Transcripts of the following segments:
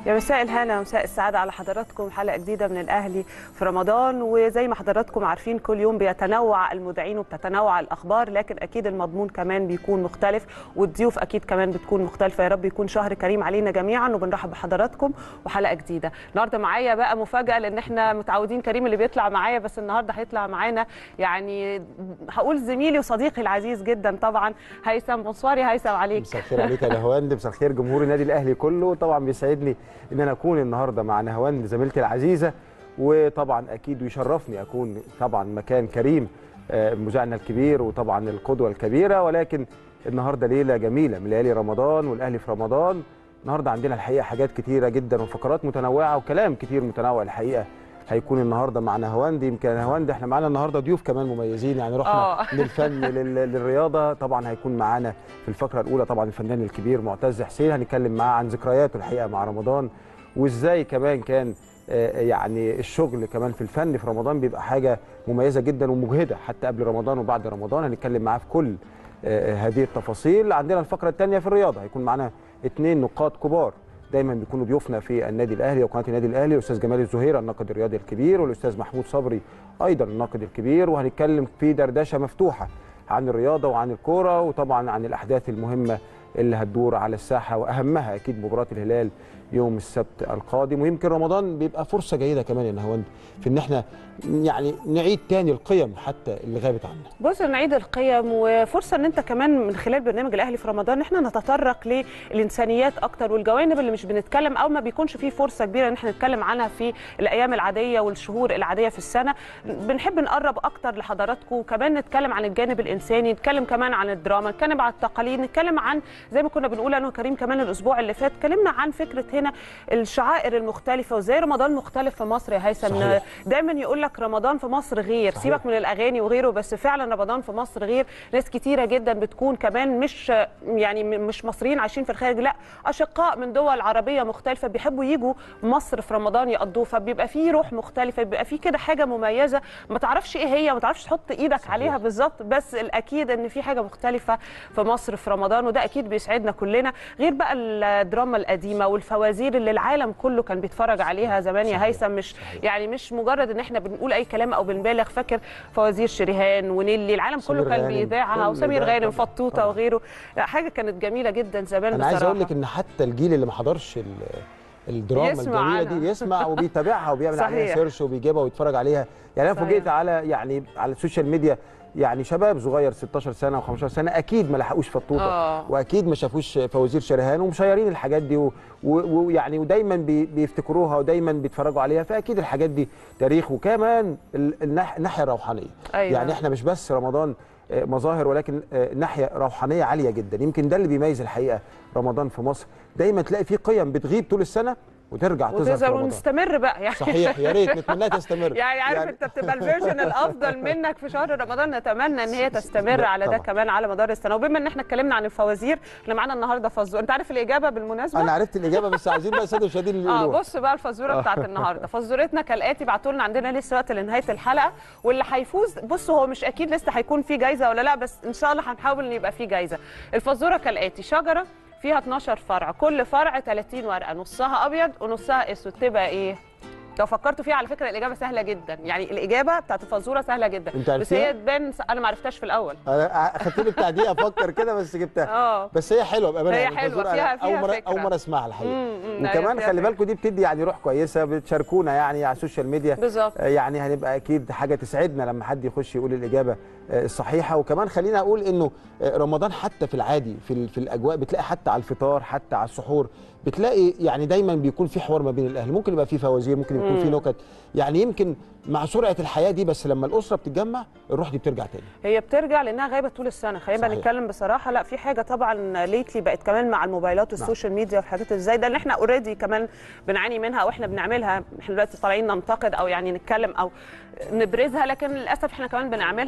يا مساء الهنا ومساء السعادة على حضراتكم حلقة جديدة من الأهلي في رمضان وزي ما حضراتكم عارفين كل يوم بيتنوع المذيعين وبتتنوع الأخبار لكن أكيد المضمون كمان بيكون مختلف والضيوف أكيد كمان بتكون مختلفة يا رب يكون شهر كريم علينا جميعا وبنرحب بحضراتكم وحلقة جديدة النهاردة معايا بقى مفاجأة لأن احنا متعودين كريم اللي بيطلع معايا بس النهاردة هيطلع معانا يعني هقول زميلي وصديقي العزيز جدا طبعا هيثم بونسوار يا هيثم عليك مساء الخير عليك يا نهواند مساء الخير جمهور النادي الاهلي كله طبعا بيسعدني ان انا اكون النهارده مع نهواند زميلتي العزيزه وطبعا اكيد ويشرفني اكون طبعا مكان كريم آه، مذيعنا الكبير وطبعا القدوه الكبيره ولكن النهارده ليله جميله من ليالي رمضان والاهلي في رمضان النهارده عندنا الحقيقه حاجات كتيره جدا وفقرات متنوعه وكلام كتير متنوع الحقيقه هيكون النهارده مع نهواند يمكن نهواند احنا معانا النهارده ضيوف كمان مميزين يعني رحنا آه. للفن لل- للرياضه طبعا هيكون معانا في الفقره الاولى طبعا الفنان الكبير معتز حسين هنتكلم معاه عن ذكرياته الحقيقه مع رمضان وازاي كمان كان آه، يعني الشغل كمان في الفن في رمضان بيبقى حاجه مميزه جدا ومجهده حتى قبل رمضان وبعد رمضان هنتكلم معاه في كل آه، هذه التفاصيل عندنا الفقره الثانيه في الرياضه هيكون معانا اثنين نقاد كبار دايما بيكونوا ضيوفنا في النادي الاهلي وقناه النادي الاهلي الاستاذ جمال الزهير الناقد الرياضي الكبير والاستاذ محمود صبري ايضا الناقد الكبير وهنتكلم في دردشه مفتوحه عن الرياضه وعن الكوره وطبعا عن الاحداث المهمه اللي هتدور على الساحه واهمها اكيد مباراه الهلال يوم السبت القادم ويمكن رمضان بيبقى فرصه جيده كمان يا نهاوند في ان احنا يعني نعيد تاني القيم حتى اللي غابت عنا بص نعيد القيم وفرصه ان انت كمان من خلال برنامج الاهلي في رمضان ان احنا نتطرق للانسانيات اكتر والجوانب اللي مش بنتكلم او ما بيكونش فيه فرصه كبيره ان احنا نتكلم عنها في الايام العاديه والشهور العاديه في السنه بنحب نقرب اكتر لحضراتكم وكمان نتكلم عن الجانب الانساني نتكلم كمان عن الدراما نتكلم عن التقاليد نتكلم عن زي ما كنا بنقول انا وكريم كمان الاسبوع اللي فات اتكلمنا عن فكره هنا الشعائر المختلفه وازاي رمضان مختلف في مصر يا هيثم صحيح. دايما يقول لك رمضان في مصر غير صحيح. سيبك من الاغاني وغيره بس فعلا رمضان في مصر غير ناس كتيره جدا بتكون كمان مش يعني م- مش مصريين عايشين في الخارج لا اشقاء من دول عربيه مختلفه بيحبوا يجوا مصر في رمضان يقضوه فبيبقى فيه روح مختلفه بيبقى فيه كده حاجه مميزه ما تعرفش ايه هي ما تعرفش تحط ايدك صحيح. عليها بالظبط بس الاكيد ان في حاجه مختلفه في مصر في رمضان وده اكيد بيسعدنا كلنا غير بقى الدراما القديمه والفوازير اللي العالم كله كان بيتفرج عليها زمان يا صحيح. هيثم مش يعني مش مجرد ان احنا بنقول اي كلام او بنبالغ فاكر فوازير شريهان ونيلي العالم كله سمير كان غانم، بيذاعها كل وسمير ده غانم طبعاً، فطوطه طبعاً. وغيره لا حاجه كانت جميله جدا زمان انا عايز بصراحه اقول لك ان حتى الجيل اللي ما حضرش ال- الدراما يسمع الجميله عنها. دي يسمع وبيتابعها وبيعمل عليها صحيح. سيرش وبيجيبها ويتفرج عليها يعني انا صحيح. فوجئت على يعني على السوشيال ميديا يعني شباب صغير 16 سنه و15 سنه اكيد ما لحقوش فطوطه آه. واكيد ما شافوش فوازير شرهان ومشيرين الحاجات دي و- و- ويعني ودايما بي- بيفتكروها ودايما بيتفرجوا عليها فاكيد الحاجات دي تاريخ وكمان ال- الناح- الناحيه الروحانيه أيوة. يعني احنا مش بس رمضان آه، مظاهر ولكن آه، ناحيه روحانيه عاليه جدا يمكن ده اللي بيميز الحقيقه رمضان في مصر دايما تلاقي فيه قيم بتغيب طول السنه وترجع تظهر في وتظهر رمضان ونستمر بقى يعني صحيح يا ريت نتمناها تستمر يعني عارف انت بتبقى الفيرجن الافضل منك في شهر رمضان نتمنى ان هي تستمر لا، على ده طبعاً. كمان على مدار السنه وبما ان احنا اتكلمنا عن الفوازير احنا معانا النهارده فزوره انت عارف الاجابه بالمناسبه انا عرفت الاجابه بس عايزين بقى الساده المشاهدين اللي اه يقولوها بص بقى الفزوره بتاعت النهارده فزورتنا كالاتي بعتوا لنا عندنا لسه وقت لنهايه الحلقه واللي هيفوز بص هو مش اكيد لسه هيكون في جايزه ولا لا بس ان شاء الله هنحاول ان يبقى في جايزه الفزوره كالاتي شجره فيها 12 فرع كل فرع 30 ورقه نصها ابيض ونصها اسود تبقى ايه لو فكرتوا فيها على فكره الاجابه سهله جدا يعني الاجابه بتاعت الفزوره سهله جدا انت بس هي عرفتيها؟ تبان انا ما عرفتهاش في الاول انا اخدت لي بتاع دقيقه افكر كده بس جبتها اه بس هي حلوه بامانه هي يعني حلوة، الفزورة فيها- أنا اول فيها مره فكرة. اول مره اسمعها الحقيقه مم، مم، لا، وكمان فيها خلي فكرة. بالكم دي بتدي يعني روح كويسه بتشاركونا يعني على السوشيال ميديا بالظبط آه، يعني هنبقى اكيد حاجه تسعدنا لما حد يخش يقول الاجابه آه، الصحيحه وكمان خلينا اقول انه آه، رمضان حتى في العادي في ال- في الاجواء بتلاقي حتى على الفطار حتى على السحور بتلاقي يعني دايما بيكون في حوار ما بين الاهل ممكن يبقى في فوازير ممكن يكون في مم. نكت يعني يمكن مع سرعه الحياه دي بس لما الاسره بتتجمع الروح دي بترجع تاني هي بترجع لانها غايبه طول السنه خلينا صحيح. نتكلم بصراحه لا في حاجه طبعا ليتلي بقت كمان مع الموبايلات والسوشيال ميديا والحاجات ازاي ده اللي احنا اوريدي كمان بنعاني منها او احنا بنعملها احنا دلوقتي طالعين ننتقد او يعني نتكلم او نبرزها لكن للاسف احنا كمان بنعملها بتبقى حتى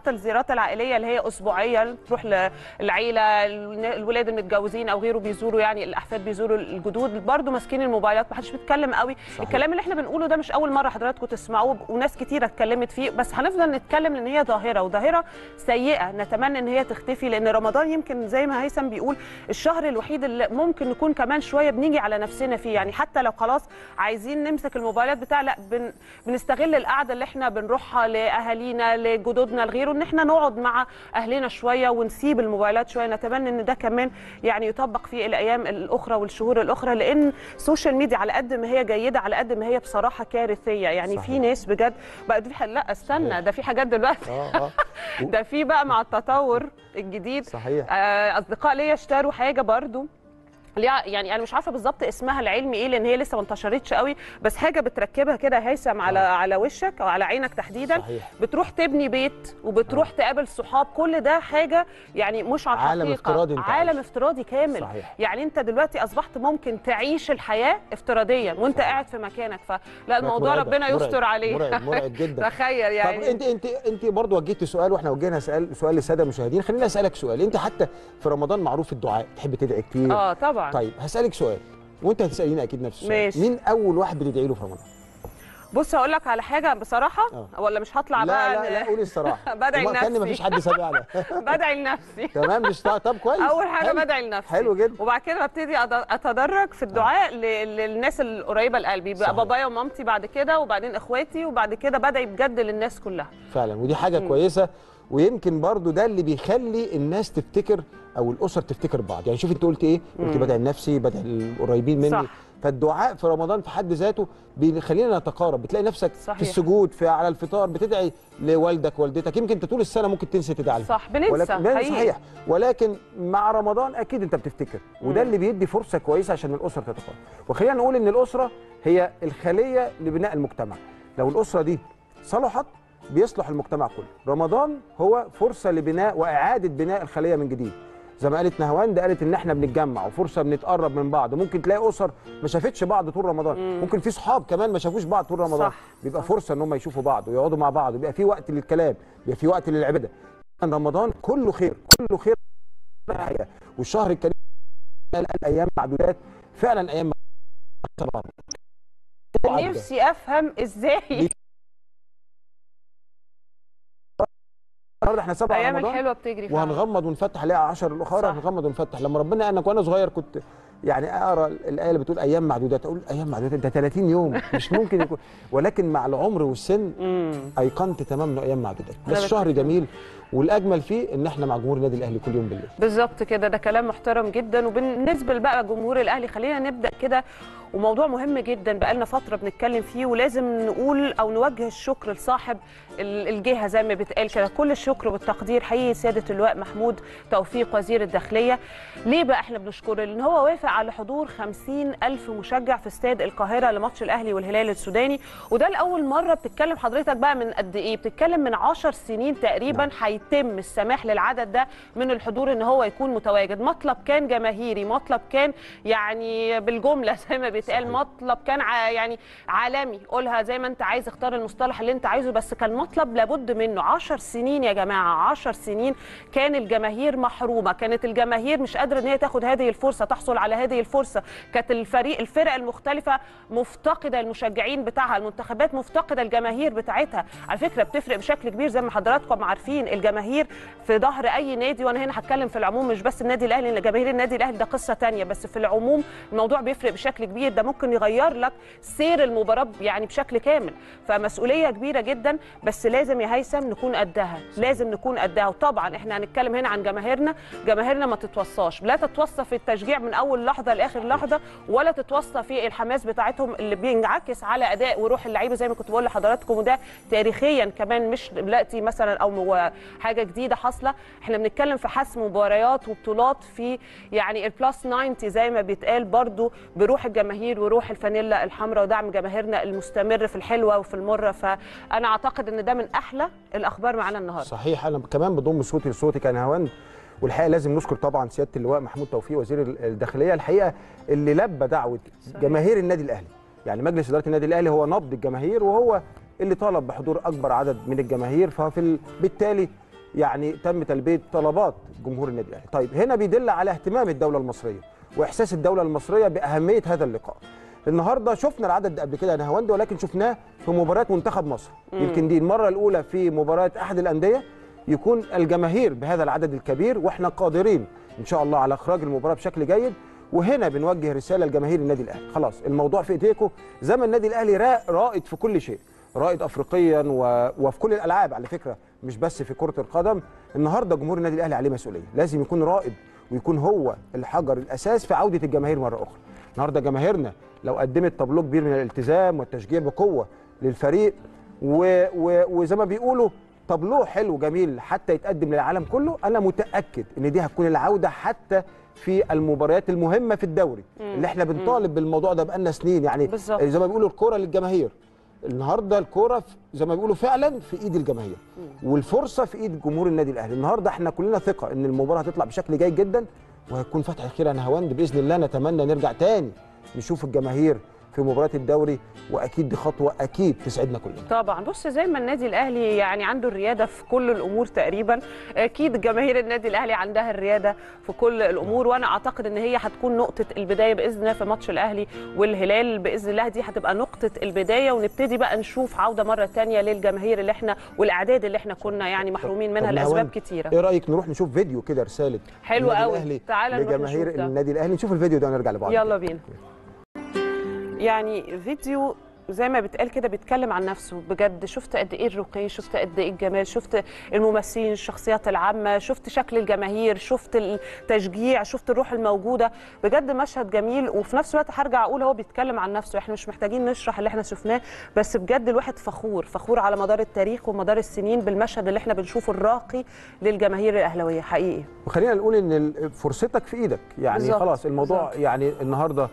حتى الزيارات العائليه اللي هي اسبوعيه تروح للعيله الولاد المتجوزين او غيره بيزوروا يعني الاحفاد بيزوروا الجدود برضو ماسكين الموبايلات ما حدش بيتكلم قوي صحيح. الكلام اللي احنا بنقوله ده مش اول مره حضراتكم تسمعوه وناس كتيره اتكلمت فيه بس هنفضل نتكلم لان هي ظاهره وظاهره سيئه نتمنى ان هي تختفي لان رمضان يمكن زي ما هيثم بيقول الشهر الوحيد اللي ممكن نكون كمان شويه بنيجي على نفسنا فيه يعني حتى لو خلاص عايزين نمسك الموبايلات بتاع لا بن بنستغل القعده اللي احنا بنروحها لاهالينا لجدودنا لغيره ان احنا نقعد مع اهلنا شويه ونسيب الموبايلات شويه نتمنى ان ده كمان يعني يطبق في الايام الاخرى والشهور الاخرى لان السوشيال ميديا على قد ما هي جيده على قد ما هي بصراحه كارثيه يعني صحيح. في ناس بجد بقى في ح- لا استنى صحيح. ده في حاجات دلوقتي اه اه ده في بقى مع التطور الجديد صحيح آه، اصدقاء ليا اشتروا حاجه برضو ليها- يعني انا مش عارفه بالظبط اسمها العلمي ايه لان هي لسه ما انتشرتش قوي بس حاجه بتركبها كده هيثم على آه. على وشك او على عينك تحديدا صحيح بتروح تبني بيت وبتروح تقابل صحاب كل ده حاججه يعني مش على عالم الحقيقة. افتراضي انت عالم عايش. افتراضي كامل صحيح يعني انت دلوقتي اصبحت ممكن تعيش الحياه افتراضيا وانت صحيح. قاعد في مكانك فلا الموضوع مرعبة، ربنا يستر مرعب، عليه مرعب مرعب جدا تخيل طب يعني انت انت انت برضه وجهتي سؤال واحنا وجهنا سؤال سؤال للساده المشاهدين خليني اسالك سؤال انت حتى في رمضان معروف الدعاء تحب تدعي كتير اه طبعا طيب هسالك سؤال وانت هتساليني اكيد نفس السؤال ماشي. مين اول واحد بتدعي له في رمضان بص هقول لك على حاجه بصراحه آه. ولا مش هطلع لا بقى لا لا قولي الصراحه بدعي وما- كان لنفسي. مفيش حد سابقنا بدعي لنفسي تمام مش طب كويس اول حاجه حلو. بدعي لنفسي حلو جدا وبعد كده ببتدي أد- اتدرج في الدعاء ل- للناس القريبه لقلبي بقى صحيح. بابايا ومامتي بعد كده وبعدين اخواتي وبعد كده بدعي بجد للناس كلها فعلا ودي حاجه مم. كويسه ويمكن برضو ده اللي بيخلي الناس تفتكر او الاسر تفتكر بعض يعني شوف انت قلت ايه قلت مم. بدعي لنفسي بدعي القريبين مني صح. فالدعاء في رمضان في حد ذاته بيخلينا نتقارب بتلاقي نفسك صحيح. في السجود في على الفطار بتدعي لوالدك والدتك يمكن انت طول السنه ممكن تنسى تدعي لهم. صح بننسى ولكن ده حقيقي. صحيح ولكن مع رمضان اكيد انت بتفتكر وده مم. اللي بيدي فرصه كويسه عشان الاسره تتقارب وخلينا نقول ان الاسره هي الخليه لبناء المجتمع لو الاسره دي صلحت بيصلح المجتمع كله رمضان هو فرصه لبناء واعاده بناء الخليه من جديد زي ما قالت نهواند قالت ان احنا بنتجمع وفرصه بنتقرب من بعض ممكن تلاقي اسر ما شافتش بعض طول رمضان مم. ممكن في صحاب كمان ما شافوش بعض طول رمضان صح، بيبقى صح. فرصه ان هم يشوفوا بعض ويقعدوا مع بعض ويبقى في وقت للكلام بيبقى في وقت للعباده كان رمضان كله خير كله خير الحقيقة. والشهر الكريم الايام معدودات فعلا ايام معدودات طبعاً. نفسي افهم ازاي النهارده احنا سبعة الايام رمضان الحلوه بتجري فعلاً. وهنغمض ونفتح عليها 10 الاخرى صح. هنغمض ونفتح لما ربنا قالك وانا صغير كنت يعني اقرا الايه اللي بتقول ايام معدودات اقول ايام معدودات ده 30 يوم مش ممكن يكون ولكن مع العمر والسن مم. ايقنت تمام انه ايام معدودات أنا بس شهر بتفق. جميل والاجمل فيه ان احنا مع جمهور النادي الاهلي كل يوم بالليل بالظبط كده ده كلام محترم جدا وبالنسبه بقى جمهور الاهلي خلينا نبدا كده وموضوع مهم جدا بقالنا فتره بنتكلم فيه ولازم نقول او نوجه الشكر لصاحب ال- الجهه زي ما بتقال كده كل الشكر والتقدير حقيقي سياده اللواء محمود توفيق وزير الداخليه ليه بقى احنا بنشكره لان هو وافق على حضور 50 الف مشجع في استاد القاهره لماتش الاهلي والهلال السوداني وده لاول مره بتتكلم حضرتك بقى من قد ايه بتتكلم من 10 سنين تقريبا هيتم السماح للعدد ده من الحضور ان هو يكون متواجد مطلب كان جماهيري مطلب كان يعني بالجمله زي ما بيتقال صحيح. مطلب كان ع- يعني عالمي قولها زي ما انت عايز اختار المصطلح اللي انت عايزه بس كان مطلب لابد منه 10 سنين يا جماعه 10 سنين كان الجماهير محرومه كانت الجماهير مش قادره ان هي تاخد هذه الفرصه تحصل على هذه الفرصه كانت الفريق الفرق المختلفه مفتقده المشجعين بتاعها المنتخبات مفتقده الجماهير بتاعتها على فكره بتفرق بشكل كبير زي ما حضراتكم عارفين الجماهير في ظهر اي نادي وانا هنا هتكلم في العموم مش بس النادي الاهلي لان جماهير النادي الاهلي ده قصه تانية بس في العموم الموضوع بيفرق بشكل كبير ده ممكن يغير لك سير المباراه يعني بشكل كامل فمسؤوليه كبيره جدا بس لازم يا هيثم نكون قدها لازم نكون قدها وطبعا احنا هنتكلم هنا عن جماهيرنا جماهيرنا ما تتوصاش لا تتوصى في التشجيع من اول لحظه لاخر لحظه ولا تتوصى في الحماس بتاعتهم اللي بينعكس على اداء وروح اللعيبه زي ما كنت بقول لحضراتكم وده تاريخيا كمان مش دلوقتي مثلا او مو- حاجه جديده حاصله احنا بنتكلم في حسم مباريات وبطولات في يعني البلس 90 زي ما بيتقال برضو بروح الجماهير وروح الفانيلا الحمراء ودعم جماهيرنا المستمر في الحلوه وفي المره فانا اعتقد ان ده من احلى الاخبار معانا النهارده صحيح انا كمان بضم صوتي لصوتك انا هوند والحقيقه لازم نشكر طبعا سياده اللواء محمود توفيق وزير الداخليه الحقيقه اللي لبى دعوه صحيح. جماهير النادي الاهلي يعني مجلس اداره النادي الاهلي هو نبض الجماهير وهو اللي طلب بحضور اكبر عدد من الجماهير ففي ال... بالتالي يعني تم تلبيه طلبات جمهور النادي الاهلي طيب هنا بيدل على اهتمام الدوله المصريه واحساس الدوله المصريه باهميه هذا اللقاء النهارده شفنا العدد ده قبل كده يا نهاوند ولكن شفناه في مباريات منتخب مصر يمكن دي المره الاولى في مباراه احد الانديه يكون الجماهير بهذا العدد الكبير واحنا قادرين ان شاء الله على اخراج المباراه بشكل جيد وهنا بنوجه رساله لجماهير النادي الاهلي خلاص الموضوع في ايديكم زي ما النادي الاهلي را- رائد في كل شيء رائد افريقيا و... وفي كل الالعاب على فكره مش بس في كره القدم النهارده جمهور النادي الاهلي عليه مسؤوليه لازم يكون رائد ويكون هو الحجر الاساس في عوده الجماهير مره اخرى النهارده جماهيرنا لو قدمت طابلو كبير من الالتزام والتشجيع بقوه للفريق و... و... وزي ما بيقولوا طابلوه حلو جميل حتى يتقدم للعالم كله انا متاكد ان دي هتكون العوده حتى في المباريات المهمه في الدوري اللي احنا بنطالب بالموضوع ده بقالنا سنين يعني بالظبط. زي ما بيقولوا الكوره للجماهير النهارده الكوره في- زي ما بيقولوا فعلا في ايد الجماهير والفرصه في ايد جمهور النادي الاهلي النهارده احنا كلنا ثقه ان المباراه هتطلع بشكل جيد جدا وهيكون فتح خير يا نهاوند باذن الله نتمنى نرجع تاني نشوف الجماهير في مباراه الدوري واكيد دي خطوه اكيد تسعدنا كلنا طبعا بص زي ما النادي الاهلي يعني عنده الرياده في كل الامور تقريبا اكيد جماهير النادي الاهلي عندها الرياده في كل الامور وانا اعتقد ان هي هتكون نقطه البدايه باذن الله في ماتش الاهلي والهلال باذن الله دي هتبقى نقطه البدايه ونبتدي بقى نشوف عوده مره ثانيه للجماهير اللي احنا والاعداد اللي احنا كنا يعني محرومين منها طب لاسباب نهاوند، كتيره ايه رايك نروح نشوف فيديو كده رساله حلو النادي قوي. الأهلي تعالى نروح لجماهير نشوف ده. النادي الاهلي نشوف الفيديو ده ونرجع لبعض يلا بينا يعني فيديو زي ما بتقال كده بيتكلم عن نفسه بجد شفت قد ايه الرقي شفت قد ايه الجمال شفت الممثلين الشخصيات العامه شفت شكل الجماهير شفت التشجيع شفت الروح الموجوده بجد مشهد جميل وفي نفس الوقت هرجع اقول هو بيتكلم عن نفسه احنا مش محتاجين نشرح اللي احنا شفناه بس بجد الواحد فخور فخور على مدار التاريخ ومدار السنين بالمشهد اللي احنا بنشوفه الراقي للجماهير الاهلاويه حقيقي وخلينا نقول ان ال- فرصتك في ايدك يعني بالظبط، خلاص الموضوع بالظبط. يعني النهارده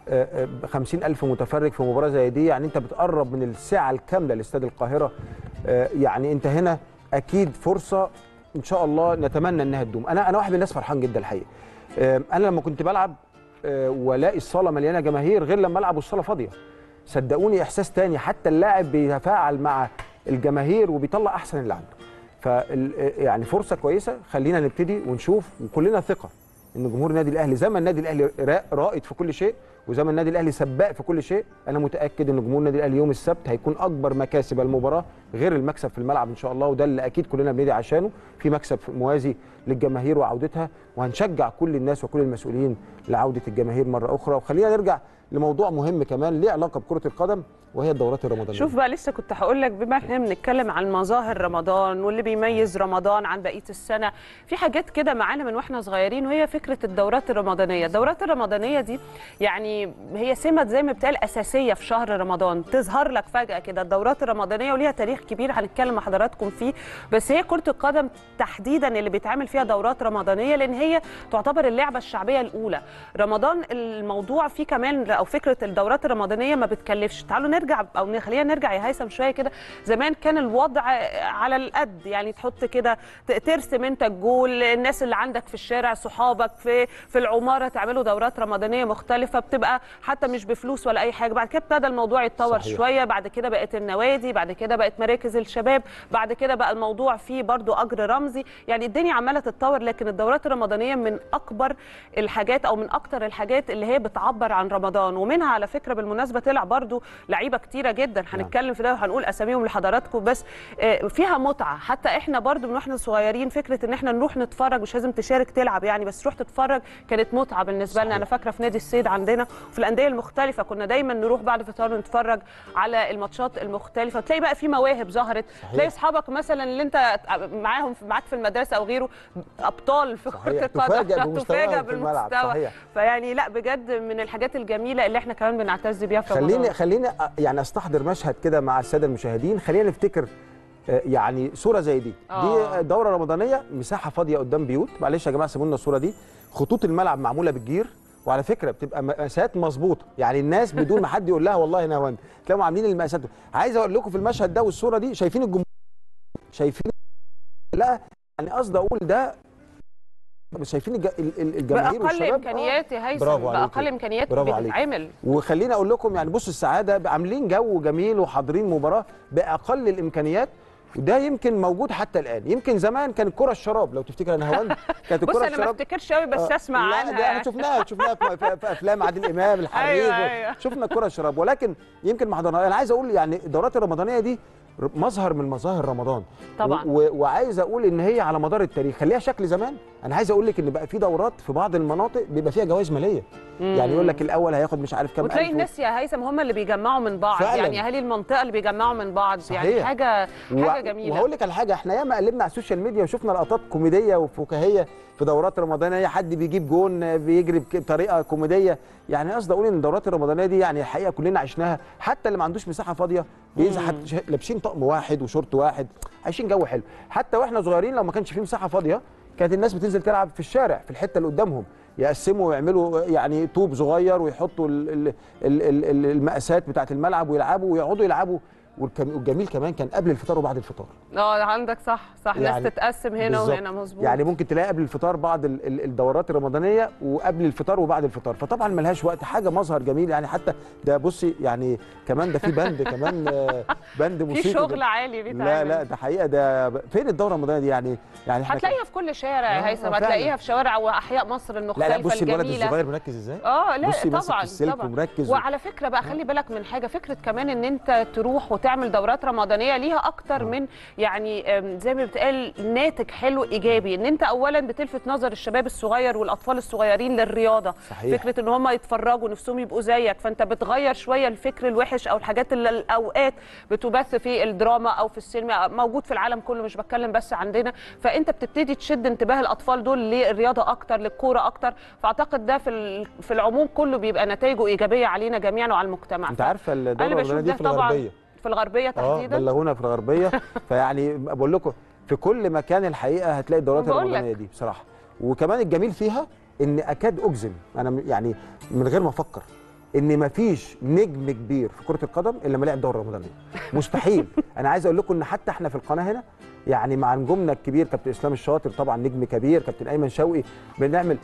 خمسين ألف متفرج في مباراة زي دي يعني أنت بتقرب من الساعة الكاملة لاستاد القاهرة آه، يعني أنت هنا أكيد فرصة إن شاء الله نتمنى إنها تدوم أنا أنا واحد من الناس فرحان جدا الحقيقة آه، أنا لما كنت بلعب آه، والاقي الصالة مليانة جماهير غير لما ألعب والصالة فاضية صدقوني إحساس تاني حتى اللاعب بيتفاعل مع الجماهير وبيطلع أحسن اللي عنده ف يعني فرصة كويسة خلينا نبتدي ونشوف وكلنا ثقة ان جمهور النادي الاهلي زي ما النادي الاهلي را- رائد في كل شيء وزي ما النادي الاهلي سباق في كل شيء انا متاكد ان جمهور النادي الاهلي يوم السبت هيكون اكبر مكاسب المباراه غير المكسب في الملعب ان شاء الله وده اللي اكيد كلنا بندعي عشانه في مكسب موازي للجماهير وعودتها وهنشجع كل الناس وكل المسؤولين لعوده الجماهير مره اخرى وخلينا نرجع لموضوع مهم كمان ليه علاقه بكره القدم وهي الدورات الرمضانيه شوف بقى لسه كنت هقول لك بما احنا بنتكلم عن مظاهر رمضان واللي بيميز رمضان عن بقيه السنه في حاجات كده معانا من واحنا صغيرين وهي فكره الدورات الرمضانيه الدورات الرمضانيه دي يعني هي سمه زي ما بتقال اساسيه في شهر رمضان تظهر لك فجاه كده الدورات الرمضانيه وليها تاريخ كبير هنتكلم مع حضراتكم فيه بس هي كره القدم تحديدا اللي بيتعمل فيها دورات رمضانيه لان هي تعتبر اللعبه الشعبيه الاولى رمضان الموضوع فيه كمان او فكره الدورات الرمضانيه ما بتكلفش تعالوا نرجع او خلينا نرجع يا هيثم شويه كده زمان كان الوضع على القد يعني تحط كده ت- ترسم انت الجول الناس اللي عندك في الشارع صحابك في في العماره تعملوا دورات رمضانيه مختلفه بتبقى حتى مش بفلوس ولا اي حاجه بعد كده ابتدى الموضوع يتطور صحيح. شويه بعد كده بقت النوادي بعد كده بقت مراكز الشباب بعد كده بقى الموضوع فيه برضو اجر رمزي يعني الدنيا عماله تتطور لكن الدورات الرمضانيه من اكبر الحاجات او من اكتر الحاجات اللي هي بتعبر عن رمضان ومنها على فكره بالمناسبه طلع برضو لعيبه كتيره جدا هنتكلم في ده وهنقول اساميهم لحضراتكم بس آه، فيها متعه حتى احنا برضو من واحنا صغيرين فكره ان احنا نروح نتفرج مش لازم تشارك تلعب يعني بس تروح تتفرج كانت متعه بالنسبه لنا انا فاكره في نادي الصيد عندنا وفي الانديه المختلفه كنا دايما نروح بعد فطار نتفرج على الماتشات المختلفه تلاقي بقى في مواهب ظهرت تلاقي اصحابك مثلا اللي انت معاهم معاك في المدرسه او غيره ابطال في صحيح. كره القدم تفاجأ بمستواهم تفاجأ في الملعب. بالمستوى صحيح. فيعني لا بجد من الحاجات الجميله اللي احنا كمان بنعتز بيها في خليني رمضان خليني أ- يعني استحضر مشهد كده مع الساده المشاهدين خلينا نفتكر آه، يعني صوره زي دي آه. دي دوره رمضانيه مساحه فاضيه قدام بيوت معلش يا جماعه سيبوا لنا الصوره دي خطوط الملعب معموله بالجير وعلى فكره بتبقى مقاسات مظبوطه يعني الناس بدون ما حد يقول لها والله انا هوند تلاقيهم عاملين المقاسات عايز اقول لكم في المشهد ده والصوره دي شايفين الجمهور شايفين لا يعني قصدي اقول ده شايفين الج- ال- ال- الجماهير باقل والشباب آه. امكانيات يا هيثم برافو عليكي. باقل امكانيات برافو عليكي. بتتعمل وخليني اقول لكم يعني بصوا السعاده عاملين جو جميل وحاضرين مباراه باقل الامكانيات وده يمكن موجود حتى الان يمكن زمان كان الكره الشراب لو تفتكر انا هوند كانت بص الكره انا ما الشراب افتكرش قوي بس آه، اسمع لا عنها ده احنا شفناها شفناها في, في, في افلام عادل امام الحريف أيوة، و- أيوة. شفنا الكره الشراب ولكن يمكن ما حضرناها انا عايز اقول يعني الدورات الرمضانيه دي ر- مظهر من مظاهر رمضان طبعاً. و- و- وعايز اقول ان هي على مدار التاريخ خليها شكل زمان انا عايز اقول لك ان بقى في دورات في بعض المناطق بيبقى فيها جوائز ماليه يعني يقول لك الاول هياخد مش عارف كام وتلاقي ألف و- الناس يا هيثم هم اللي بيجمعوا من بعض فعلاً. يعني اهالي المنطقه اللي بيجمعوا من بعض يعني صحيح. حاجه و- حاجه جميله وهقول لك على حاجه احنا ياما قلبنا على السوشيال ميديا وشفنا لقطات كوميديه وفكاهيه في دورات رمضانيه حد بيجيب جون بيجري بك- بطريقه كوميديه يعني قصدي اقول ان الدورات الرمضانيه دي يعني الحقيقه كلنا عشناها حتى اللي ما عندوش مساحه فاضيه بينزل حتى ش- لابسين طقم واحد وشورت واحد عايشين جو حلو حتى واحنا صغيرين لو ما كانش في مساحه فاضيه كانت الناس بتنزل تلعب في الشارع في الحته اللي قدامهم يقسموا ويعملوا يعني طوب صغير ويحطوا ال- ال- ال- ال- ال- المقاسات بتاعه الملعب ويلعبوا ويقعدوا يلعبوا والكم- والجميل كمان كان قبل الفطار وبعد الفطار اه عندك صح صح يعني ناس تتقسم هنا بالظبط. وهنا مظبوط يعني ممكن تلاقي قبل الفطار بعض ال- ال- الدورات الرمضانيه وقبل الفطار وبعد الفطار فطبعا ملهاش وقت حاجه مظهر جميل يعني حتى ده بصي يعني كمان ده في بند كمان آه، بند في موسيقي شغل ده- عالي بيتعمل لا لا ده حقيقه ده ب- فين الدوره الرمضانيه دي يعني يعني احنا هتلاقيها في كل شارع آه، يا هيثم فعلاً. هتلاقيها في شوارع واحياء مصر لا المختلفه لا بصي الولد الجميله الصغير مركز ازاي اه لا بصي ماسك طبعا السلك طبعا ومركز و- وعلى فكره بقى خلي بالك من حاجه فكره كمان ان انت تروح وتعمل دورات رمضانيه ليها اكتر من يعني أم، زي ما بتقال ناتج حلو ايجابي ان انت اولا بتلفت نظر الشباب الصغير والاطفال الصغيرين للرياضه صحيح. فكره ان هم يتفرجوا نفسهم يبقوا زيك فانت بتغير شويه الفكر الوحش او الحاجات اللي الاوقات بتبث في الدراما او في السينما موجود في العالم كله مش بتكلم بس عندنا فانت بتبتدي تشد انتباه الاطفال دول للرياضه اكتر للكوره اكتر فاعتقد ده في ال- في العموم كله بيبقى نتائجه ايجابيه علينا جميعا وعلى المجتمع انت عارفه الدوره انا بشوف الرمضانيه دي ده في طبعا الغربيه في الغربيه اه تحديدا بلغونا في الغربيه فيعني بقول لكم في كل مكان الحقيقه هتلاقي الدورات بقول لك. الرمضانيه دي بصراحه وكمان الجميل فيها ان اكاد اجزم انا م- يعني من غير ما افكر ان مفيش نجم كبير في كره القدم الا لما لعب دوره رمضانيه مستحيل انا عايز اقول لكم ان حتى احنا في القناه هنا يعني مع نجومنا الكبير كابتن اسلام الشاطر طبعا نجم كبير كابتن ايمن شوقي بنعمل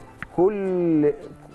كل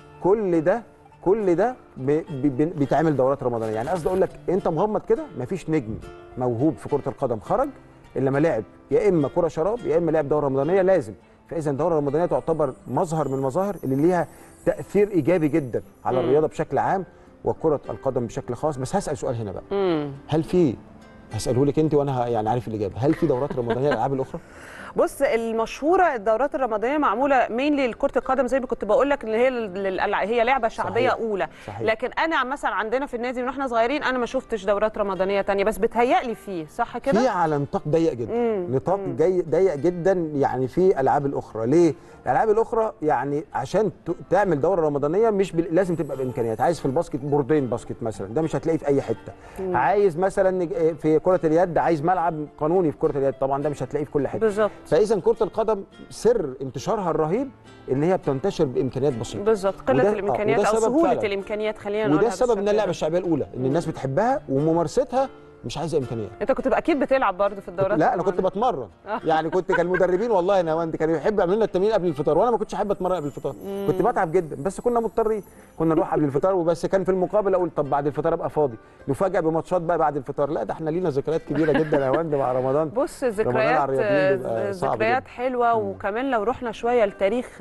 كل ده كل ده ب- ب- بيتعمل دورات رمضانيه يعني قصدي اقول لك انت مغمض كده مفيش نجم موهوب في كره القدم خرج الا لما لعب يا اما كره شراب يا اما لعب دوره رمضانيه لازم فاذا الدوره الرمضانيه تعتبر مظهر من المظاهر اللي ليها تاثير ايجابي جدا على مم. الرياضه بشكل عام وكره القدم بشكل خاص بس هسال سؤال هنا بقى مم. هل في هساله لك انت وانا ه- يعني عارف الاجابه هل في دورات رمضانيه للالعاب الاخرى بص المشهوره الدورات الرمضانيه معموله مينلي لكره القدم زي ما كنت بقول لك ان هي لل- لل- هي لعبه شعبيه صحيح. اولى صحيح. لكن انا مثلا عندنا في النادي من واحنا صغيرين انا ما شفتش دورات رمضانيه تانية بس بتهيألي فيه صح في كده على نطاق ضيق جدا مم. نطاق مم. جاي ضيق جدا يعني في الالعاب الاخرى ليه الالعاب الاخرى يعني عشان ت- تعمل دوره رمضانيه مش بال... لازم تبقى بامكانيات عايز في الباسكت بوردين باسكت مثلا ده مش هتلاقيه في اي حته مم. عايز مثلا نج- في كره اليد عايز ملعب قانوني في كره اليد طبعا ده مش هتلاقيه في كل حته بالظبط فاذا كره القدم سر انتشارها الرهيب ان هي بتنتشر بامكانيات بسيطه بالظبط قله وده- آه، الامكانيات وده او سبب سهوله فعلاً. الامكانيات خلينا وده نقولها السبب ان بالشكل اللعبه ده. الشعبيه الاولى ان الناس بتحبها وممارستها مش عايزه امكانيات انت كنت اكيد بتلعب برضه في الدورات لا انا كنت الرمضانية. بتمرن يعني كنت كان المدربين والله يا نواند كانوا يحبوا يعملوا لنا التمرين قبل الفطار وانا ما كنتش احب اتمرن قبل الفطار كنت بتعب جدا بس كنا مضطرين كنا نروح قبل الفطار وبس كان في المقابل اقول طب بعد الفطار ابقى فاضي نفاجئ بماتشات بقى بعد الفطار لا ده احنا لينا ذكريات كبيره جدا يا نواند مع رمضان بص رمضان ذكريات على الرياضيين بيبقى صعب ذكريات جدا. حلوه وكمان لو رحنا شويه لتاريخ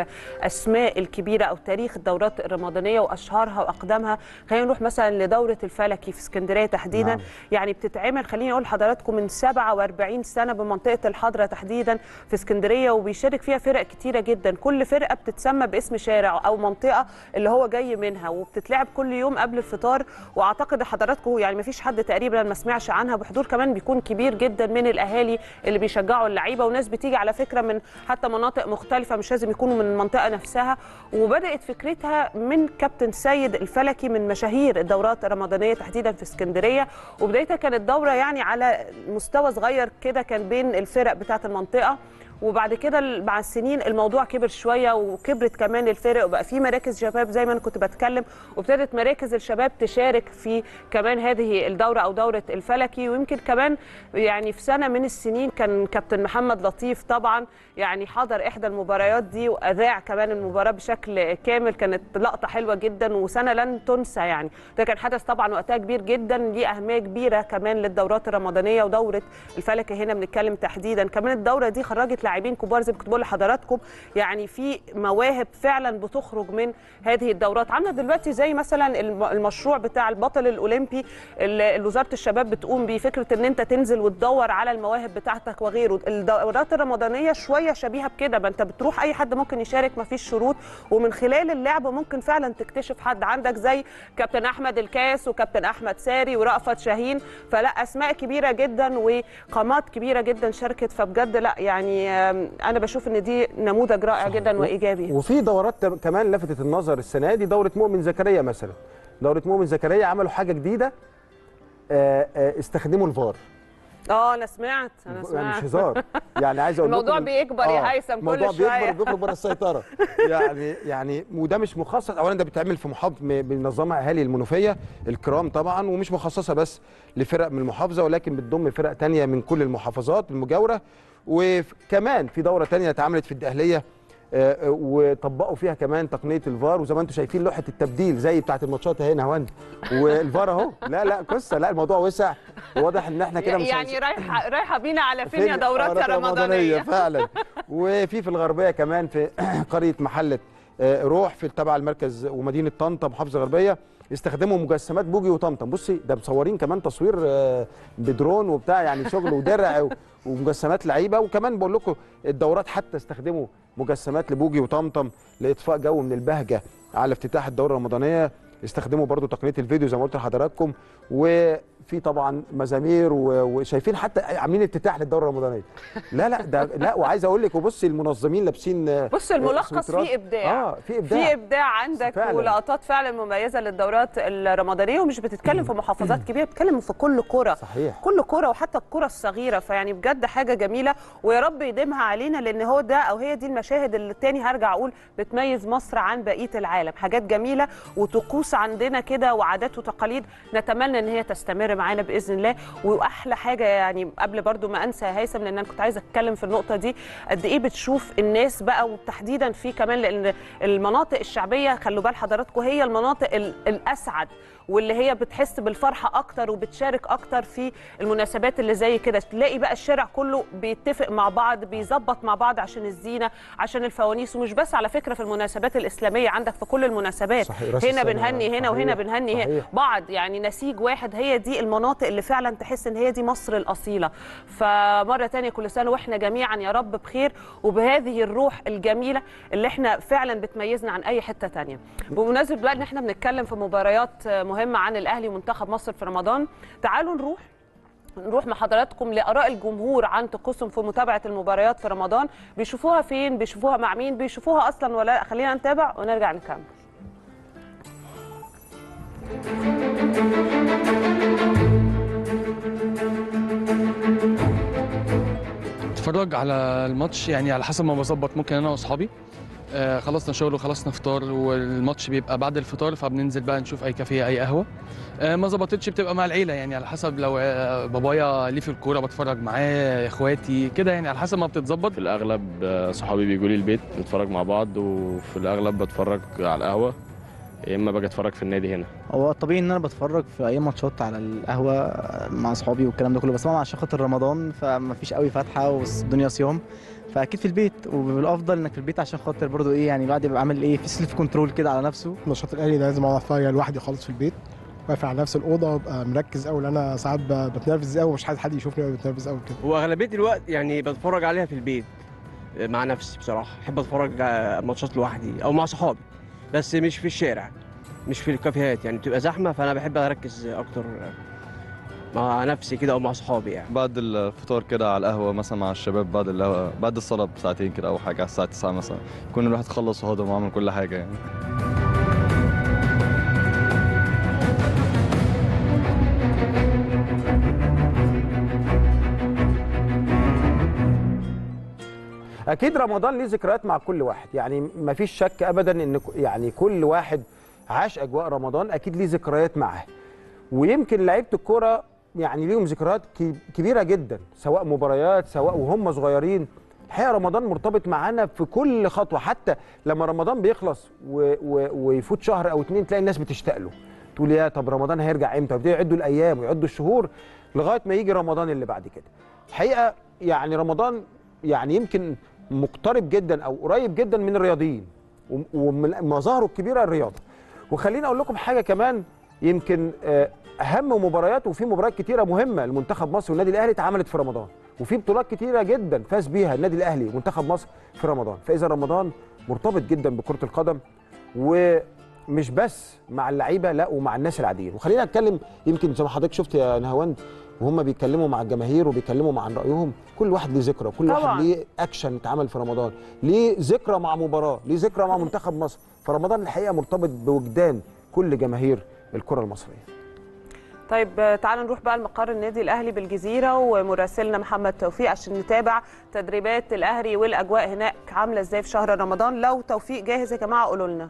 الاسماء الكبيره او تاريخ الدورات الرمضانيه واشهرها واقدمها خلينا نروح مثلا لدوره الفلكي في اسكندريه تحديدا نعم. يعني بتتعمل خليني اقول لحضراتكم من 47 سنه بمنطقه الحضره تحديدا في اسكندريه وبيشارك فيها فرق كتيره جدا كل فرقه بتتسمى باسم شارع او منطقه اللي هو جاي منها وبتتلعب كل يوم قبل الفطار واعتقد حضراتكم يعني ما فيش حد تقريبا ما سمعش عنها بحضور كمان بيكون كبير جدا من الاهالي اللي بيشجعوا اللعيبه وناس بتيجي على فكره من حتى مناطق مختلفه مش لازم يكونوا من المنطقه نفسها وبدات فكرتها من كابتن سيد الفلكي من مشاهير الدورات الرمضانيه تحديدا في اسكندريه وبدايتها كانت دوره يعني على مستوى صغير كده كان بين الفرق بتاعه المنطقه وبعد كده ال- مع السنين الموضوع كبر شويه وكبرت كمان الفرق وبقى في مراكز شباب زي ما انا كنت بتكلم وابتدت مراكز الشباب تشارك في كمان هذه الدوره او دوره الفلكي ويمكن كمان يعني في سنه من السنين كان كابتن محمد لطيف طبعا يعني حضر احدى المباريات دي واذاع كمان المباراه بشكل كامل كانت لقطه حلوه جدا وسنه لن تنسى يعني ده كان حدث طبعا وقتها كبير جدا ليه اهميه كبيره كمان للدورات الرمضانيه ودوره الفلكي هنا بنتكلم تحديدا كمان الدوره دي خرجت لاعبين كبار زي ما كنت بقول لحضراتكم يعني في مواهب فعلا بتخرج من هذه الدورات عندنا دلوقتي زي مثلا الم- المشروع بتاع البطل الاولمبي اللي اللي وزاره الشباب بتقوم بيه فكره ان انت تنزل وتدور على المواهب بتاعتك وغيره الدورات الرمضانيه شويه شبيهه بكده ما انت بتروح اي حد ممكن يشارك ما فيش شروط ومن خلال اللعب ممكن فعلا تكتشف حد عندك زي كابتن احمد الكاس وكابتن احمد ساري ورأفت شاهين فلا اسماء كبيره جدا وقامات كبيره جدا شاركت فبجد لا يعني آم، انا بشوف ان دي نموذج رائع جدا وايجابي وفي دورات تم- كمان لفتت النظر السنه دي دوره مؤمن زكريا مثلا دوره مؤمن زكريا عملوا حاجه جديده آه، آه، استخدموا الفار اه انا سمعت انا يعني مش سمعت هزار يعني عايز اقول الموضوع لكم إن- بيكبر يا هيثم كل الموضوع شوية. بيكبر بيخرج بره السيطره يعني يعني وده مش مخصص اولا ده بيتعمل في محافظه بينظمها اهالي المنوفيه الكرام طبعا ومش مخصصه بس لفرق من المحافظه ولكن بتضم فرق تانية من كل المحافظات المجاوره وكمان في دوره تانية اتعملت في الدقهليه آه، آه، وطبقوا فيها كمان تقنيه الفار وزي ما انتم شايفين لوحه التبديل زي بتاعه الماتشات اهي نهوان والفار اهو لا لا قصه لا الموضوع وسع وواضح ان احنا كده مش يعني رايحه رايحه بينا على فين يا دورات دورات رمضانيه فعلا وفي في الغربيه كمان في قريه محله آه، روح في تبع المركز ومدينه طنطا محافظه غربيه استخدموا مجسمات بوجي وطمطم بصي ده مصورين كمان تصوير آه، بدرون وبتاع يعني شغل ودرع و- ومجسمات لعيبه وكمان بقول لكم الدورات حتى استخدموا مجسمات لبوجي وطمطم لاطفاء جو من البهجه على افتتاح الدوره الرمضانيه استخدموا برضو تقنيه الفيديو زي ما قلت لحضراتكم وفي طبعا مزامير و- وشايفين حتى عاملين افتتاح للدوره الرمضانيه لا لا ده لا وعايز اقول لك وبصي المنظمين لابسين آه، بص الملخص سويترات. فيه ابداع اه في ابداع في ابداع عندك فعلاً. ولقطات فعلا مميزه للدورات الرمضانيه ومش بتتكلم في محافظات كبيره بتتكلم في كل قرى صحيح كل كرة وحتى الكرة الصغيرة فيعني بجد حاجة جميلة ويا رب يديمها علينا لأن هو ده أو هي دي المشاهد اللي تاني هرجع أقول بتميز مصر عن بقية العالم حاجات جميلة وطقوس عندنا كده وعادات وتقاليد نتمنى إن هي تستمر معانا بإذن الله وأحلى حاجة يعني قبل برضو ما أنسى يا هيثم لأن أنا كنت عايزة أتكلم في النقطة دي قد إيه بتشوف الناس بقى وتحديدا في كمان لأن المناطق الشعبية خلوا بال حضراتكم هي المناطق ال- الأسعد واللي هي بتحس بالفرحه اكتر وبتشارك اكتر في المناسبات اللي زي كده تلاقي بقى الشارع كله بيتفق مع بعض بيظبط مع بعض عشان الزينه عشان الفوانيس ومش بس على فكره في المناسبات الاسلاميه عندك في كل المناسبات صحيح، راس هنا السنة، بنهني هنا وهنا صحيح، بنهني هنا صحيح. بعض يعني نسيج واحد هي دي المناطق اللي فعلا تحس ان هي دي مصر الاصيله فمره تانية كل سنه واحنا جميعا يا رب بخير وبهذه الروح الجميله اللي احنا فعلا بتميزنا عن اي حته تانية بمناسبه بقى ان احنا بنتكلم في مباريات مهمه عن الاهلي ومنتخب مصر في رمضان تعالوا نروح نروح مع حضراتكم لاراء الجمهور عن طقوسهم في متابعه المباريات في رمضان بيشوفوها فين بيشوفوها مع مين بيشوفوها اصلا ولا لا خلينا نتابع ونرجع نكمل اتفرج على الماتش يعني على حسب ما بظبط ممكن انا واصحابي آه خلصنا شغل وخلصنا فطار والماتش بيبقى بعد الفطار فبننزل بقى نشوف اي كافيه اي قهوه آه ما ظبطتش بتبقى مع العيله يعني على حسب لو آه بابايا ليه في الكوره بتفرج معاه اخواتي كده يعني على حسب ما بتتظبط في الاغلب آه، صحابي بيجوا لي البيت نتفرج مع بعض وفي الاغلب بتفرج على القهوه يا اما باجي اتفرج في النادي هنا هو الطبيعي ان انا بتفرج في اي ماتشات على القهوه مع اصحابي والكلام ده كله بس طبعا عشان خاطر رمضان فما فيش قوي فاتحه والدنيا صيام فاكيد في البيت وبالافضل انك في البيت عشان خاطر برضو ايه يعني الواحد يبقى عامل ايه في سيلف كنترول كده على نفسه نشاط الاهلي ده لازم اقعد اتفرج لوحدي خالص في البيت واقف على نفس الاوضه وابقى مركز قوي لان انا ساعات ب- بتنرفز قوي ومش عايز حد يشوفني وانا بتنرفز قوي كده واغلبيه الوقت يعني بتفرج عليها في البيت مع نفسي بصراحه احب اتفرج على ماتشات لوحدي او مع صحابي بس مش في الشارع مش في الكافيهات يعني بتبقى زحمه فانا بحب اركز اكتر مع نفسي كده او مع صحابي يعني بعد الفطار كده على القهوه مثلا مع الشباب بعد القهوه بعد الصلاه بساعتين كده او حاجه على الساعه 9 مثلا يكون الواحد خلص وهضم وعمل كل حاجه يعني اكيد رمضان ليه ذكريات مع كل واحد يعني ما فيش شك ابدا ان ك- يعني كل واحد عاش اجواء رمضان اكيد ليه ذكريات معاه ويمكن لعيبه الكوره يعني ليهم ذكريات كي- كبيره جدا سواء مباريات سواء وهم صغيرين الحقيقه رمضان مرتبط معانا في كل خطوه حتى لما رمضان بيخلص و... و... ويفوت شهر او اتنين تلاقي الناس بتشتاق له تقول يا طب رمضان هيرجع امتى ويبتدوا يعدوا الايام ويعدوا الشهور لغايه ما يجي رمضان اللي بعد كده الحقيقه يعني رمضان يعني يمكن مقترب جدا او قريب جدا من الرياضيين وم- ومن مظاهره الكبيره الرياضه وخليني اقول لكم حاجه كمان يمكن آه، اهم مباريات وفي مباريات كتيره مهمه لمنتخب مصر والنادي الاهلي اتعملت في رمضان وفي بطولات كتيره جدا فاز بيها النادي الاهلي ومنتخب مصر في رمضان فاذا رمضان مرتبط جدا بكره القدم ومش بس مع اللعيبه لا ومع الناس العاديين وخلينا نتكلم يمكن زي ما حضرتك شفت يا نهاوند وهم بيتكلموا مع الجماهير وبيتكلموا عن رايهم كل واحد ليه ذكرى كل طبعاً. واحد ليه اكشن اتعمل في رمضان ليه ذكرى مع مباراه ليه ذكرى مع منتخب مصر فرمضان الحقيقه مرتبط بوجدان كل جماهير الكره المصريه طيب آه، تعالوا نروح بقى لمقر النادي الاهلي بالجزيره ومراسلنا محمد توفيق عشان نتابع تدريبات الاهلي والاجواء هناك عامله ازاي في شهر رمضان لو توفيق جاهز يا جماعه قولوا لنا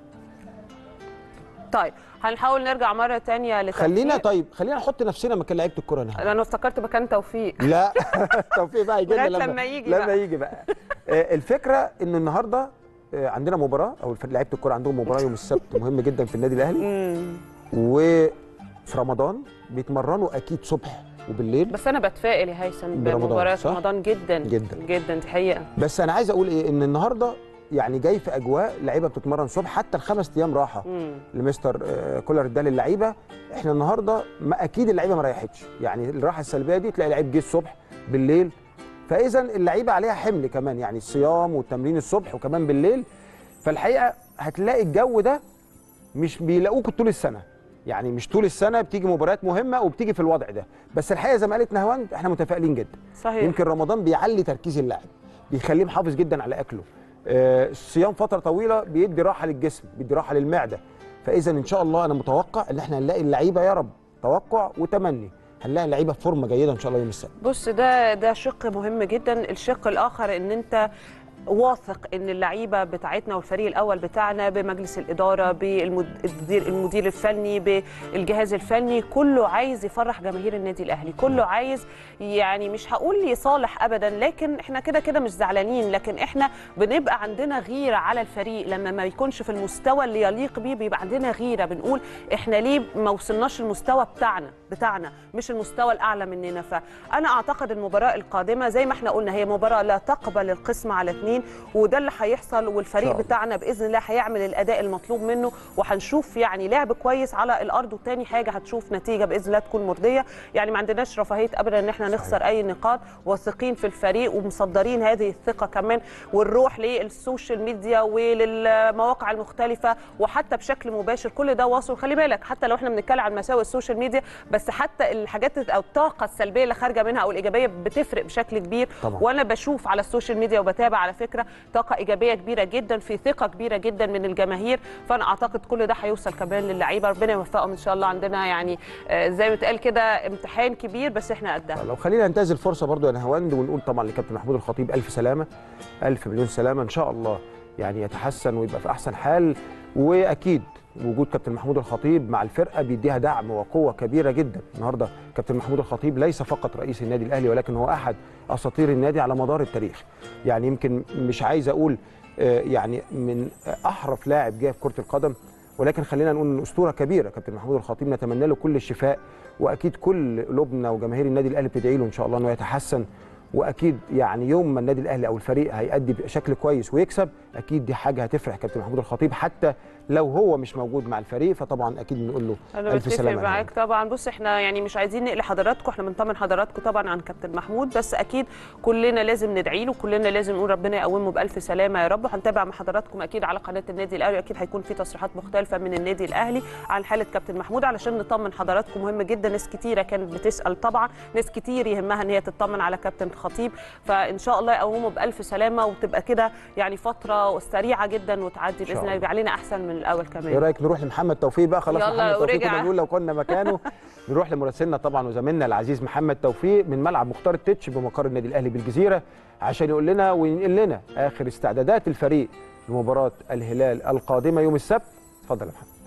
طيب هنحاول نرجع مره تانية لتوفيق خلينا طيب خلينا نحط نفسنا مكان لعيبه الكره هنا انا افتكرت مكان توفيق لا توفيق بقى يجي لنا لغاية لما لما يجي لما بقى. يجي بقى آه، الفكره ان النهارده آه، عندنا مباراه او الف- لعيبه الكره عندهم مباراه يوم السبت مهم جدا في النادي الاهلي مم. وفي رمضان بيتمرنوا اكيد صبح وبالليل بس انا بتفائل يا هيثم برمضان، بمباريات صح؟ رمضان جدا جدا. جدا دي حقيقه بس انا عايز اقول ايه ان النهارده يعني جاي في اجواء لعيبه بتتمرن صبح حتى الخمس ايام راحه مم. لمستر آه، كولر اداه للعيبه احنا النهارده ما اكيد اللعيبه ما ريحتش يعني الراحه السلبيه دي تلاقي لعيب جه الصبح بالليل فاذا اللعيبه عليها حمل كمان يعني الصيام والتمرين الصبح وكمان بالليل فالحقيقه هتلاقي الجو ده مش بيلاقوك طول السنه يعني مش طول السنه بتيجي مباريات مهمه وبتيجي في الوضع ده بس الحقيقه زي ما قالت نهواند احنا متفائلين جدا صحيح يمكن رمضان بيعلي تركيز اللاعب بيخليه محافظ جدا على اكله آه، الصيام فتره طويله بيدي راحه للجسم بيدي راحه للمعده فاذا ان شاء الله انا متوقع ان احنا هنلاقي اللعيبه يا رب توقع وتمني هنلاقي اللعيبه في فورمه جيده ان شاء الله يوم السبت بص ده ده شق مهم جدا الشق الاخر ان انت واثق ان اللعيبه بتاعتنا والفريق الاول بتاعنا بمجلس الاداره بالمدير المدير الفني بالجهاز الفني كله عايز يفرح جماهير النادي الاهلي كله عايز يعني مش هقول يصالح ابدا لكن احنا كده كده مش زعلانين لكن احنا بنبقى عندنا غيره على الفريق لما ما يكونش في المستوى اللي يليق بيه بيبقى عندنا غيره بنقول احنا ليه ما وصلناش المستوى بتاعنا بتاعنا مش المستوى الاعلى مننا فانا اعتقد المباراه القادمه زي ما احنا قلنا هي مباراه لا تقبل القسم على اثنين وده اللي هيحصل والفريق الله. بتاعنا باذن الله هيعمل الاداء المطلوب منه وهنشوف يعني لعب كويس على الارض وتاني حاجه هتشوف نتيجه باذن الله تكون مرضيه يعني ما عندناش رفاهيه ابدا ان احنا نخسر اي نقاط واثقين في الفريق ومصدرين هذه الثقه كمان والروح للسوشيال ميديا وللمواقع المختلفه وحتى بشكل مباشر كل ده واصل خلي بالك حتى لو احنا بنتكلم عن مساوئ السوشيال ميديا بس حتى الحاجات او الطاقه السلبيه اللي خارجه منها او الايجابيه بتفرق بشكل كبير طبعاً. وانا بشوف على السوشيال ميديا وبتابع على فكره طاقه ايجابيه كبيره جدا في ثقه كبيره جدا من الجماهير فانا اعتقد كل ده هيوصل كمان للعيبه ربنا يوفقهم ان شاء الله عندنا يعني آه، زي ما اتقال كده امتحان كبير بس احنا قدها لو خلينا ننتهز الفرصه برضو يا نهاوند ونقول طبعا لكابتن محمود الخطيب الف سلامه الف مليون سلامه ان شاء الله يعني يتحسن ويبقى في احسن حال واكيد وجود كابتن محمود الخطيب مع الفرقه بيديها دعم وقوه كبيره جدا النهارده كابتن محمود الخطيب ليس فقط رئيس النادي الاهلي ولكن هو احد اساطير النادي على مدار التاريخ يعني يمكن مش عايز اقول آه، يعني من احرف لاعب جه في كره القدم ولكن خلينا نقول ان اسطوره كبيره كابتن محمود الخطيب نتمنى له كل الشفاء واكيد كل قلوبنا وجماهير النادي الاهلي بتدعي له ان شاء الله انه يتحسن واكيد يعني يوم ما النادي الاهلي او الفريق هيأدي بشكل كويس ويكسب اكيد دي حاجه هتفرح كابتن محمود الخطيب حتى لو هو مش موجود مع الفريق فطبعا اكيد بنقول له انا الف بتفق سلامه معاك طبعا بص احنا يعني مش عايزين نقل حضراتكم احنا بنطمن حضراتكم طبعا عن كابتن محمود بس اكيد كلنا لازم ندعي له كلنا لازم نقول ربنا يقومه بالف سلامه يا رب وهنتابع مع حضراتكم اكيد على قناه النادي الاهلي اكيد هيكون في تصريحات مختلفه من النادي الاهلي عن حاله كابتن محمود علشان نطمن حضراتكم مهم جدا ناس كتيره كانت بتسال طبعا ناس كتير يهمها ان هي تطمن على كابتن خطيب فان شاء الله يقومه بالف سلامه وتبقى كده يعني فتره بطريقه سريعه جدا وتعدي شاء باذن الله الله. يبقى علينا احسن من الاول ايه كمان رايك نروح لمحمد توفيق بقى خلاص يلا، محمد توفيق ورجع. كنا بنقول لو كنا مكانه نروح لمراسلنا طبعا وزميلنا العزيز محمد توفيق من ملعب مختار التتش بمقر النادي الاهلي بالجزيره عشان يقول لنا وينقل لنا اخر استعدادات الفريق لمباراه الهلال القادمه يوم السبت اتفضل يا محمد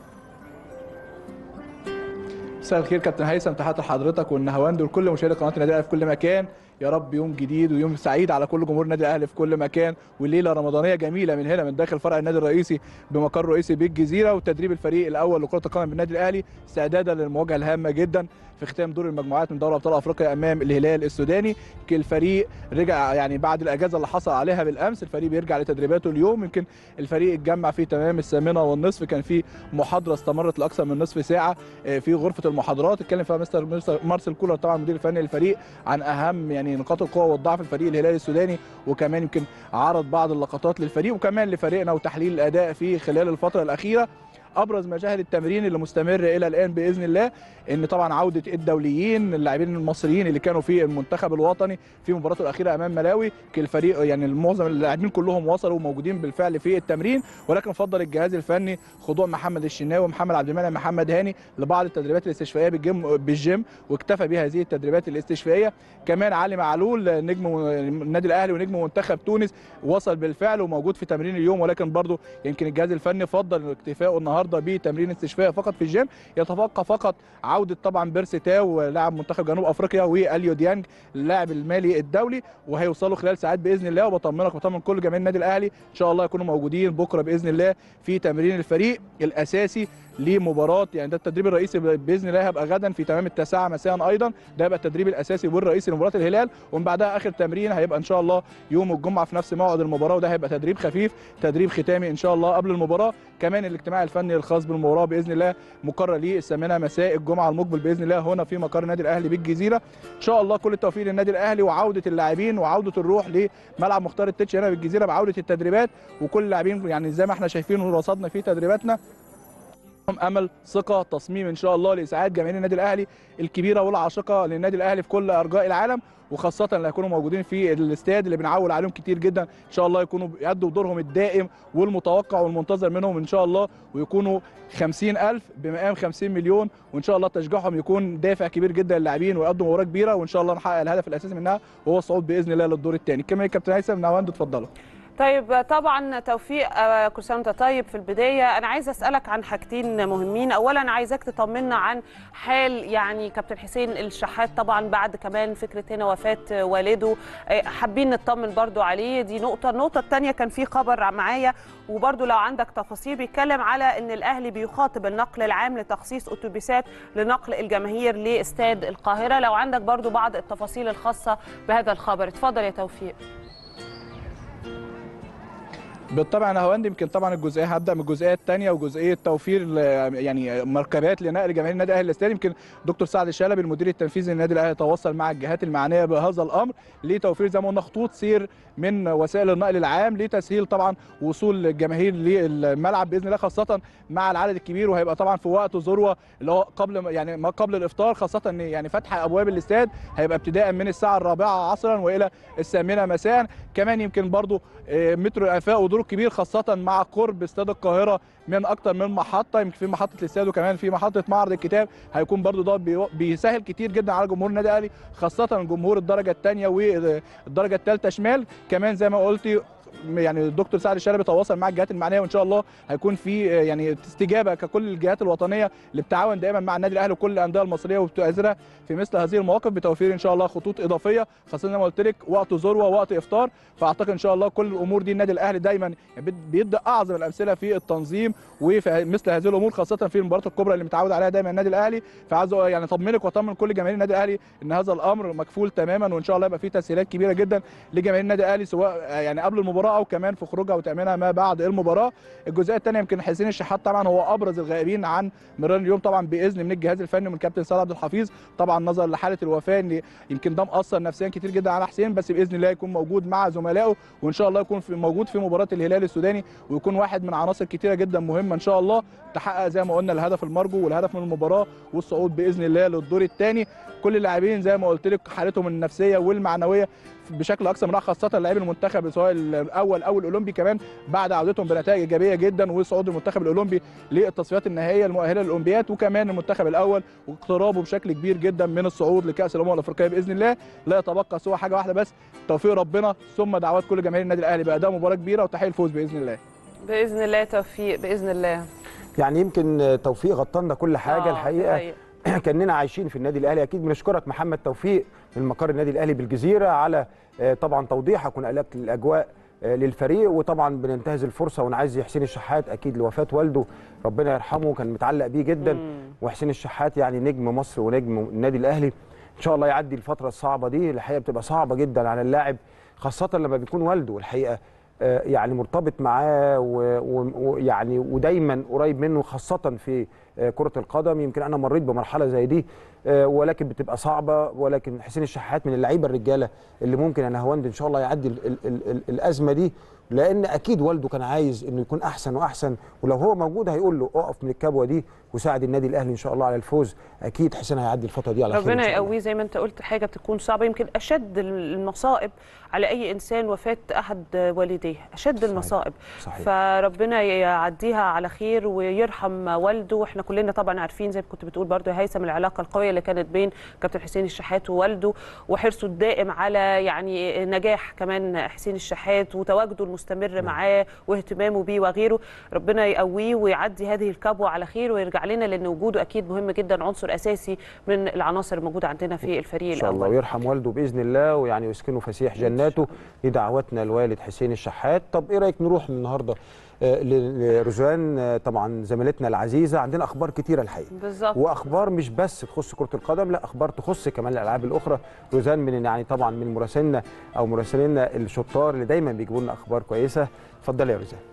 مساء الخير كابتن هيثم تحياتي لحضرتك والنهواند ولكل مشاهدي قناه النادي الاهلي في كل مكان يا رب يوم جديد ويوم سعيد على كل جمهور النادي الاهلي في كل مكان وليله رمضانيه جميله من هنا من داخل فرع النادي الرئيسي بمقر رئيسي بالجزيره وتدريب الفريق الاول لكره القدم بالنادي الاهلي استعدادا للمواجهه الهامه جدا في ختام دور المجموعات من دوري ابطال افريقيا امام الهلال السوداني يمكن الفريق رجع يعني بعد الاجازه اللي حصل عليها بالامس الفريق بيرجع لتدريباته اليوم يمكن الفريق اتجمع في تمام الثامنه والنصف كان في محاضره استمرت لاكثر من نصف ساعه آه، في غرفه المحاضرات اتكلم فيها مستر مستر مارسيل كولر طبعا المدير الفني للفريق عن اهم يعني نقاط القوه والضعف الفريق الهلال السوداني وكمان يمكن عرض بعض اللقطات للفريق وكمان لفريقنا وتحليل الاداء في خلال الفتره الاخيره ابرز مشاهد التمرين اللي مستمر الى الان باذن الله ان طبعا عوده الدوليين اللاعبين المصريين اللي كانوا في المنتخب الوطني في مباراته الاخيره امام ملاوي كل الفريق يعني معظم اللاعبين كلهم وصلوا وموجودين بالفعل في التمرين ولكن فضل الجهاز الفني خضوع محمد الشناوي ومحمد عبد المنعم محمد هاني لبعض التدريبات الاستشفائيه بالجيم بالجيم واكتفى بهذه التدريبات الاستشفائيه كمان علي معلول نجم النادي الاهلي ونجم منتخب تونس وصل بالفعل وموجود في تمرين اليوم ولكن برضه يمكن الجهاز الفني فضل اكتفائه النهارده بتمرين استشفاء فقط في الجيم يتبقى فقط عوده طبعا بيرسي تاو لاعب منتخب جنوب افريقيا واليو ديانج اللاعب المالي الدولي وهيوصلوا خلال ساعات باذن الله وبطمنك وبطمن كل جماهير النادي الاهلي ان شاء الله يكونوا موجودين بكره باذن الله في تمرين الفريق الاساسي لمباراه يعني ده التدريب الرئيسي باذن الله هيبقى غدا في تمام التاسعه مساء ايضا ده هيبقى التدريب الاساسي والرئيسي لمباراه الهلال ومن بعدها اخر تمرين هيبقى ان شاء الله يوم الجمعه في نفس موعد المباراه وده هيبقى تدريب خفيف تدريب ختامي ان شاء الله قبل المباراه كمان الاجتماع الفني الخاص بالمباراه باذن الله مقرر ليه الثامنه مساء الجمعه المقبل باذن الله هنا في مقر النادي الاهلي بالجزيره ان شاء الله كل التوفيق للنادي الاهلي وعوده اللاعبين وعوده الروح لملعب مختار التتش هنا بالجزيره بعوده التدريبات وكل اللاعبين يعني زي ما احنا شايفين ورصدنا في تدريباتنا لهم امل ثقه تصميم ان شاء الله لاسعاد جماهير النادي الاهلي الكبيره والعاشقه للنادي الاهلي في كل ارجاء العالم وخاصه اللي هيكونوا موجودين في الاستاد اللي بنعول عليهم كتير جدا ان شاء الله يكونوا يأدوا دورهم الدائم والمتوقع والمنتظر منهم ان شاء الله ويكونوا 50000 بمقام 50 مليون وان شاء الله تشجيعهم يكون دافع كبير جدا للاعبين ويقدموا مباراه كبيره وان شاء الله نحقق الهدف الاساسي منها وهو الصعود باذن الله للدور الثاني كمان كابتن هيثم نواند اتفضلوا طيب طبعا توفيق آه، كل سنه وانت طيب في البدايه انا عايزه اسالك عن حاجتين مهمين اولا عايزاك تطمنا عن حال يعني كابتن حسين الشحات طبعا بعد كمان فكره هنا وفاه والده آه، حابين نطمن برضو عليه دي نقطه النقطه الثانيه كان في خبر معايا وبرضو لو عندك تفاصيل بيتكلم على ان الاهلي بيخاطب النقل العام لتخصيص اتوبيسات لنقل الجماهير لاستاد القاهره لو عندك برضو بعض التفاصيل الخاصه بهذا الخبر اتفضل يا توفيق بالطبع انا هوند يمكن طبعا الجزئيه هبدا من الجزئيه الثانيه وجزئيه توفير ل- يعني مركبات لنقل جماهير النادي الاهلي الاستاد يمكن دكتور سعد الشلبي المدير التنفيذي للنادي الاهلي تواصل مع الجهات المعنيه بهذا الامر لتوفير زي ما قلنا خطوط سير من وسائل النقل العام لتسهيل طبعا وصول الجماهير للملعب باذن الله خاصه مع العدد الكبير وهيبقى طبعا في وقت ذروه اللي هو قبل يعني ما قبل الافطار خاصه ان يعني فتح ابواب الاستاد هيبقى ابتداء من الساعه الرابعه عصرا والى الثامنه مساء كمان يمكن برضو آه، مترو الانفاق ودور كبير خاصه مع قرب استاد القاهره من اكتر من محطه يمكن في محطه الاستاد وكمان في محطه معرض الكتاب هيكون برضو ده بي- بيسهل كتير جدا على جمهور النادي الاهلي خاصه جمهور الدرجه الثانيه والدرجه الثالثه شمال كمان زي ما قلتي يعني الدكتور سعد الشلبي تواصل مع الجهات المعنيه وان شاء الله هيكون في آه، يعني استجابه ككل الجهات الوطنيه اللي بتتعاون دائما مع النادي الاهلي وكل الانديه المصريه وبتؤازرها في مثل هذه المواقف بتوفير ان شاء الله خطوط اضافيه خاصه زي ما قلت لك وقت ذروه وقت افطار فاعتقد ان شاء الله كل الامور دي النادي الاهلي دايما بيد- بيدي اعظم الامثله في التنظيم وفي مثل هذه الامور خاصه في المباريات الكبرى اللي متعود عليها دايما النادي الاهلي فعايز أقول- يعني اطمنك واطمن كل جماهير النادي الاهلي ان هذا الامر مكفول تماما وان شاء الله يبقى فيه تسهيلات كبيره جدا لجماهير النادي الاهلي سواء يعني قبل المباراه او كمان في خروجها وتامينها ما بعد المباراه الجزئيه الثانيه يمكن حسين الشحات طبعا هو ابرز الغائبين عن مران اليوم طبعا باذن من الجهاز الفني ومن كابتن سيد عبد الحفيظ طبعا نظرا لحاله الوفاه ان يمكن ده مأثر نفسيا كتير جدا على حسين بس باذن الله يكون موجود مع زملائه وان شاء الله يكون في موجود في مباراه الهلال السوداني ويكون واحد من عناصر كتيره جدا مهمه ان شاء الله تحقق زي ما قلنا الهدف المرجو والهدف من المباراه والصعود باذن الله للدور الثاني كل اللاعبين زي ما قلت لك حالتهم النفسيه والمعنويه بشكل اكثر من رائع خاصه لاعبي المنتخب سواء الاول او الاولمبي كمان بعد عودتهم بنتائج ايجابيه جدا وصعود المنتخب الاولمبي للتصفيات النهائيه المؤهله للاولمبياد وكمان المنتخب الاول واقترابه بشكل كبير جدا من الصعود لكاس الامم الافريقيه باذن الله لا يتبقى سوى حاجه واحده بس توفيق ربنا ثم دعوات كل جماهير النادي الاهلي باداء مباراه كبيره وتحقيق الفوز باذن الله باذن الله توفيق باذن الله يعني يمكن توفيق غطى لنا كل حاجه آه، الحقيقه حقيقة. كاننا عايشين في النادي الاهلي اكيد بنشكرك محمد توفيق من مقر النادي الاهلي بالجزيره على آه، طبعا توضيحك ونقلك الاجواء آه، للفريق وطبعا بننتهز الفرصه ونعزي حسين الشحات اكيد لوفاه والده ربنا يرحمه كان متعلق بيه جدا وحسين الشحات يعني نجم مصر ونجم النادي الاهلي ان شاء الله يعدي الفتره الصعبه دي الحقيقه بتبقى صعبه جدا على اللاعب خاصه لما بيكون والده الحقيقه آه، يعني مرتبط معاه و- و- ويعني ودايما قريب منه خاصه في آه، كره القدم يمكن انا مريت بمرحله زي دي آه، ولكن بتبقى صعبه ولكن حسين الشحات من اللعيبه الرجاله اللي ممكن انا هوند ان شاء الله يعدي ال ال ال ال الازمه دي لان اكيد والده كان عايز انه يكون احسن واحسن ولو هو موجود هيقول له اقف من الكبوه دي وساعد النادي الاهلي ان شاء الله على الفوز اكيد حسين هيعدي الفتره دي على خير إن ربنا شاء الله. يقويه زي ما انت قلت حاجه بتكون صعبه يمكن اشد المصائب على اي انسان وفاه احد والديه اشد صحيح. المصائب صحيح. فربنا يعديها على خير ويرحم والده واحنا كلنا طبعا عارفين زي ما كنت بتقول برضو يا هيثم العلاقه القويه اللي كانت بين كابتن حسين الشحات ووالده وحرصه الدائم على يعني نجاح كمان حسين الشحات وتواجده المستمر معاه واهتمامه بيه وغيره ربنا يقويه ويعدي هذه الكبوه على خير ويرجع لنا لان وجوده اكيد مهم جدا عنصر اساسي من العناصر الموجوده عندنا في الفريق ان شاء الله الاول ويرحم والده باذن الله ويعني يسكنه فسيح جناته دي دعواتنا لوالد حسين الشحات طب ايه رايك نروح النهارده آه، ل- لرزوان آه، طبعا زميلتنا العزيزه عندنا اخبار كتيره الحقيقه بالظبط واخبار مش بس تخص كره القدم لا اخبار تخص كمان الالعاب الاخرى روزان من يعني طبعا من مراسلنا او مراسلينا الشطار اللي دايما بيجيبوا لنا اخبار كويسه اتفضلي يا روزان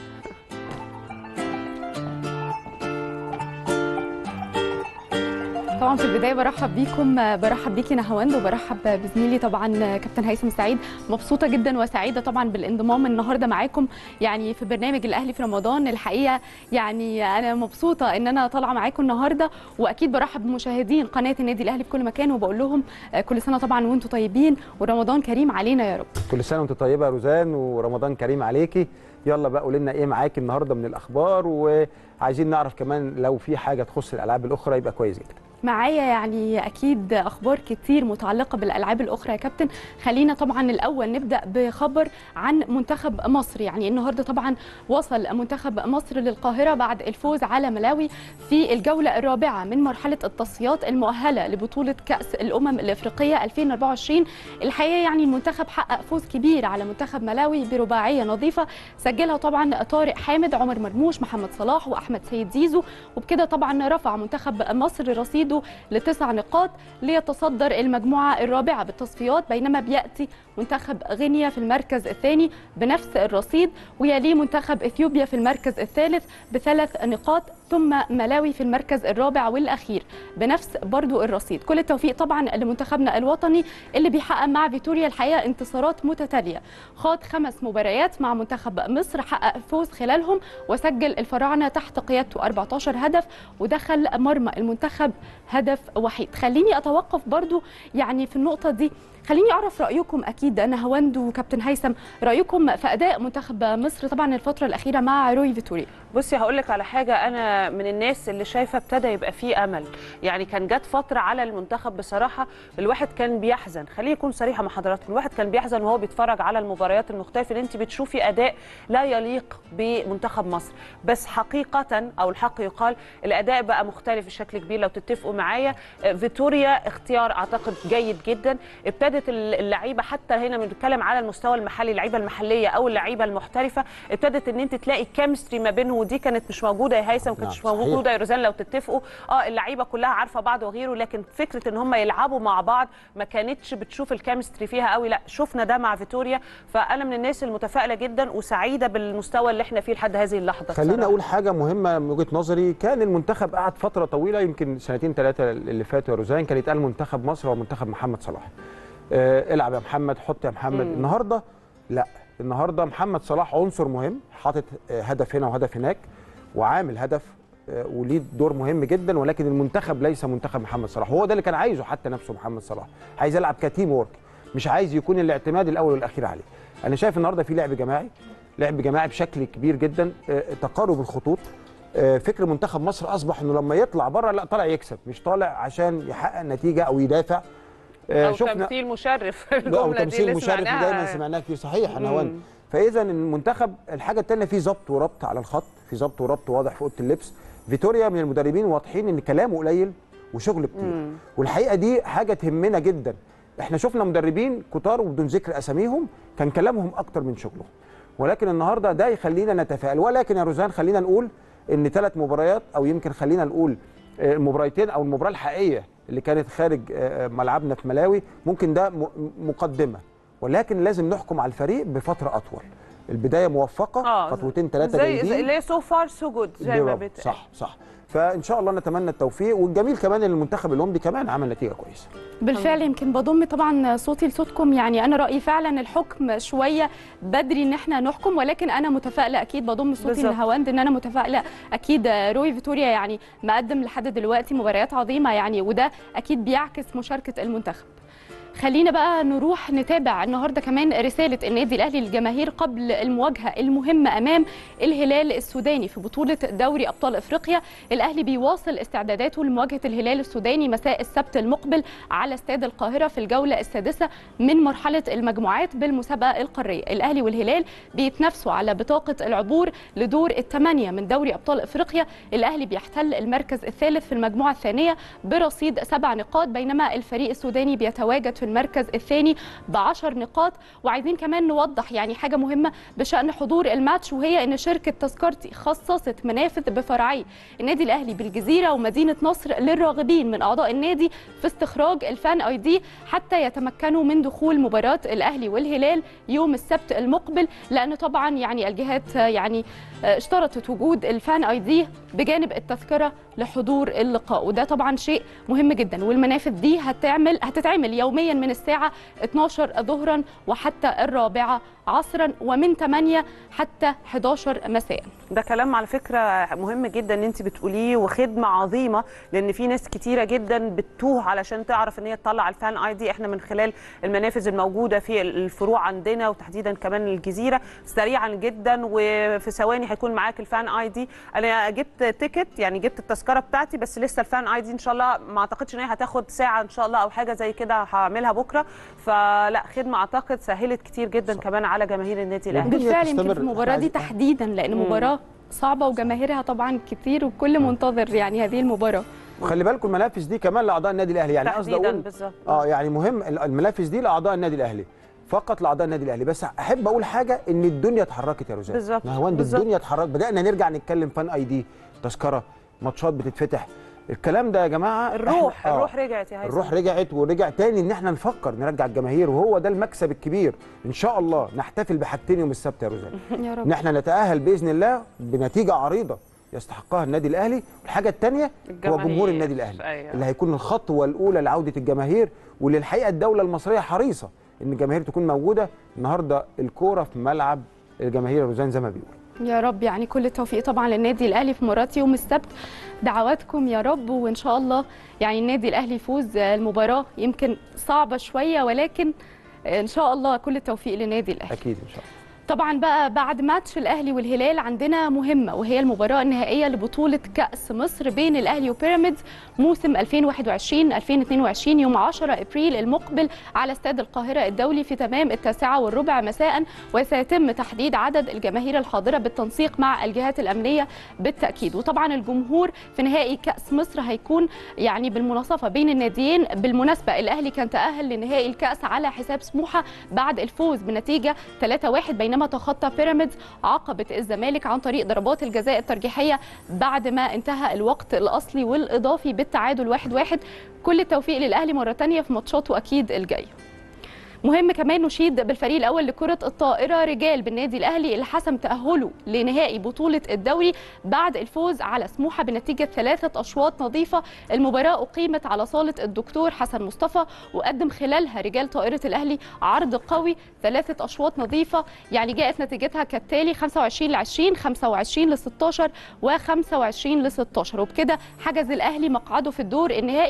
طبعا في البدايه برحب بيكم برحب بيكي نهاوند وبرحب بزميلي طبعا كابتن هيثم سعيد مبسوطه جدا وسعيده طبعا بالانضمام النهارده معاكم يعني في برنامج الاهلي في رمضان الحقيقه يعني انا مبسوطه ان انا طالعه معاكم النهارده واكيد برحب بمشاهدين قناه النادي الاهلي في كل مكان وبقول لهم كل سنه طبعا وانتم طيبين ورمضان كريم علينا يا رب كل سنه وانت طيبه يا روزان ورمضان كريم عليكي يلا بقى قولي لنا ايه معاكي النهارده من الاخبار وعايزين نعرف كمان لو في حاجه تخص الالعاب الاخرى يبقى كويس جدا معايا يعني اكيد اخبار كتير متعلقه بالالعاب الاخرى يا كابتن خلينا طبعا الاول نبدا بخبر عن منتخب مصر يعني النهارده طبعا وصل منتخب مصر للقاهره بعد الفوز على ملاوي في الجوله الرابعه من مرحله التصفيات المؤهله لبطوله كاس الامم الافريقيه 2024 الحقيقه يعني المنتخب حقق فوز كبير على منتخب ملاوي برباعيه نظيفه سجلها طبعا طارق حامد عمر مرموش محمد صلاح واحمد سيد زيزو وبكده طبعا رفع منتخب مصر رصيده لتسع نقاط ليتصدر المجموعه الرابعه بالتصفيات بينما بياتي منتخب غينيا في المركز الثاني بنفس الرصيد ويليه منتخب اثيوبيا في المركز الثالث بثلاث نقاط ثم ملاوي في المركز الرابع والاخير بنفس برضو الرصيد كل التوفيق طبعا لمنتخبنا الوطني اللي بيحقق مع فيتوريا الحقيقه انتصارات متتاليه خاض خمس مباريات مع منتخب مصر حقق فوز خلالهم وسجل الفراعنه تحت قيادته 14 هدف ودخل مرمى المنتخب هدف وحيد خليني اتوقف برضو يعني في النقطه دي خليني اعرف رايكم اكيد انا هوند وكابتن هيثم رايكم في اداء منتخب مصر طبعا الفتره الاخيره مع روي فيتوريا بصي هقول لك على حاجه انا من الناس اللي شايفه ابتدى يبقى فيه امل يعني كان جت فتره على المنتخب بصراحه الواحد كان بيحزن خليني اكون صريحه مع حضراتكم الواحد كان بيحزن وهو بيتفرج على المباريات المختلفه اللي انت بتشوفي اداء لا يليق بمنتخب مصر بس حقيقه او الحق يقال الاداء بقى مختلف بشكل كبير لو تتفقوا معايا فيتوريا اختيار اعتقد جيد جدا ابتدت اللعيبه حتى هنا بنتكلم على المستوى المحلي اللعيبه المحليه او اللعيبه المحترفه ابتدت ان انت تلاقي كيمستري ما بينهم ودي كانت مش موجوده يا هيثم ما كانتش نعم، صحيح. موجوده يا روزان لو تتفقوا اه اللعيبه كلها عارفه بعض وغيره لكن فكره ان هم يلعبوا مع بعض ما كانتش بتشوف الكيمستري فيها قوي لا شفنا ده مع فيتوريا فانا من الناس المتفائله جدا وسعيده بالمستوى اللي احنا فيه لحد هذه اللحظه خليني بصراحة. اقول حاجه مهمه من وجهه نظري كان المنتخب قعد فتره طويله يمكن سنتين ثلاثه اللي فاتوا يا روزان كان يتقال منتخب مصر هو منتخب محمد صلاح آه العب يا محمد حط يا محمد مم. النهارده لا النهارده محمد صلاح عنصر مهم حاطط آه، هدف هنا وهدف هناك وعامل هدف آه، وليه دور مهم جدا ولكن المنتخب ليس منتخب محمد صلاح وهو ده اللي كان عايزه حتى نفسه محمد صلاح عايز يلعب كتيم وورك مش عايز يكون الاعتماد الاول والاخير عليه انا شايف النهارده في لعب جماعي لعب جماعي بشكل كبير جدا آه، تقارب الخطوط آه، فكر منتخب مصر اصبح انه لما يطلع بره لا طالع يكسب مش طالع عشان يحقق نتيجه او يدافع آه، او تمثيل مشرف او الجمله دي تمثيل اللي مشرف اللي سمعناها. دايما سمعناه كتير صحيح انا مم. وان فاذا المنتخب الحاجه الثانيه في ضبط وربط على الخط في ضبط وربط واضح في اوضه اللبس فيتوريا من المدربين واضحين ان كلامه قليل وشغل كتير مم. والحقيقه دي حاجه تهمنا جدا احنا شفنا مدربين كتار وبدون ذكر اساميهم كان كلامهم اكتر من شغلهم ولكن النهارده ده يخلينا نتفائل ولكن يا روزان خلينا نقول ان ثلاث مباريات او يمكن خلينا نقول آه، المباراتين او المباراه الحقيقيه اللي كانت خارج آه، ملعبنا في ملاوي ممكن ده م- مقدمه ولكن لازم نحكم على الفريق بفتره اطول البدايه موفقه اه خطوتين ثلاثه زي جايين زي ليه سو فار سو جود زي ما بالظبط. بتقال صح صح فان شاء الله نتمنى التوفيق والجميل كمان ان المنتخب الاولمبي كمان عمل نتيجه كويسه بالفعل يمكن بضم طبعا صوتي لصوتكم يعني انا رايي فعلا الحكم شويه بدري ان احنا نحكم ولكن انا متفائله اكيد بضم صوتي بالظبط. لهواند ان انا متفائله اكيد روي فيتوريا يعني مقدم لحد دلوقتي مباريات عظيمه يعني وده اكيد بيعكس مشاركه المنتخب خلينا بقى نروح نتابع النهارده كمان رساله النادي الاهلي للجماهير قبل المواجهه المهمه امام الهلال السوداني في بطوله دوري ابطال افريقيا الاهلي بيواصل استعداداته لمواجهه الهلال السوداني مساء السبت المقبل على استاد القاهره في الجوله السادسه من مرحله المجموعات بالمسابقه القاريه الاهلي والهلال بيتنافسوا على بطاقه العبور لدور الثمانيه من دوري ابطال افريقيا الاهلي بيحتل المركز الثالث في المجموعه الثانيه برصيد سبع نقاط بينما الفريق السوداني بيتواجد في المركز الثاني بعشر نقاط وعايزين كمان نوضح يعني حاجه مهمه بشان حضور الماتش وهي ان شركه تذكرتي خصصت منافذ بفرعي النادي الاهلي بالجزيره ومدينه نصر للراغبين من اعضاء النادي في استخراج الفان اي دي حتى يتمكنوا من دخول مباراه الاهلي والهلال يوم السبت المقبل لان طبعا يعني الجهات يعني اشترطت وجود الفان اي دي بجانب التذكره لحضور اللقاء وده طبعا شيء مهم جدا والمنافذ دي هتعمل هتتعمل يوميا من الساعه 12 ظهرا وحتى الرابعه عصرا ومن 8 حتى 11 مساء ده كلام على فكره مهم جدا ان انت بتقوليه وخدمه عظيمه لان في ناس كتيره جدا بتتوه علشان تعرف ان هي تطلع الفان اي دي احنا من خلال المنافذ الموجوده في الفروع عندنا وتحديدا كمان الجزيره سريعا جدا وفي ثواني هيكون معاك الفان اي دي انا جبت تيكت يعني جبت التذكره بتاعتي بس لسه الفان اي دي ان شاء الله ما اعتقدش ان هي هتاخد ساعه ان شاء الله او حاجه زي كده هعملها بكره فلا خدمه اعتقد سهلت كتير جدا كمان على جماهير النادي الاهلي بالفعل يمكن في المباراه دي تحديدا لان مم. مباراه صعبه وجماهيرها طبعا كتير والكل منتظر يعني هذه المباراه وخلي بالكم المنافذ دي كمان لاعضاء النادي الاهلي يعني قصدي تحديدا اقول بالظبط اه يعني مهم المنافذ دي لاعضاء النادي الاهلي فقط لاعضاء النادي الاهلي بس احب اقول حاجه ان الدنيا اتحركت يا روزان بالظبط، نهواند بالظبط. الدنيا اتحركت بدانا نرجع نتكلم فان اي دي تذكره ماتشات بتتفتح الكلام ده يا جماعه الروح إحنا- آه، الروح رجعت يا هيثم الروح رجعت ورجع تاني ان احنا نفكر نرجع الجماهير وهو ده المكسب الكبير ان شاء الله نحتفل بحاجتين يوم السبت يا روزان يا رب ان احنا نتاهل باذن الله بنتيجه عريضه يستحقها النادي الاهلي والحاجه الثانيه هو الجماهير. جمهور النادي الاهلي أيوة. اللي هيكون الخطوه الاولى لعوده الجماهير واللي الحقيقه الدوله المصريه حريصه ان الجماهير تكون موجوده النهارده الكوره في ملعب الجماهير يا روزان زي ما بيقول يا رب يعني كل التوفيق طبعا للنادي الاهلي في مباراه يوم السبت دعواتكم يا رب وان شاء الله يعني النادي الاهلي يفوز المباراه يمكن صعبه شويه ولكن ان شاء الله كل التوفيق للنادي الاهلي اكيد ان شاء الله طبعا بقى بعد ماتش الاهلي والهلال عندنا مهمه وهي المباراه النهائيه لبطوله كاس مصر بين الاهلي وبيراميدز موسم 2021 2022 يوم 10 ابريل المقبل على استاد القاهره الدولي في تمام التاسعه والربع مساء وسيتم تحديد عدد الجماهير الحاضره بالتنسيق مع الجهات الامنيه بالتاكيد وطبعا الجمهور في نهائي كاس مصر هيكون يعني بالمناصفه بين الناديين بالمناسبه الاهلي كان تاهل لنهائي الكاس على حساب سموحه بعد الفوز بنتيجه 3-1 بينما تخطى بيراميدز عقبه الزمالك عن طريق ضربات الجزاء الترجيحيه بعد ما انتهى الوقت الاصلي والاضافي بالتعادل 1-1 كل التوفيق للاهلي مره ثانيه في ماتشاته اكيد الجايه مهم كمان نشيد بالفريق الاول لكره الطائره رجال بالنادي الاهلي اللي حسم تاهله لنهائي بطوله الدوري بعد الفوز على سموحه بنتيجه ثلاثه اشواط نظيفه المباراه اقيمت على صاله الدكتور حسن مصطفى وقدم خلالها رجال طائره الاهلي عرض قوي ثلاثه اشواط نظيفه يعني جاءت نتيجتها كالتالي 25 ل 20 25 ل 16 و25 ل 16 وبكده حجز الاهلي مقعده في الدور النهائي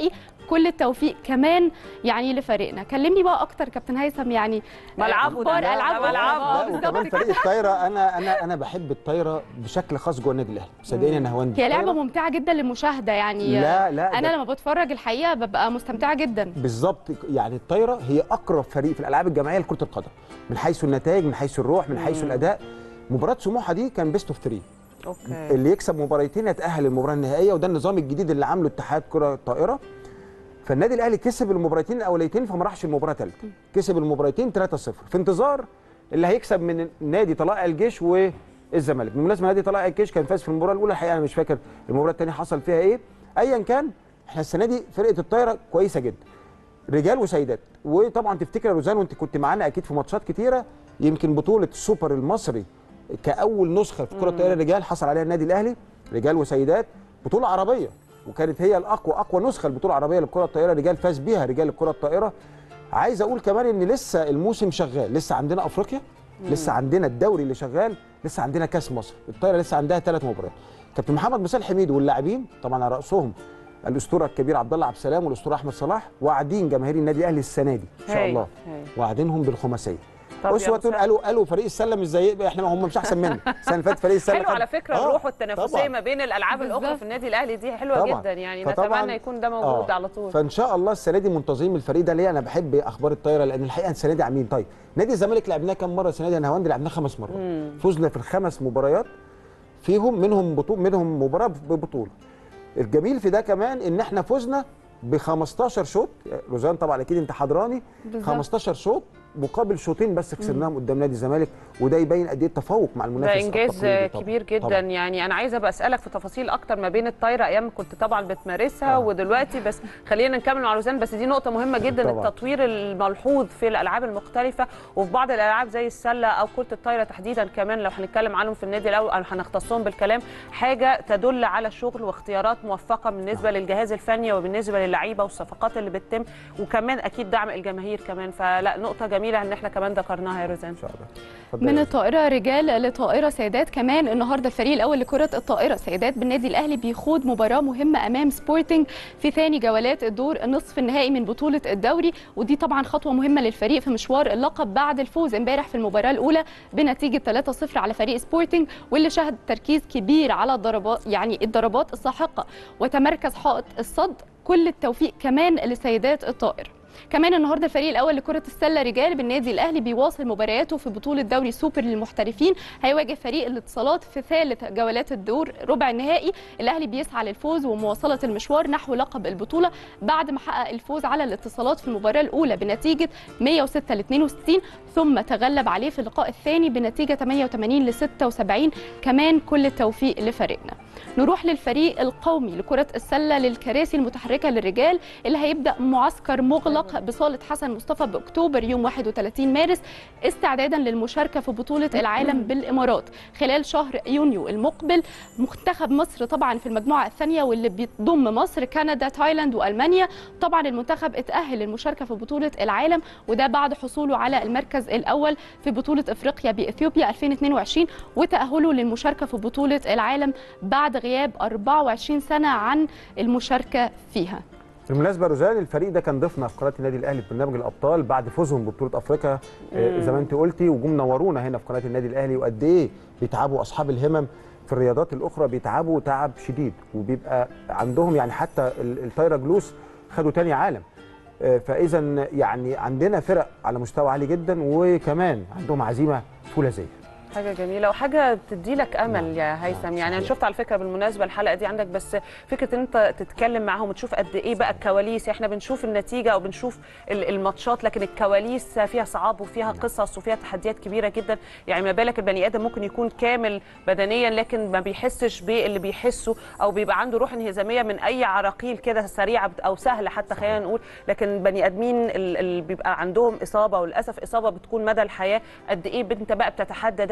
كل التوفيق كمان يعني لفريقنا كلمني بقى اكتر كابتن هيثم يعني ملعبه ده، اخبار ده العاب ملعبه. آه، لا بالظبط وكمان كده. فريق الطايره انا انا انا بحب الطايره بشكل خاص جوه النادي الاهلي صدقني انا هوندي هي لعبه ممتعه جدا للمشاهده يعني لا لا انا ده- لما بتفرج الحقيقه ببقى مستمتعه جدا بالظبط يعني الطايره هي اقرب فريق في الالعاب الجماعيه لكره القدم من حيث النتائج من حيث الروح من حيث مم. الاداء مباراه سموحه دي كان بيست اوف 3 اوكي اللي يكسب مباراتين يتاهل للمباراه النهائيه وده النظام الجديد اللي عامله اتحاد كره الطائره فالنادي الاهلي كسب المباراتين الاوليتين فما راحش المباراه الثالثه كسب المباراتين 3-0 في انتظار اللي هيكسب من نادي طلائع الجيش والزمالك بالمناسبه نادي طلائع الجيش كان فاز في المباراه الاولى الحقيقه انا مش فاكر المباراه الثانيه حصل فيها ايه ايا كان احنا السنه دي فرقه الطايره كويسه جدا رجال وسيدات وطبعا تفتكر يا روزان وانت كنت معانا اكيد في ماتشات كتيره يمكن بطوله السوبر المصري كاول نسخه في كره الطائره رجال حصل عليها النادي الاهلي رجال وسيدات بطوله عربيه وكانت هي الاقوى اقوى نسخه البطوله العربيه للكره الطائره رجال فاز بيها رجال الكره الطائره عايز اقول كمان ان لسه الموسم شغال لسه عندنا افريقيا لسه عندنا الدوري اللي شغال لسه عندنا كاس مصر الطايره لسه عندها ثلاث مباريات كابتن محمد مسال حميد واللاعبين طبعا على راسهم الاسطوره الكبير عبد الله عبد السلام والاسطوره احمد صلاح واعدين جماهير النادي الاهلي السنه دي ان شاء هاي، الله هاي. واعدينهم بالخماسيه طب يا اسوه مساء. قالوا قالوا فريق السله مش زي احنا هم مش احسن مننا السنه اللي فاتت فريق السله حلو خد- على فكره آه، الروح والتنافسيه طبعاً. ما بين الالعاب الاخرى بالظبط. في النادي الاهلي دي حلوه طبعاً. جدا يعني فطبعاً- نتمنى يكون ده موجود آه. على طول فان شاء الله السنه دي منتظمين الفريق ده ليه انا بحب اخبار الطايره لان الحقيقه السنه دي عاملين طيب نادي الزمالك لعبناه كام مره السنه دي انا هواندي لعبناه خمس مرات فزنا في الخمس مباريات فيهم منهم بطول منهم مباراه ببطوله الجميل في ده كمان ان احنا فزنا ب 15 شوط روزان طبعا اكيد انت حضراني بالظبط. 15 شوط مقابل شوطين بس خسرناهم قدام نادي الزمالك وده يبين قد ايه التفوق مع المنافس ده انجاز التقليدي طبعاً. كبير جدا طبعاً. يعني انا عايزه بسالك في تفاصيل اكتر ما بين الطايره ايام كنت طبعا بتمارسها آه. ودلوقتي بس خلينا نكمل مع روزان بس دي نقطه مهمه جدا طبعاً. التطوير الملحوظ في الالعاب المختلفه وفي بعض الالعاب زي السله او كره الطايره تحديدا كمان لو هنتكلم عنهم في النادي الاول او هنختصهم بالكلام حاجه تدل على شغل واختيارات موفقه بالنسبه للجهاز الفني وبالنسبه للعيبه والصفقات اللي بتتم وكمان اكيد دعم الجماهير كمان فلا نقطه جميله ان احنا كمان ذكرناها يا روزان ان شاء الله اتفضل من يا الطائرة رجال لطائرة سيدات كمان النهارده الفريق الأول لكرة الطائرة سيدات بالنادي الأهلي بيخوض مباراة مهمة أمام سبورتنج في ثاني جولات الدور نصف النهائي من بطولة الدوري ودي طبعا خطوة مهمة للفريق في مشوار اللقب بعد الفوز امبارح في المباراة الأولى بنتيجة 3-0 على فريق سبورتنج واللي شهد تركيز كبير على الضربات يعني الضربات الساحقة وتمركز حائط الصد كل التوفيق كمان لسيدات الطائر كمان النهارده الفريق الاول لكره السله رجال بالنادي الاهلي بيواصل مبارياته في بطوله دوري سوبر للمحترفين هيواجه فريق الاتصالات في ثالث جولات الدور ربع النهائي الاهلي بيسعى للفوز ومواصله المشوار نحو لقب البطوله بعد ما حقق الفوز على الاتصالات في المباراه الاولى بنتيجه 106 ل 62 ثم تغلب عليه في اللقاء الثاني بنتيجه 88 ل 76 كمان كل التوفيق لفريقنا نروح للفريق القومي لكرة السلة للكراسي المتحركة للرجال اللي هيبدأ معسكر مغلق بصالة حسن مصطفى بأكتوبر يوم 31 مارس استعدادا للمشاركة في بطولة العالم بالإمارات خلال شهر يونيو المقبل منتخب مصر طبعا في المجموعة الثانية واللي بتضم مصر كندا تايلاند وألمانيا طبعا المنتخب اتأهل للمشاركة في بطولة العالم وده بعد حصوله على المركز الأول في بطولة إفريقيا بإثيوبيا 2022 وتأهله للمشاركة في بطولة العالم بعد غياب 24 سنة عن المشاركة فيها بالمناسبه روزان الفريق ده كان ضيفنا في قناه النادي الاهلي في برنامج الابطال بعد فوزهم ببطوله افريقيا آه، زي ما انت قلتي وجم نورونا هنا في قناه النادي الاهلي وقد ايه بيتعبوا اصحاب الهمم في الرياضات الاخرى بيتعبوا تعب شديد وبيبقى عندهم يعني حتى ال- الطايره جلوس خدوا تاني عالم آه، فاذا يعني عندنا فرق على مستوى عالي جدا وكمان عندهم عزيمه فولاذيه حاجة جميلة وحاجة بتدي لك أمل نعم. يا هيثم نعم، يعني أنا صحيح. شفت على فكرة بالمناسبة الحلقة دي عندك بس فكرة إن أنت تتكلم معاهم وتشوف قد إيه بقى الكواليس إحنا بنشوف النتيجة أو بنشوف ال- الماتشات لكن الكواليس فيها صعاب وفيها قصص وفيها تحديات كبيرة جدا يعني ما بالك البني آدم ممكن يكون كامل بدنيا لكن ما بيحسش باللي بيحسه أو بيبقى عنده روح انهزامية من أي عراقيل كده سريعة بت- أو سهلة حتى خلينا نقول لكن بني آدمين ال- اللي بيبقى عندهم إصابة وللأسف إصابة بتكون مدى الحياة قد إيه أنت بقى بتتحدى ده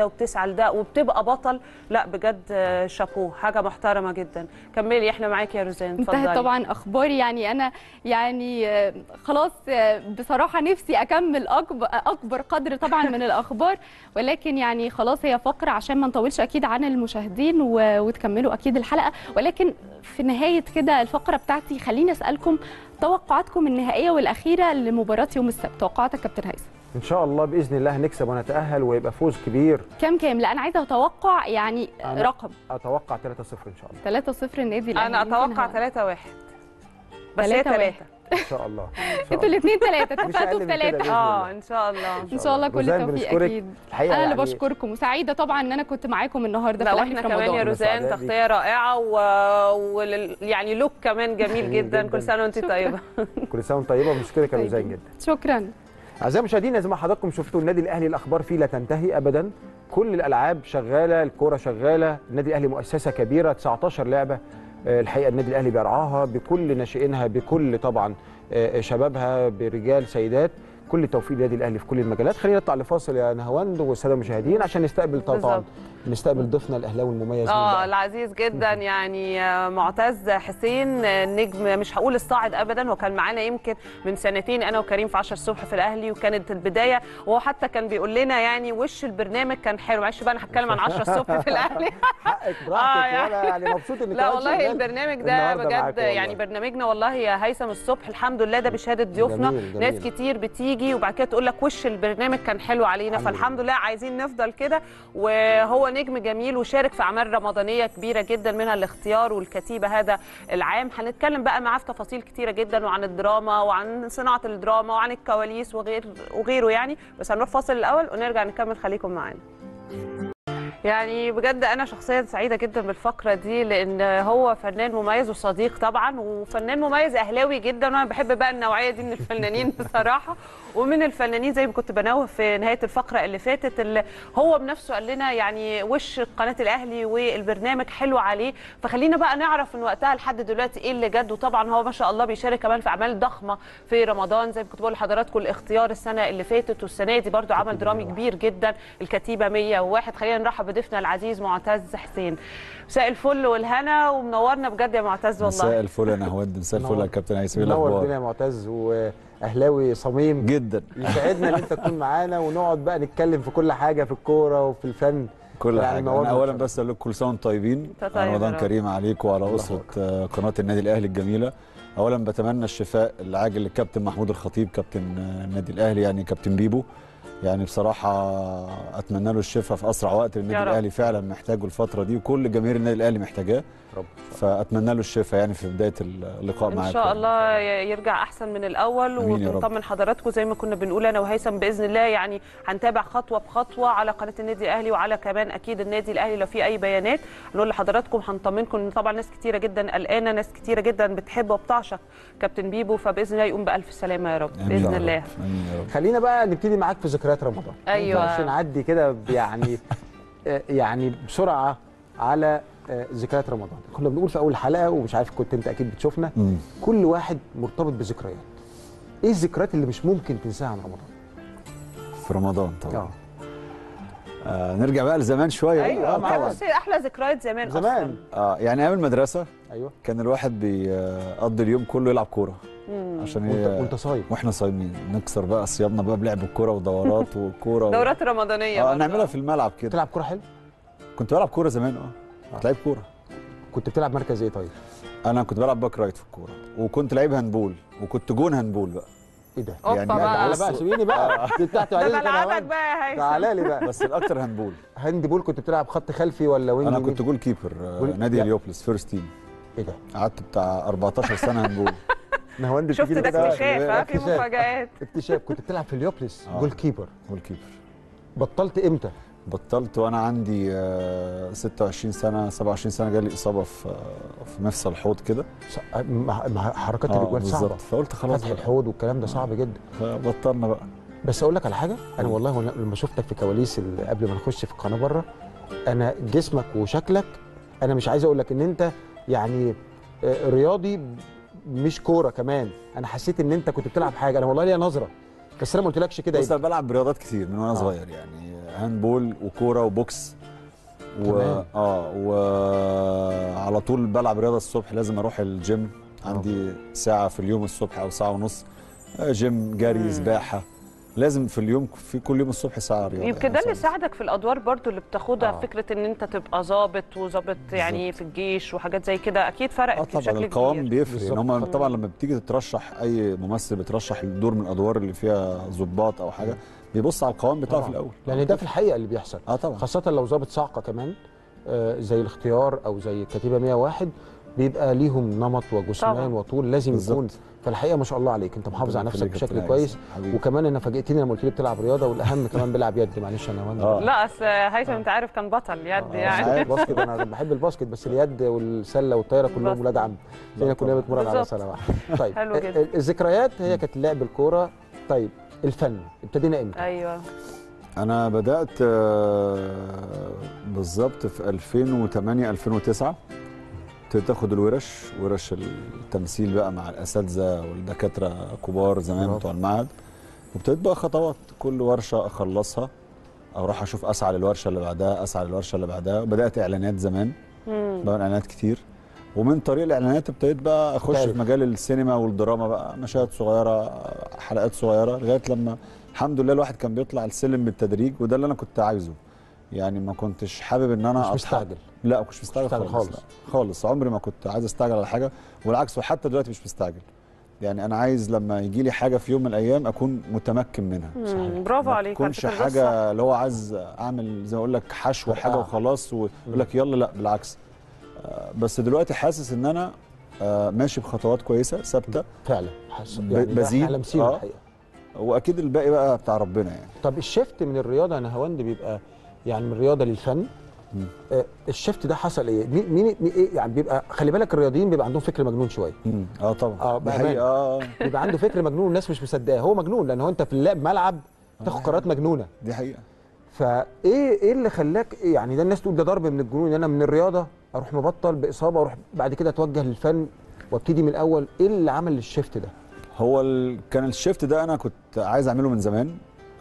وبتسعى لده وبتبقى بطل لا بجد آه، شابوه حاجه محترمه جدا كملي احنا معاكي يا روزان انتهت اتفضلي طبعا اخباري يعني انا يعني آه، خلاص آه، بصراحه نفسي اكمل اكبر اكبر قدر طبعا من الاخبار ولكن يعني خلاص هي فقره عشان ما نطولش اكيد عن المشاهدين و- وتكملوا اكيد الحلقه ولكن في نهايه كده الفقره بتاعتي خليني اسالكم توقعاتكم النهائيه والاخيره لمباراه يوم السبت توقعاتك كابتن هيثم ان شاء الله باذن الله هنكسب ونتاهل ويبقى فوز كبير كام كام لا انا عايزه اتوقع يعني أنا- رقم اتوقع 3-0 ان شاء الله 3-0 النادي الاهلي انا يمكن اتوقع هو- 3 1 بس هي 3-1. 3 ان شاء الله إن شاء انتوا الله. الاثنين ثلاثه مش اتفقتوا أقل في من كده ثلاثه بإذن اه الله. ان شاء الله ان شاء الله كل روزان التوفيق بنشكرك. اكيد الحقيقه انا اللي يعني بشكركم وسعيده طبعا ان انا كنت معاكم النهارده لا في واحنا الاهلي في كمان يا رمضان روزان سعداء بيك. تغطيه رائعه و... ول... يعني لوك كمان جميل جميل جدا جداً. كل سنه وانت طيبه كل سنه وانت طيبه وبنشكرك يا روزان جدا شكرا اعزائي المشاهدين زي ما حضراتكم شفتوا النادي الاهلي الاخبار فيه لا تنتهي ابدا كل الالعاب شغاله الكوره شغاله النادي الاهلي مؤسسه كبيره 19 لعبه آه، الحقيقه النادي الاهلي بيرعاها بكل ناشئينها بكل طبعا آه، شبابها برجال سيدات كل التوفيق للنادي الاهلي في كل المجالات خلينا نطلع لفاصل يا نهاوند والساده المشاهدين عشان نستقبل طبعا بالظبط. نستقبل ضيفنا الاهلاوي المميز مين اه بقى؟ العزيز جدا يعني آه، معتز حسين آه، نجم مش هقول الصاعد ابدا وكان معانا يمكن من سنتين انا وكريم في 10 الصبح في الاهلي وكانت البدايه وهو حتى كان بيقول لنا يعني وش البرنامج كان حلو معلش بقى انا هتكلم عن 10 الصبح في الاهلي حقك آه، براحتك يعني. وانا يعني مبسوط انك لا قاعد والله شغال البرنامج ده النهاردة بجد معاكم والله. يعني برنامجنا والله يا هيثم الصبح الحمد لله ده بشهاده ضيوفنا جميل، جميل. ناس كتير بتيجي وبعد كده تقول لك وش البرنامج كان حلو علينا الحمد فالحمد لله عايزين نفضل كده وهو نجم جميل وشارك في اعمال رمضانيه كبيره جدا منها الاختيار والكتيبه هذا العام هنتكلم بقى معاه في تفاصيل كتيره جدا وعن الدراما وعن صناعه الدراما وعن الكواليس وغير وغيره يعني بس هنروح فاصل الاول ونرجع نكمل خليكم معانا يعني بجد انا شخصيا سعيده جدا بالفقره دي لان هو فنان مميز وصديق طبعا وفنان مميز اهلاوي جدا وانا بحب بقى النوعيه دي من الفنانين بصراحه ومن الفنانين زي ما كنت بنوه في نهايه الفقره اللي فاتت اللي هو بنفسه قال لنا يعني وش قناه الاهلي والبرنامج حلو عليه فخلينا بقى نعرف من وقتها لحد دلوقتي ايه اللي جد وطبعا هو ما شاء الله بيشارك كمان في اعمال ضخمه في رمضان زي ما كنت بقول لحضراتكم الاختيار السنه اللي فاتت والسنه دي برضو عمل درامي كبير جدا الكتيبه 101 خلينا نرحب بضيفنا العزيز معتز حسين مساء الفل والهنا ومنورنا بجد يا معتز مساء والله الفل يا نهود مساء الفل منور. يا كابتن هيثم ايه منور الاخبار الدنيا يا معتز واهلاوي صميم جدا يسعدنا ان انت تكون معانا ونقعد بقى نتكلم في كل حاجه في الكوره وفي الفن كل يعني حاجه نورنا انا اولا إن شاء بس اقول لكم كل سنه وانتم طيبين أنت طيب يا رمضان رب. كريم عليكم وعلى الله اسره آه، قناه النادي الاهلي الجميله اولا بتمنى الشفاء العاجل للكابتن محمود الخطيب كابتن آه، النادي الاهلي يعني كابتن بيبو يعني بصراحه اتمنى له الشفاء في اسرع وقت يا النادي رب. الاهلي فعلا محتاجه الفتره دي وكل جماهير النادي الاهلي محتاجاه رب فاتمنى له الشفاء يعني في بدايه اللقاء معاكم ان شاء الله ي- يرجع احسن من الاول آمين يا رب. ونطمن حضراتكم زي ما كنا بنقول انا وهيثم باذن الله يعني هنتابع خطوه بخطوه على قناه النادي الاهلي وعلى كمان اكيد النادي الاهلي لو في اي بيانات نقول لحضراتكم هنطمنكم ان طبعا ناس كتيره جدا قلقانه ناس كتيره جدا بتحب وبتعشق كابتن بيبو فباذن الله يقوم بالف سلامه يا رب آمين باذن يا الله رب. امين يا رب خلينا بقى نبتدي معاك في ذكريات رمضان أيوة. عشان نعدي كده يعني آه، يعني بسرعه على آه، ذكريات رمضان كنا بنقول في اول حلقه ومش عارف كنت انت اكيد بتشوفنا مم. كل واحد مرتبط بذكريات ايه الذكريات اللي مش ممكن تنساها عن رمضان في رمضان طبعا اه آه نرجع بقى لزمان شويه ايوه آه، معاك طبعاً. بس احلى ذكريات زمان زمان اه يعني ايام المدرسه ايوه كان الواحد بيقضي اليوم كله يلعب كوره اصلا عشان وانت, هي وانت صايم واحنا صايمين نكسر بقى صيامنا بقى بلعب الكوره ودورات وكوره و... دورات رمضانيه اه برضه. نعملها في الملعب كده بتلعب كوره حلو كنت بلعب كوره زمان اه كنت لعيب كوره كنت بتلعب مركز ايه طيب انا كنت بلعب باك رايت في الكوره وكنت لعيب هاندبول وكنت جون هاندبول بقى ايه ده اوبا يعني بقى تعالى بقى سيبيني بقى دي بتاعتي ده عليك أنا ملعبك هوند. بقى يا هيثم تعالى لي بقى بس الاكتر هاندبول هاند بول كنت بتلعب خط خلفي ولا وينج انا يمين؟ كنت جول كيبر آه، جول- نادي لا. اليوبلس فيرست تيم ايه ده قعدت بتاع 14 سنه هاندبول نهواند شفت بتيجي ده كده اكتشاف ها في اكتشاف. مفاجآت اكتشاف كنت بتلعب في اليوبلس آه. جول كيبر جول كيبر بطلت امتى بطلت وانا عندي آه، 26 سنه 27 سنه جالي اصابه في آه، في مفصل الحوض كده ص- مع مع حركات اه الرجوع صعبه بالظبط فقلت خلاص فتح بقى. الحوض والكلام ده صعب جدا فبطلنا بقى بس اقول لك على حاجه انا قول. والله وأنا لما شفتك في كواليس ال- قبل ما نخش في القناه بره انا جسمك وشكلك انا مش عايز اقول لك ان انت يعني آه، رياضي مش كوره كمان انا حسيت ان انت كنت بتلعب حاجه انا والله ليا نظره بس انا ما قلتلكش كده بص إيه. انا بلعب رياضات كتير من وانا آه. صغير يعني هاندبول وكوره وبوكس و... كمان. اه وعلى طول بلعب رياضه الصبح لازم اروح الجيم عندي ساعه في اليوم الصبح او ساعه ونص آه، جيم جري سباحه لازم في اليوم في كل يوم الصبح ساعه رياضه يمكن يعني ده اللي ساعة. ساعدك في الادوار برضو اللي بتاخدها آه. فكره ان انت تبقى ظابط وظابط يعني في الجيش وحاجات زي كده اكيد فرقت اه بشكل طبعا كبير القوام بيفرق ان هم بالظبط. طبعا لما بتيجي تترشح اي ممثل بترشح الدور من الادوار اللي فيها ضباط او حاجه بيبص على القوام بتاعه في طبعاً. الاول لان ده في الحقيقه اللي بيحصل اه طبعا خاصه لو ضابط صاعقه كمان آه، زي الاختيار او زي الكتيبه 101 بيبقى ليهم نمط طبعاً. وجسمان وطول لازم بالظبط. يكون فالحقيقه ما شاء الله عليك انت محافظ على ربنا نفسك يخليك يا بشكل كابتن كويس عايز. حبيبي. وكمان انا فاجئتني لما قلت لي بتلعب رياضه والاهم كمان بيلعب يد معلش انا وانا آه. لا اصل هيثم انت عارف كان بطل يد عارف يعني باسكت انا بحب الباسكت بس اليد والسله والطايره كلهم بالظبط. ولاد عم زينا كلنا بنتمرن على بالظبط. سله واحده طيب حلو ال- جدا. ال- الذكريات هي كانت لعب الكوره طيب الفن ابتدينا امتى؟ ايوه انا بدات آه، بالظبط في 2008 2009 ابتديت اخد الورش ورش التمثيل بقى مع الاساتذه والدكاتره كبار زمان برافو. بتوع المعهد وابتديت بقى خطوات كل ورشه اخلصها اروح اشوف اسعى للورشه اللي بعدها اسعى للورشه اللي بعدها بدات اعلانات زمان مم. بعمل اعلانات كتير ومن طريق الاعلانات ابتديت بقى اخش تعرف. في مجال السينما والدراما بقى مشاهد صغيره حلقات صغيره لغايه لما الحمد لله الواحد كان بيطلع السلم بالتدريج وده اللي انا كنت عايزه يعني ما كنتش حابب ان انا مش أتحط- مستعجل لا ما كنتش مستعجل مستعجل خالص خالص. لا. خالص عمري ما كنت عايز استعجل على حاجه والعكس وحتى دلوقتي مش مستعجل يعني انا عايز لما يجي لي حاجه في يوم من الايام اكون متمكن منها مم. برافو ما عليك على تكونش فكرة ده الصح. حاجه اللي هو عايز اعمل زي ما اقول لك حشو فرقعة. حاجه وخلاص ويقول لك يلا لا بالعكس آه، بس دلوقتي حاسس ان انا آه، ماشي بخطوات كويسه ثابته فعلا حاسس ب- يعني ده بزيد. احنا لامسينه آه. الحقيقه واكيد الباقي بقى بتاع ربنا يعني طب الشيفت من الرياضه يا نهاوند بيبقى يعني من الرياضه للفن مم. آه الشيفت ده حصل ايه؟ مين مين مين- ايه يعني بيبقى خلي بالك الرياضيين بيبقى عندهم فكر مجنون شويه مم. اه طبعا اه دي بأمانة. حقيقه اه بيبقى عنده فكر مجنون والناس مش مصدقاه هو مجنون لان هو انت في اللعب ملعب تاخد قرارات مجنونه دي حقيقه فايه ايه اللي خلاك إيه يعني ده الناس تقول ده ضرب من الجنون ان انا من الرياضه اروح مبطل باصابه واروح بعد كده اتوجه للفن وابتدي من الاول ايه اللي عمل الشيفت ده؟ هو ال... كان الشيفت ده انا كنت عايز اعمله من زمان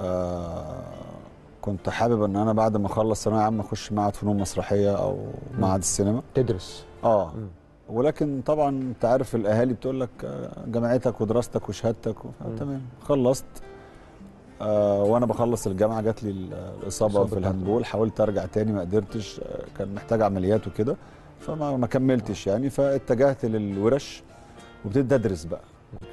آه كنت حابب ان انا بعد ما اخلص ثانويه عامه اخش معهد فنون مسرحيه او معهد السينما تدرس اه مم. ولكن طبعا انت عارف الاهالي بتقول لك آه، جامعتك ودراستك وشهادتك و... تمام خلصت آه وانا بخلص الجامعه جات لي ال- الاصابه الإصابة في بتاعتك. الهاندبول حاولت ارجع تاني ما قدرتش آه كان محتاج عمليات وكده فما ما كملتش يعني فاتجهت للورش وابتديت ادرس بقى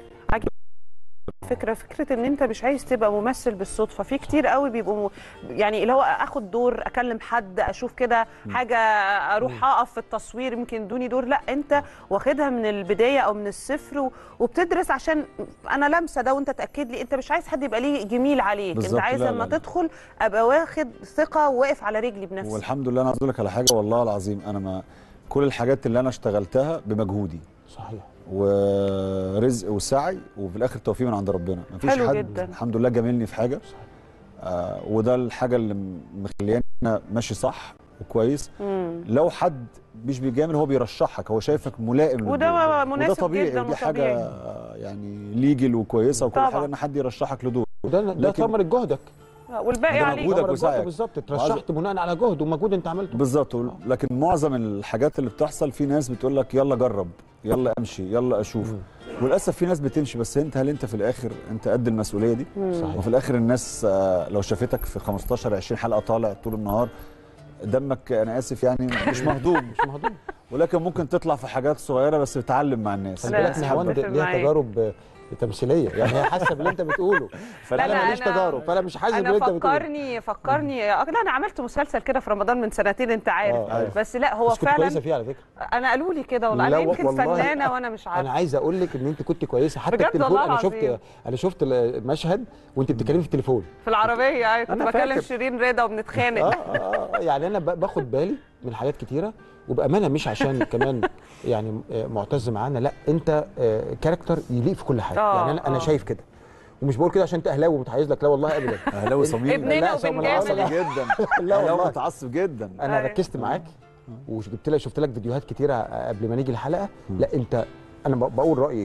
فكره فكره ان انت مش عايز تبقى ممثل بالصدفه في كتير قوي بيبقوا م... يعني اللي هو اخد دور اكلم حد اشوف كده حاجه اروح اقف في التصوير يمكن يدوني دور لا انت واخدها من البدايه او من الصفر و... وبتدرس عشان انا لامسه ده وانت تاكد لي انت مش عايز حد يبقى ليه جميل عليك انت بالظبط، عايز لا، لما لا، لا. تدخل ابقى واخد ثقه وواقف على رجلي بنفسي والحمد لله انا عايز اقول لك على حاجه والله العظيم انا ما كل الحاجات اللي انا اشتغلتها بمجهودي صحيح ورزق وسعي وفي الاخر توفيق من عند ربنا مفيش حلو حد جدا. الحمد لله جاملني في حاجه آه وده الحاجه اللي مخلياني انا ماشي صح وكويس مم. لو حد مش بيجامل هو بيرشحك هو شايفك ملائم وده للدور. مناسب وده طبيعي جداً ودي حاجه وطبيعي. آه، يعني ليجل وكويسه وكل طبعاً. حاجه ان حد يرشحك لدور وده ده لكن- ثمره جهدك والباقي ده عليك مجهودك ثمرة وسعيك. جهدك بالظبط اترشحت بناء على جهد ومجهود انت عملته بالظبط لكن معظم الحاجات اللي بتحصل في ناس بتقول لك يلا جرب يلا امشي يلا اشوف وللاسف في ناس بتمشي بس انت هل انت في الاخر انت قد المسؤوليه دي صحيح وفي الاخر الناس آه، لو شافتك في 15 20 حلقه طالع طول النهار دمك انا اسف يعني مش مهضوم مش مهضوم ولكن ممكن تطلع في حاجات صغيره بس بتعلم مع الناس خلي لا، بالك نهاوند أتفق ليها معاك. تجارب آه، تمثيليه يعني هي حاسه باللي انت بتقوله فانا لا، ماليش أنا- تجارب فانا مش حاسس باللي انا انت بتقوله فكرني فكرني لا انا عملت مسلسل كده في رمضان من سنتين انت عارف آه، عارف. بس لا هو بس كنت فعلا كويسه فيه على فكره انا قالوا لي كده والله لا انا و- يمكن والله فنانه وانا مش انا عارفه عايز اقول لك ان انت كنت كويسه حتى بجد التليفون والله انا شفت العظيم. انا شفت المشهد وانت بتتكلمي في التليفون في العربيه يعني كنت أنا بكلم فاكر. شيرين رضا اه وبنتخانق اه آه، يعني انا ب- باخد بالي من حاجات كتيره وبامانه مش عشان كمان يعني آه، معتز معانا لا انت آه، كاركتر يليق في كل حاجه آه، يعني انا انا آه. شايف كده ومش بقول كده عشان انت اهلاوي ومتحيز لك لا والله ابدا اهلاوي صميم ابننا لا، سوى وبنجامل. العصر عصبي جدا لا اهلاوي والله متعصب جدا انا أيوة. ركزت معاك وجبت لك شفت لك فيديوهات كتيره قبل ما نيجي الحلقه لا انت انا ب- بقول رايي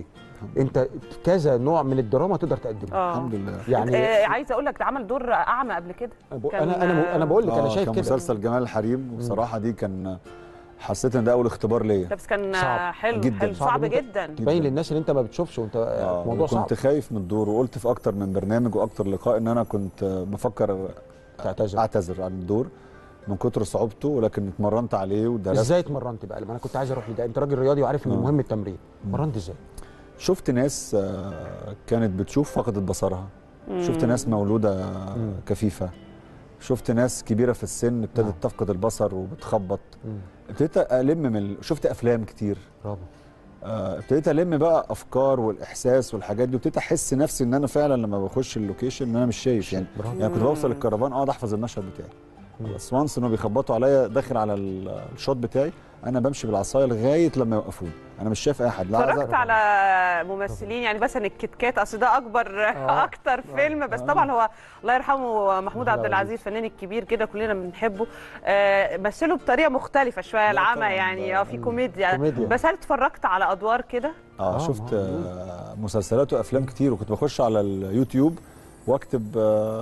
انت كذا نوع من الدراما تقدر تقدمه آه. الحمد لله يعني آه عايزه اقول لك ده عمل دور اعمى قبل كده كان- انا انا انا بقول لك انا آه، شايف كان كده مسلسل جمال الحريم وبصراحه دي كان حسيت ان ده اول اختبار ليا لا بس كان صعب حلو جداً. حلو صعب صعب إن أنت جدا تبين للناس ان انت ما بتشوفش وانت آه، موضوع صعب كنت خايف من الدور وقلت في اكتر من برنامج واكتر لقاء ان انا كنت بفكر تعتذر اعتذر عن الدور من كتر صعوبته ولكن اتمرنت عليه ودرست ازاي اتمرنت بقى لما انا كنت عايز اروح لده انت راجل رياضي وعارف ان آه. مهم التمرين اتمرنت ازاي شفت ناس آه، كانت بتشوف فقدت بصرها شفت ناس مولوده كفيفه شفت ناس كبيره في السن ابتدت نعم. تفقد البصر وبتخبط مم. ابتديت الم من ال- شفت افلام كتير برافو آه، ابتديت الم بقى افكار والاحساس والحاجات دي وابتديت احس نفسي ان انا فعلا لما بخش اللوكيشن ان انا مش شايف يعني برافو يعني كنت بوصل الكرفان اقعد احفظ المشهد بتاعي بس وانس انه بيخبطوا عليا داخل على ال- الشوط بتاعي انا بمشي بالعصايه لغايه لما يوقفوني انا مش شايف اي حد لا عايز اتفرجت على ممثلين يعني مثلا الكيت كات اصل ده اكبر اكتر فيلم بس طبعا هو الله يرحمه محمود عبد العزيز الفنان الكبير كده كلنا بنحبه آه، مثله بطريقه مختلفه شويه العمى طبعاً، يعني ده- اه في كوميديا كوميديا. بس هل اتفرجت على ادوار كده اه آه، شفت ما- آه مسلسلات وافلام كتير وكنت بخش على اليوتيوب واكتب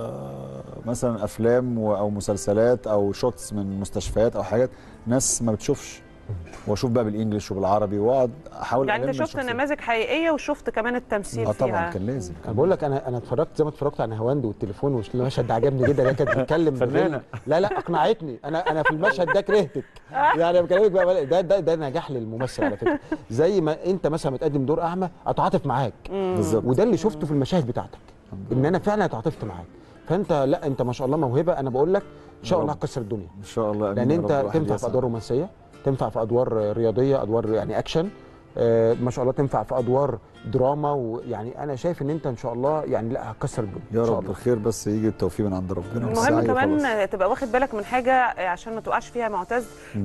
آه مثلا افلام و- او مسلسلات او شوتس من مستشفيات او حاجات ناس ما بتشوفش واشوف بقى بالانجلش وبالعربي واقعد احاول يعني انت ألم شفت الشخصية. نماذج حقيقيه وشفت كمان التمثيل اه فيها طبعا كان لازم انا بقول لك انا انا اتفرجت زي ما اتفرجت على نهاوند والتليفون والمشهد ده عجبني جدا هي كانت بتتكلم فنانة. بغل. لا لا اقنعتني انا انا في المشهد ده كرهتك يعني أنا بكلمك بقى ده ده ده نجاح للممثل على فكره زي ما انت مثلا متقدم دور اعمى اتعاطف معاك بالظبط وده اللي شفته في المشاهد بتاعتك ان انا فعلا اتعاطفت معاك فانت لا انت ما شاء الله موهبه انا بقول لك ان شاء الله هتكسر الدنيا ان شاء الله لان آمين يا انت رب الواحد تنفع في يسعى. ادوار رومانسيه تنفع في ادوار رياضيه ادوار يعني اكشن آه، ما شاء الله تنفع في ادوار دراما ويعني انا شايف ان انت ان شاء الله يعني لا هتكسر الدنيا يا إن شاء رب الله. الخير بس يجي التوفيق من عند ربنا المهم والسعي كمان وخلاص. تبقى واخد بالك من حاجه عشان ما تقعش فيها معتز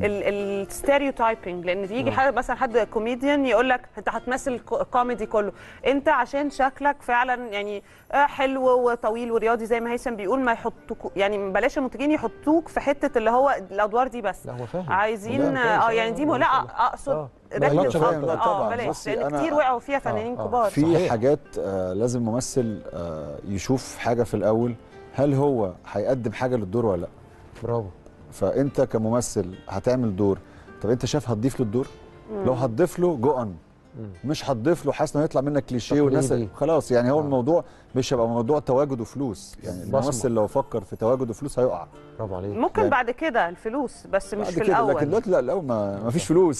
الستيريوتايبنج لان يجي حد مثلا حد كوميديان يقول لك انت هتمثل كو- كوميدي كله انت عشان شكلك فعلا يعني آه، حلو وطويل ورياضي زي ما هيثم بيقول ما يحطوك يعني بلاش المنتجين يحطوك في حته اللي هو الادوار دي بس لا هو فاهم عايزين لا، اه يعني دي م- لا اقصد آه. ركز غلطش أكتر. غلطة. لا، اه طبعاً. بلاش بصي، لان أنا- كتير وقعوا فيها فنانين آه. كبار في صحيح. حاجات آه لازم ممثل آه يشوف حاجه في الاول هل هو هيقدم حاجه للدور ولا لا برافو فانت كممثل هتعمل دور طب انت شايف هتضيف له الدور لو هتضيف له جو اون مش هتضيف له حاسس انه يطلع منك كليشيه والناس تقليدي. خلاص يعني هو آه. الموضوع مش هيبقى موضوع تواجد وفلوس يعني بصمة. الممثل لو فكر في تواجد وفلوس هيقع برافو عليك ممكن يعني- بعد كده الفلوس بس مش بعد في كده الاول لكن دلوقتي لا الاول ما, ما فيش فلوس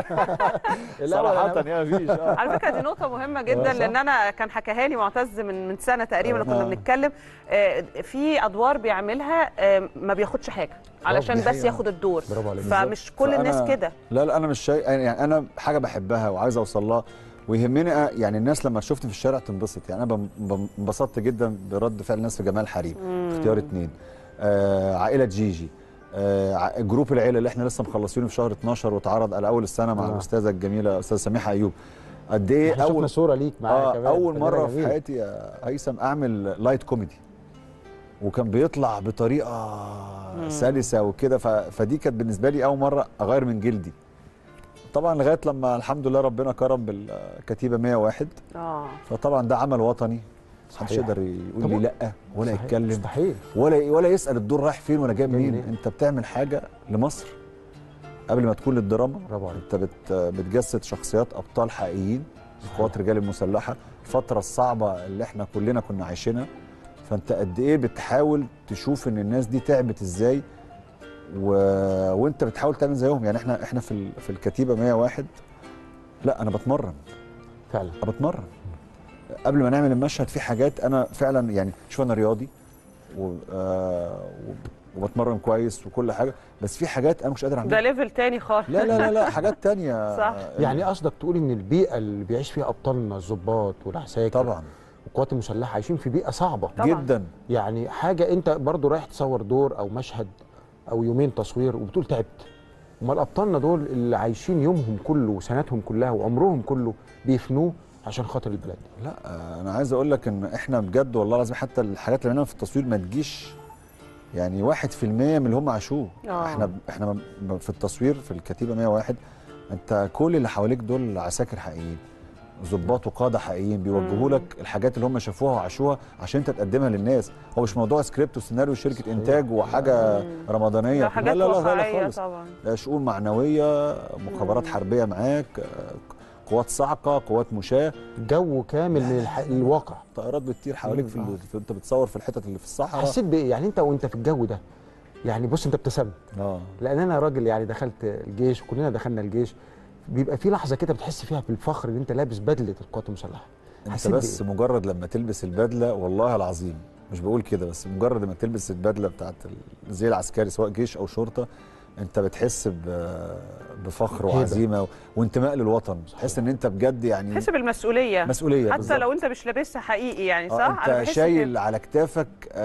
صراحه يعني ما فيش آه. على فكره دي نقطه مهمه جدا صح. لان انا كان حكاها لي معتز من من سنه تقريبا كنا آه. بنتكلم آه، في ادوار بيعملها آه، ما بياخدش حاجه علشان دي بس حقيقة. ياخد الدور برافو عليك فمش كل الناس فأنا- كده لا لا انا مش شايف يعني انا حاجه بحبها وعايز اوصل لها ويهمني أ- يعني الناس لما شفتني في الشارع تنبسط يعني انا بم- بم- انبسطت جدا برد فعل الناس في جمال حريم اختيار اتنين آه عائله جيجي آه ع- جروب العيله اللي احنا لسه مخلصينه في شهر 12 واتعرض على اول السنه مع آه. الاستاذه الجميله استاذه سميحه ايوب قد ايه احنا شفنا اول صوره ليك معايا آه كمان اول فنانة مره في جميلة. حياتي يا هيثم اعمل لايت كوميدي وكان بيطلع بطريقه سلسه وكده ف... فدي كانت بالنسبه لي اول مره اغير من جلدي طبعا لغايه لما الحمد لله ربنا كرم بالكتيبه 101 اه فطبعا ده عمل وطني محدش صحيح. يقدر يقول طبعاً. لي لا ولا صحيح. يتكلم مستحيل ولا ولا يسال الدور رايح فين ولا جاي جاي منين منين. انت بتعمل حاجه لمصر قبل ما تكون للدراما برافو عليك انت بت بتجسد شخصيات ابطال حقيقيين قوات رجال المسلحه الفتره الصعبه اللي احنا كلنا كنا عايشينها فانت قد ايه بتحاول تشوف ان الناس دي تعبت ازاي و... وانت بتحاول تعمل زيهم يعني احنا احنا في ال... في الكتيبه 101 لا انا بتمرن فعلا أنا بتمرن قبل ما نعمل المشهد في حاجات انا فعلا يعني شوف انا رياضي و... آه... وبتمرن كويس وكل حاجه بس في حاجات انا مش قادر ده اعملها ليفل تاني خالص لا لا لا لا حاجات تانية صح. يعني قصدك تقول ان البيئه اللي بيعيش فيها ابطالنا الضباط والعساكر طبعا والقوات المسلحه عايشين في بيئه صعبه طبعاً. جدا يعني حاجه انت برضو رايح تصور دور او مشهد او يومين تصوير وبتقول تعبت امال ابطالنا دول اللي عايشين يومهم كله وسنتهم كلها وعمرهم كله بيفنوه عشان خاطر البلد لا آه، انا عايز اقول لك ان احنا بجد والله العظيم حتى الحاجات اللي عملناها في التصوير ما تجيش يعني واحد في المية من اللي هم عاشوه آه. احنا احنا ب- في التصوير في الكتيبه 101 انت كل اللي حواليك دول عساكر حقيقيين ضباط وقاده حقيقيين بيوجهوا مم. لك الحاجات اللي هم شافوها وعاشوها عشان انت تقدمها للناس هو مش موضوع سكريبت وسيناريو شركه انتاج وحاجه رمضانيه ده حاجات لا لا لا, لا واقعيه خالص طبعا ده شؤون معنويه مخابرات مم. حربيه معاك آه، قوات صاعقه قوات مشاه جو كامل من الح... الواقع طائرات بتطير حواليك في, ال- في انت بتصور في الحتت اللي في الصحراء حسيت بايه يعني انت وانت في الجو ده يعني بص انت ابتسمت اه لان انا راجل يعني دخلت الجيش وكلنا دخلنا الجيش بيبقى في لحظه كده بتحس فيها بالفخر ان انت لابس بدله القوات المسلحه انت حسيت بس بإيه؟ مجرد لما تلبس البدله والله العظيم مش بقول كده بس مجرد لما تلبس البدله بتاعت الزي العسكري سواء جيش او شرطه انت بتحس ب- بفخر هيبة. وعزيمه و... وانتماء للوطن تحس ان انت بجد يعني تحس بالمسؤوليه مسؤوليه حتى بالظبط. لو انت مش لابسها حقيقي يعني صح آه أنا انت بحس شايل كده. على كتافك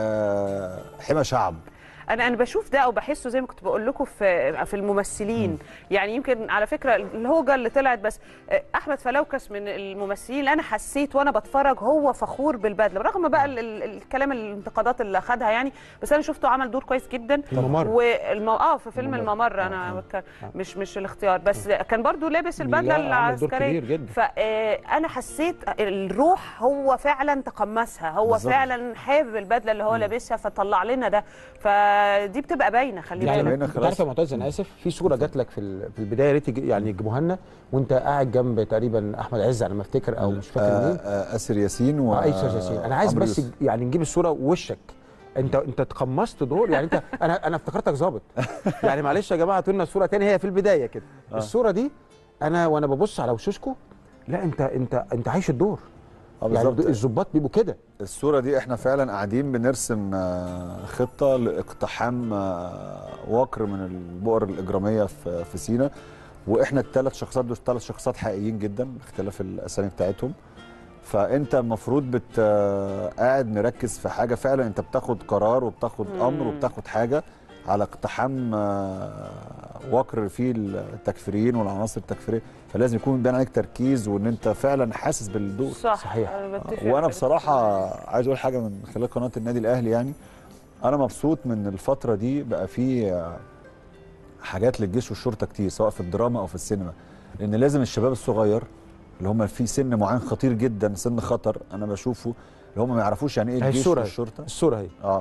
آه حمى شعب انا انا بشوف ده او بحسه زي ما كنت بقول لكم في في الممثلين يعني يمكن على فكره الهوجه اللي طلعت بس آه، احمد فلوكس من الممثلين اللي انا حسيت وانا بتفرج هو فخور بالبدله برغم بقى ال ال الكلام الانتقادات اللي خدها يعني بس انا شفته عمل دور كويس جدا الممر. والم... اه في فيلم الممر. الممر انا بك... مش مش الاختيار بس كان برضو لابس البدله لا، عمل دور العسكريه كبير جدا. فانا حسيت الروح هو فعلا تقمصها هو بالظبط. فعلا حابب البدله اللي هو لابسها فطلع لنا ده فدي بتبقى باينه خلي يعني بالك بقينا انت خلاص. عارف يا معتز انا اسف في صوره جات لك في ال- في البدايه يا ريت يج- يعني يجيبوها لنا وانت قاعد جنب تقريبا احمد عز على ما افتكر او مش فاكر آه مين آه اسر ياسين و اه ايسر ياسين انا عايز عمرو بس يوسف. يعني نجيب الصوره ووشك انت انت تقمصت دور يعني انت انا انا افتكرتك ظابط يعني معلش يا جماعه هاتوا لنا صوره تاني هي في البدايه كده آه. الصوره دي انا وانا ببص على وشوشكم لا انت انت انت عايش الدور آه يعني بالظبط. الظباط بيبقوا كده الصورة دي احنا فعلا قاعدين بنرسم آه، خطة لاقتحام آه، وقر من البؤر الإجرامية في في سينا واحنا الثلاث شخصيات دول ثلاث شخصيات حقيقيين جدا باختلاف الأسامي بتاعتهم فانت المفروض بت آه، قاعد مركز في حاجة فعلا انت بتاخد قرار وبتاخد أمر مم. وبتاخد حاجة على اقتحام آه، وقر فيه التكفيريين والعناصر التكفيرية فلازم يكون بين عليك تركيز وان انت فعلا حاسس بالدور صح صحيح. أنا بتفق وانا في بصراحه عايز اقول حاجه من خلال قناه النادي الاهلي يعني انا مبسوط من الفتره دي بقى في آه، حاجات للجيش والشرطه كتير سواء في الدراما او في السينما لان لازم الشباب الصغير اللي هم في سن معين خطير جدا سن خطر انا بشوفه اللي هم ما يعرفوش يعني ايه هي الجيش الصورة هي. والشرطه الصوره اهي اه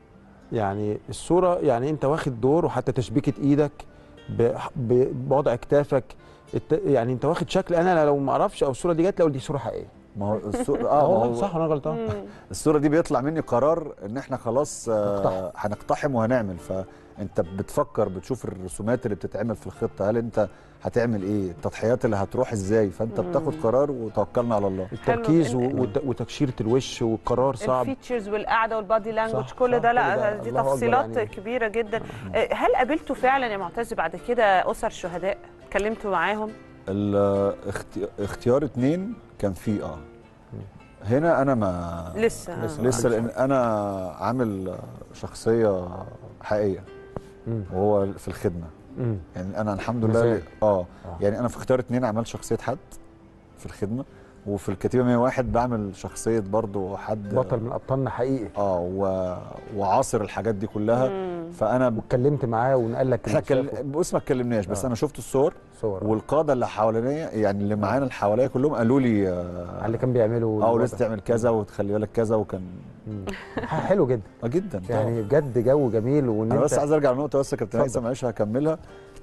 يعني الصوره يعني انت واخد دور وحتى تشبيكه ايدك ب- ب- بوضع كتافك الت- يعني انت واخد شكل انا لو ما اعرفش او الصوره دي جت لو دي صوره حقيقيه ما هو الصوره اه اه ما والله هو صح انا غلطان مم. الصوره دي بيطلع مني قرار ان احنا خلاص آه، نقتحم. هنقتحم وهنعمل فانت بتفكر بتشوف الرسومات اللي بتتعمل في الخطه هل انت هتعمل ايه التضحيات اللي هتروح ازاي فانت مم. بتاخد قرار وتوكلنا على الله التركيز حلو. و- وت- وتكشيره الوش والقرار صعب الفيتشرز والقعده والبادي لانجوج صح، كل صح، ده كل لا ده. دي الله أكبر تفصيلات يعني. كبيره جدا آه، هل قابلتوا فعلا يا معتز بعد كده اسر شهداء اتكلمتوا معاهم ال- اختي- اختيار اتنين كان فيه اه هنا انا ما لسه آه. لسه. لسه لان انا عامل شخصيه حقيقيه مم. وهو في الخدمه مم. يعني انا الحمد لله مثال. اه آه. يعني انا في اختيار اتنين عملت شخصيه حد في الخدمه وفي الكتيبه 101 بعمل شخصيه برضو حد بطل من ابطالنا حقيقي اه و... وعاصر الحاجات دي كلها مم. فانا واتكلمت معاه ونقل لك احنا اللي كل... شافه. بص ما اتكلمناش بس آه. انا شفت الصور صور والقاده اللي حواليا يعني اللي معانا اللي حواليا كلهم قالوا لي على اه اللي كان بيعمله اه الوضع. ولازم تعمل كذا وتخلي بالك كذا وكان مم. حلو جدا اه جدا طبعا يعني بجد جو جميل وان انا بس انت عايز ارجع لنقطه بس يا كابتن اتفضل. هيثم معلش هكملها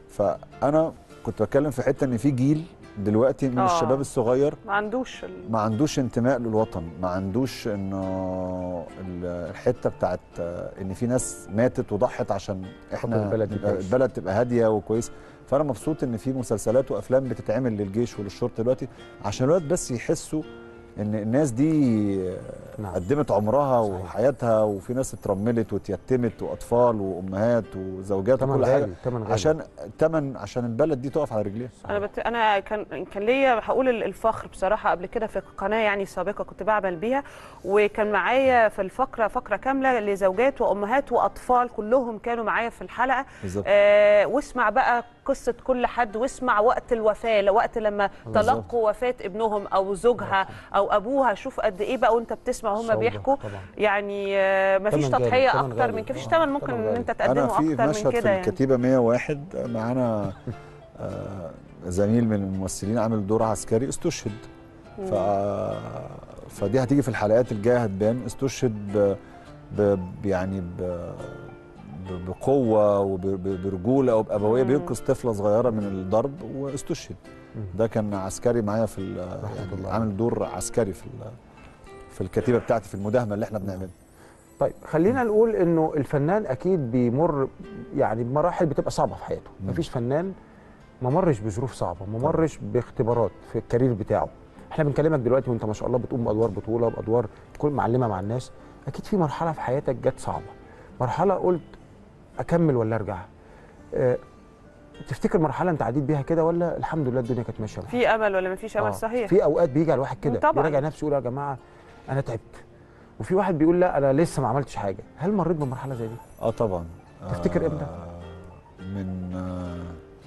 فانا كنت بتكلم في حته ان في جيل دلوقتي من آه. الشباب الصغير ما عندوش ال... ما عندوش انتماء للوطن ما عندوش انه ال- الحته بتاعت آه، ان في ناس ماتت وضحت عشان احنا خاطر البلد نبقى تعيش. البلد تبقى هاديه وكويس فانا مبسوط ان في مسلسلات وافلام بتتعمل للجيش وللشرطه دلوقتي عشان الولاد بس يحسوا ان الناس دي نعم. قدمت عمرها صحيح. وحياتها وفي ناس اترملت واتيتمت واطفال وامهات وزوجات تمن وكل حاجه غالي تمن غالي عشان تمن عشان البلد دي تقف على رجليها انا بت... انا كان كان ليا هقول ال- الفخر بصراحه قبل كده في قناه يعني سابقه كنت بعمل بيها وكان معايا في الفقره فقره كامله لزوجات وامهات واطفال كلهم كانوا معايا في الحلقه بالظبط آه واسمع بقى قصه كل حد واسمع وقت الوفاه وقت لما بالظبط. تلقوا وفاه ابنهم او زوجها او ابوها شوف قد ايه بقى وانت بتسمع هم صعوبة بيحكوا طبعا. يعني آه مفيش تمن غالي، تضحيه تمن اكتر غالي. من كده مفيش آه، تمن ممكن تمن ان غالي. انت انا تقدمه في اكتر من مشهد كده في يعني الكتيبه 101 معانا آه، زميل من الممثلين عامل دور عسكري استشهد ف... فدي هتيجي في الحلقات الجايه هتبان استشهد ب... ب... يعني ب... ب- بقوه وبرجوله وبابويه مم. بينقذ طفله صغيره من الضرب واستشهد ده كان عسكري معايا في ال- يعني عامل دور عسكري في ال- في الكتيبه بتاعتي في المداهمه اللي احنا بنعملها طيب خلينا نقول انه الفنان اكيد بيمر يعني بمراحل بتبقى صعبه في حياته مفيش فنان ما مرش بظروف صعبه ما مرش باختبارات في الكارير بتاعه احنا بنكلمك دلوقتي وانت ما شاء الله بتقوم بادوار بطوله بادوار تكون معلمه مع الناس اكيد في مرحله في حياتك جت صعبه مرحله قلت اكمل ولا ارجع أه تفتكر مرحله انت عديت بيها كده ولا الحمد لله الدنيا كانت ماشيه معاك؟ في امل ولا ما فيش امل آه. صحيح في اوقات بيجي على الواحد كده طبعاً. بيراجع نفسه يقول يا جماعه انا تعبت وفي واحد بيقول لا انا لسه ما عملتش حاجه هل مريت بمرحله زي دي اه طبعا تفتكر آه، امتى؟ من آه،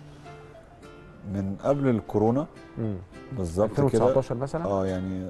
من قبل الكورونا مم. بالظبط كده 2019 مثلا؟ اه يعني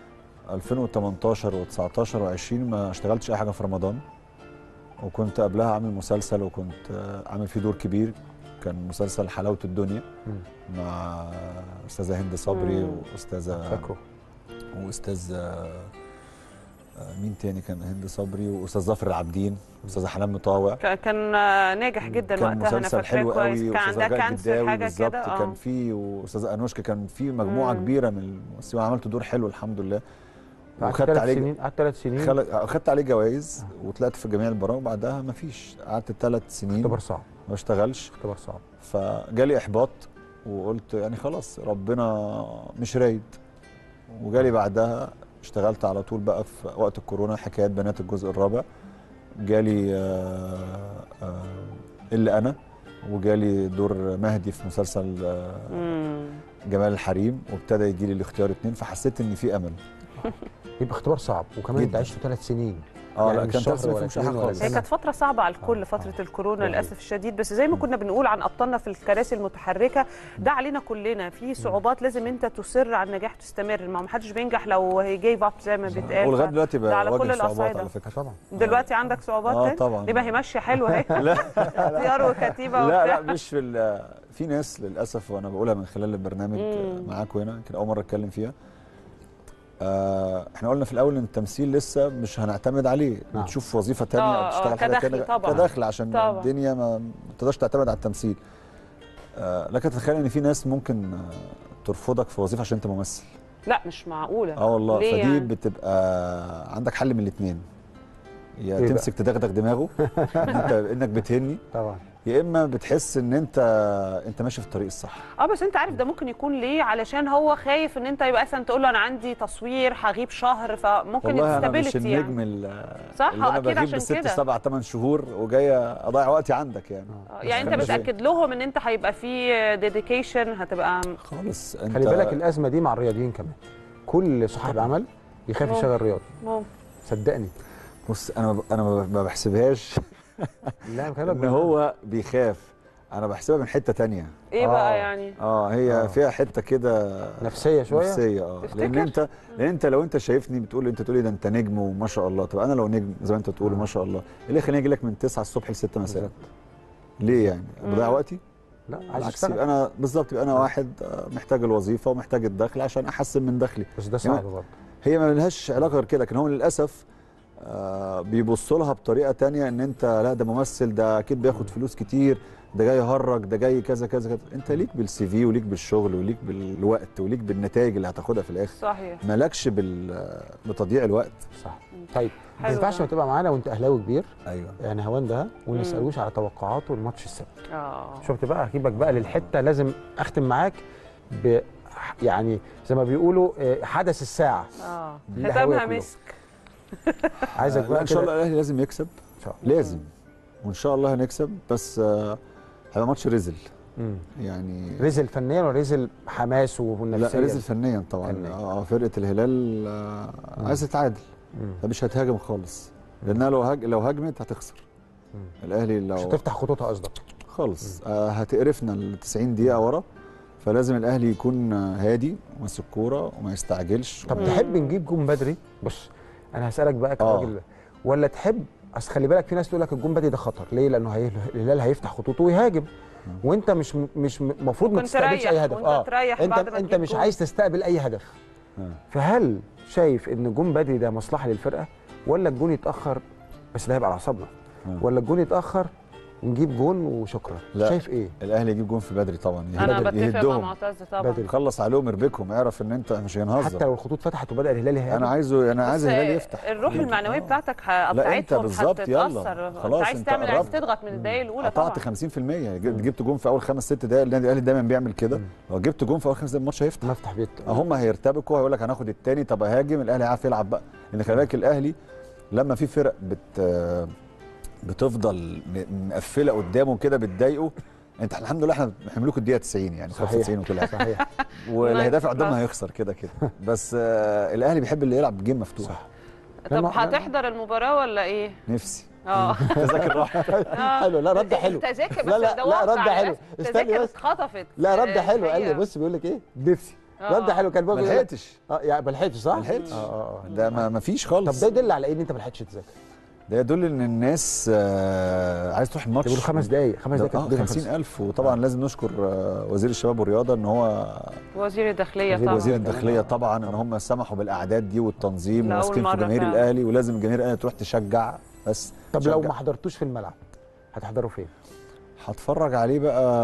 2018 و19 و20 ما اشتغلتش اي حاجه في رمضان وكنت قبلها عامل مسلسل وكنت آه، عامل فيه دور كبير كان مسلسل حلاوه الدنيا مم. مع استاذه هند صبري مم. واستاذه فاكره واستاذ آه، آه، مين تاني كان هند صبري واستاذ ظافر العابدين واستاذه حنان مطاوع كان كان ناجح جدا كان وقتها انا مسلسل فاكراه حلو كويس قوي كان وأستاذ عندها رجاء كانسر الجداوي حاجه بالظبط كده كان اه في واستاذه انوشكا كان في مجموعه مم. كبيره من الممثلين وعملت دور حلو الحمد لله قعدت وخدت ثلاث عليه سنين قعدت ثلاث سنين خل... خدت عليه جوائز وطلعت في جميع البرامج وبعدها ما فيش قعدت ثلاث سنين اختبار صعب ما اشتغلش اختبار صعب فجالي احباط وقلت يعني خلاص ربنا مش رايد وجالي بعدها اشتغلت على طول بقى في وقت الكورونا حكايات بنات الجزء الرابع جالي آه، آه، اللي انا وجالي دور مهدي في مسلسل آه، مم. جمال الحريم وابتدى يجي لي الاختيار اتنين فحسيت ان في امل يبقى اختبار صعب وكمان انت جداً. عشت ثلاث سنين اه يعني لا مش كان شهر تأثير ولا مش حاجه اتنين ولا خالص هي سنة. كانت فترة صعبة على الكل فترة الكورونا للأسف الشديد بس زي ما كنا بنقول عن أبطالنا في الكراسي المتحركة ده علينا كلنا في صعوبات لازم أنت تصر على النجاح تستمر ما محدش بينجح لو هي جيف أب زي ما بيتقال ولغايه ف- دلوقتي ده على كل بواجه صعوبات الأصعدة على فكره طبعا دلوقتي عندك صعوبات آه تاني؟ طبعاً. يبقى هي ماشية حلوة اهي لا اختيار وكتيبة لا وبتاع. لا مش في ال- في ناس للاسف وانا بقولها من خلال البرنامج مم. معاكم هنا يمكن اول مره اتكلم فيها آه احنا قلنا في الاول ان التمثيل لسه مش هنعتمد عليه نعم. بتشوف وظيفه تانية آه، او آه، تشتغل حاجه كدخل تانية طبعاً. كدخل عشان طبعاً. الدنيا ما ما تقدرش تعتمد على التمثيل آه لكن تتخيل ان في ناس ممكن آه، ترفضك في وظيفه عشان انت ممثل لا مش معقولة اه والله ليه فدي يعني؟ بتبقى عندك حل من الاثنين يا إيه تمسك تدغدغ دماغه إن انت انك بتهني طبعا يا اما بتحس ان انت انت ماشي في الطريق الصح اه بس انت عارف ده ممكن يكون ليه علشان هو خايف ان انت يبقى مثلا تقول له انا عندي تصوير هغيب شهر فممكن والله انا مش الستابيليتي النجم يعني ال- صح اللي انا اكيد بغيب عشان بالست كده سبع ثمان شهور وجاي اضيع وقتي عندك يعني آه، يعني انت مش- بتاكد لهم ان انت هيبقى في ديديكيشن هتبقى خالص انت خلي بالك الازمه دي مع الرياضيين كمان كل صاحب عمل يخاف مم. يشغل رياضي ممكن. صدقني بص انا ب- انا ما- ما بحسبهاش لا خلي بالك ان هو بيخاف انا بحسبها من حته تانية ايه آه. بقى يعني اه هي آه. فيها حته كده نفسيه شويه نفسيه اه تفتكر؟ لان انت لان انت لو انت شايفني بتقول انت تقولي ده انت نجم وما شاء الله طب انا لو نجم زي ما انت بتقول ما شاء الله ايه اللي يخليني اجي لك من 9 الصبح ل 6 مساء بالظبط. ليه يعني بضيع مم. وقتي لا عايز بالعكس تشتغل يبقى انا بالظبط يبقى انا واحد آه، محتاج الوظيفه ومحتاج الدخل عشان احسن من دخلي بس ده صعب برضه هي ما لهاش علاقه غير كده لكن هو للاسف آه بيبصوا لها بطريقه تانية ان انت لا ده ممثل ده اكيد بياخد فلوس كتير ده جاي يهرج ده جاي كذا كذا كذا انت ليك بالسي في وليك بالشغل وليك بالوقت وليك بالنتائج اللي هتاخدها في الاخر صحيح مالكش بال بتضييع الوقت صح طيب ما حلو ينفعش ده. ما تبقى معانا وانت اهلاوي كبير ايوه يعني هوان ده وما نسالوش على توقعاته الماتش السبت اه شفت بقى هجيبك بقى للحته لازم اختم معاك ب يعني زي ما بيقولوا آه، حدث الساعه اه الأهلاوية ختامها كلهم. مسك عايزك لا بقى ان شاء كده- الله الاهلي لازم يكسب ان شاء الله لازم وان شاء الله هنكسب بس آه هيبقى ماتش رزل مم. يعني رزل فنيا ولا رزل حماس لا ونفسيا رزل فنيا طبعا فنياً. اه فرقه الهلال آه مم. عايزه تتعادل مم. فمش هتهاجم خالص لانها لو هاج... لو هاجمت هتخسر مم. الاهلي لو مش هتفتح خطوطها قصدك خالص آه هتقرفنا ال 90 دقيقه ورا فلازم الاهلي يكون آه، هادي وماسك كوره وما يستعجلش طب وما- تحب نجيب جون بدري بص انا هسالك بقى آه. كراجل ولا تحب اصل خلي بالك في ناس تقول لك الجون بدري ده خطر ليه لانه هي... الهلال هيفتح خطوطه ويهاجم وانت مش مش المفروض ما كنت تستقبلش تريح اي هدف وانت تريح انت بعد ما انت تجيب مش جون. عايز تستقبل اي هدف آه. فهل شايف ان جون بدري ده مصلحه للفرقه ولا الجون يتاخر بس ده هيبقى على اعصابنا آه. ولا الجون يتاخر ونجيب جون وشكرا لا. شايف ايه الاهلي يجيب جون في بدري طبعا انا بدري بتفق مع يهدهم معتز طبعا بدري. خلص عليهم اربكهم اعرف ان انت مش هنهزر حتى لو الخطوط فتحت وبدا الهلال يهاجم انا عايزه انا عايز بص، الهلال يفتح الروح المعنويه بتاعتك ه- لا، بتاعتهم أنت بالظبط، يلا. هتتاثر انت خلاص، عايز أنت تعمل عايز قربت. تضغط من الدقايق الاولى طبعا قطعت 50% جبت جون في اول خمس ست دقائق النادي الاهلي دايما بيعمل كده لو جبت جون في اول خمس دقائق الماتش هيفتح مفتح بيت هم هيرتبكوا هيقول لك هناخد التاني طب هاجم الاهلي هيعرف يلعب بقى لان خلي بالك الاهلي لما في فرق بت بتفضل م- مقفله قدامه كده بتضايقه انت الحمد لله احنا بنملكوا الدقيقه 90 يعني صحيح. 95 وكل حاجه صحيح واللي هيدافع قدامنا خلاص. هيخسر كده كده بس آه الاهلي بيحب اللي يلعب جيم مفتوح صح. طب لما- هتحضر المباراه ولا ايه؟ نفسي اه تذاكر راحت آه. حلو لا رد حلو التذاكر بس لا لا ده لا واقع رد حلو للأسف. استني التذاكر بس اتخطفت لا رد آه، حلو قال لي الحقيقة. بص بيقول لك ايه نفسي آه. رد حلو كان ما بيقول لك- لحقتش اه يعني ما لحقتش صح؟ ما لحقتش. اه اه آه. ده ما ما فيش طب خالص ده يدل على ايه ان انت ما لحقتش تذاكر؟ ده يدل ان الناس آه عايز تروح الماتش بيقولوا خمس دقايق خمس ده- دقايق اه كانت الدنيا 50000 وطبعا لازم نشكر آه، وزير الشباب والرياضه ان هو وزير الداخليه وزير- طبعا وزير الداخليه طبعا ان هم سمحوا بالاعداد دي والتنظيم لأول وماسكين في مرة جماهير فعلا. الاهلي ولازم الجماهير الاهلي تروح تشجع بس طب لو تشجع. ما حضرتوش في الملعب هتحضروا فين؟ هتفرج عليه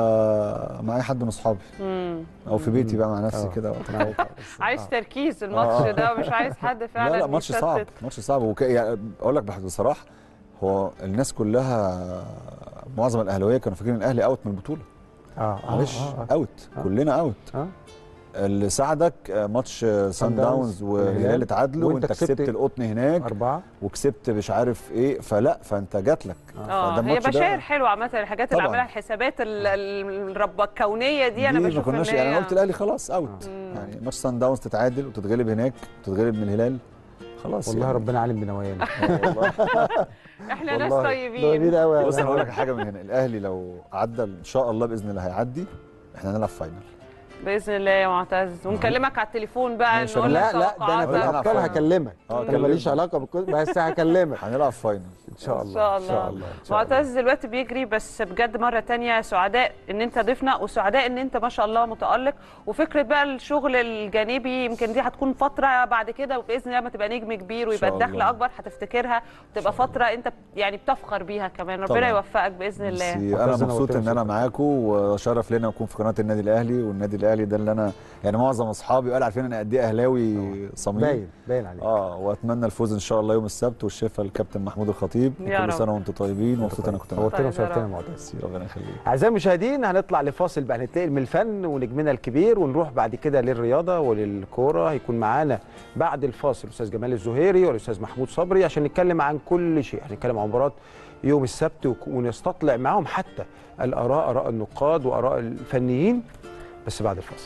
بقى مع اي حد من اصحابي مم. او في بيتي بقى مع نفسي آه. كده عايز تركيز الماتش آه. ده مش عايز حد فعلا لا لا ماتش يشتت. صعب ماتش صعب وك... يعني اقول لك بصراحه هو الناس كلها معظم الاهلاويه كانوا فاكرين الاهلي اوت من البطوله اه معلش آه، آه. اوت آه. كلنا اوت آه. اللي ساعدك آه، ماتش آه، سان داونز والهلال والهلال. اتعادلوا وأنت وانت كسبت كسبت القطن هناك أربعة وكسبت مش عارف ايه فلا فانت جات لك اه هي بشاير حلوه عامه الحاجات اللي طبعاً. عاملاها الحسابات ال- ال- الرب الكونيه دي انا دي ما بشوف ان كناش هي يعني أنا قلت الاهلي خلاص اوت مم. يعني ماتش سان داونز تتعادل وتتغلب هناك وتتغلب من الهلال خلاص والله يعني. ربنا عالم بنوايانا آه والله احنا ناس والله. طيبين طيبين قوي بص انا هقول لك حاجه من هنا الاهلي لو عدى ان شاء الله باذن الله هيعدي احنا هنلعب فاينل باذن الله يا معتز ونكلمك على التليفون بقى ماشي. نقول لك لا لا ده انا في توقعاتك. الابطال هكلمك اه انا ماليش علاقه بالكل بس هكلمك هنلعب فاينل ان شاء ان الله شاء ان شاء الله الله إن شاء الله. معتز دلوقتي بيجري بس بجد مره تانية سعداء ان انت ضيفنا وسعداء ان انت ما شاء الله متالق وفكره بقى الشغل الجانبي يمكن دي هتكون فتره بعد كده وباذن الله ما تبقى نجم كبير ويبقى شاء الدخل الله. اكبر هتفتكرها وتبقى فتره انت يعني بتفخر بيها كمان ربنا طبعاً. يوفقك باذن الله ميرسي. انا معتز، أنا مبسوط قلت ان لك انا شكراً. معاكم وشرف لنا اكون في قناه النادي الاهلي والنادي الاهلي ده اللي انا يعني معظم اصحابي قال عارفين انا قد ايه اهلاوي صميم باين باين عليك اه واتمنى الفوز ان شاء الله يوم السبت والشفاء للكابتن محمود الخطيب يا رب. كل سنه وانتم طيبين ومبسوط انا كنت معاكم نورتنا طيب يا وشرفتنا رب. يا معتز ميرسي، ربنا يخليك اعزائي المشاهدين هنطلع لفاصل بقى نتنقل من الفن ونجمنا الكبير ونروح بعد كده للرياضه وللكوره هيكون معانا بعد الفاصل الاستاذ جمال الزهيري والاستاذ محمود صبري عشان نتكلم عن كل شيء هنتكلم عن مباراه يوم السبت وك- ونستطلع معاهم حتى الاراء اراء النقاد واراء الفنيين بس بعد الفاصل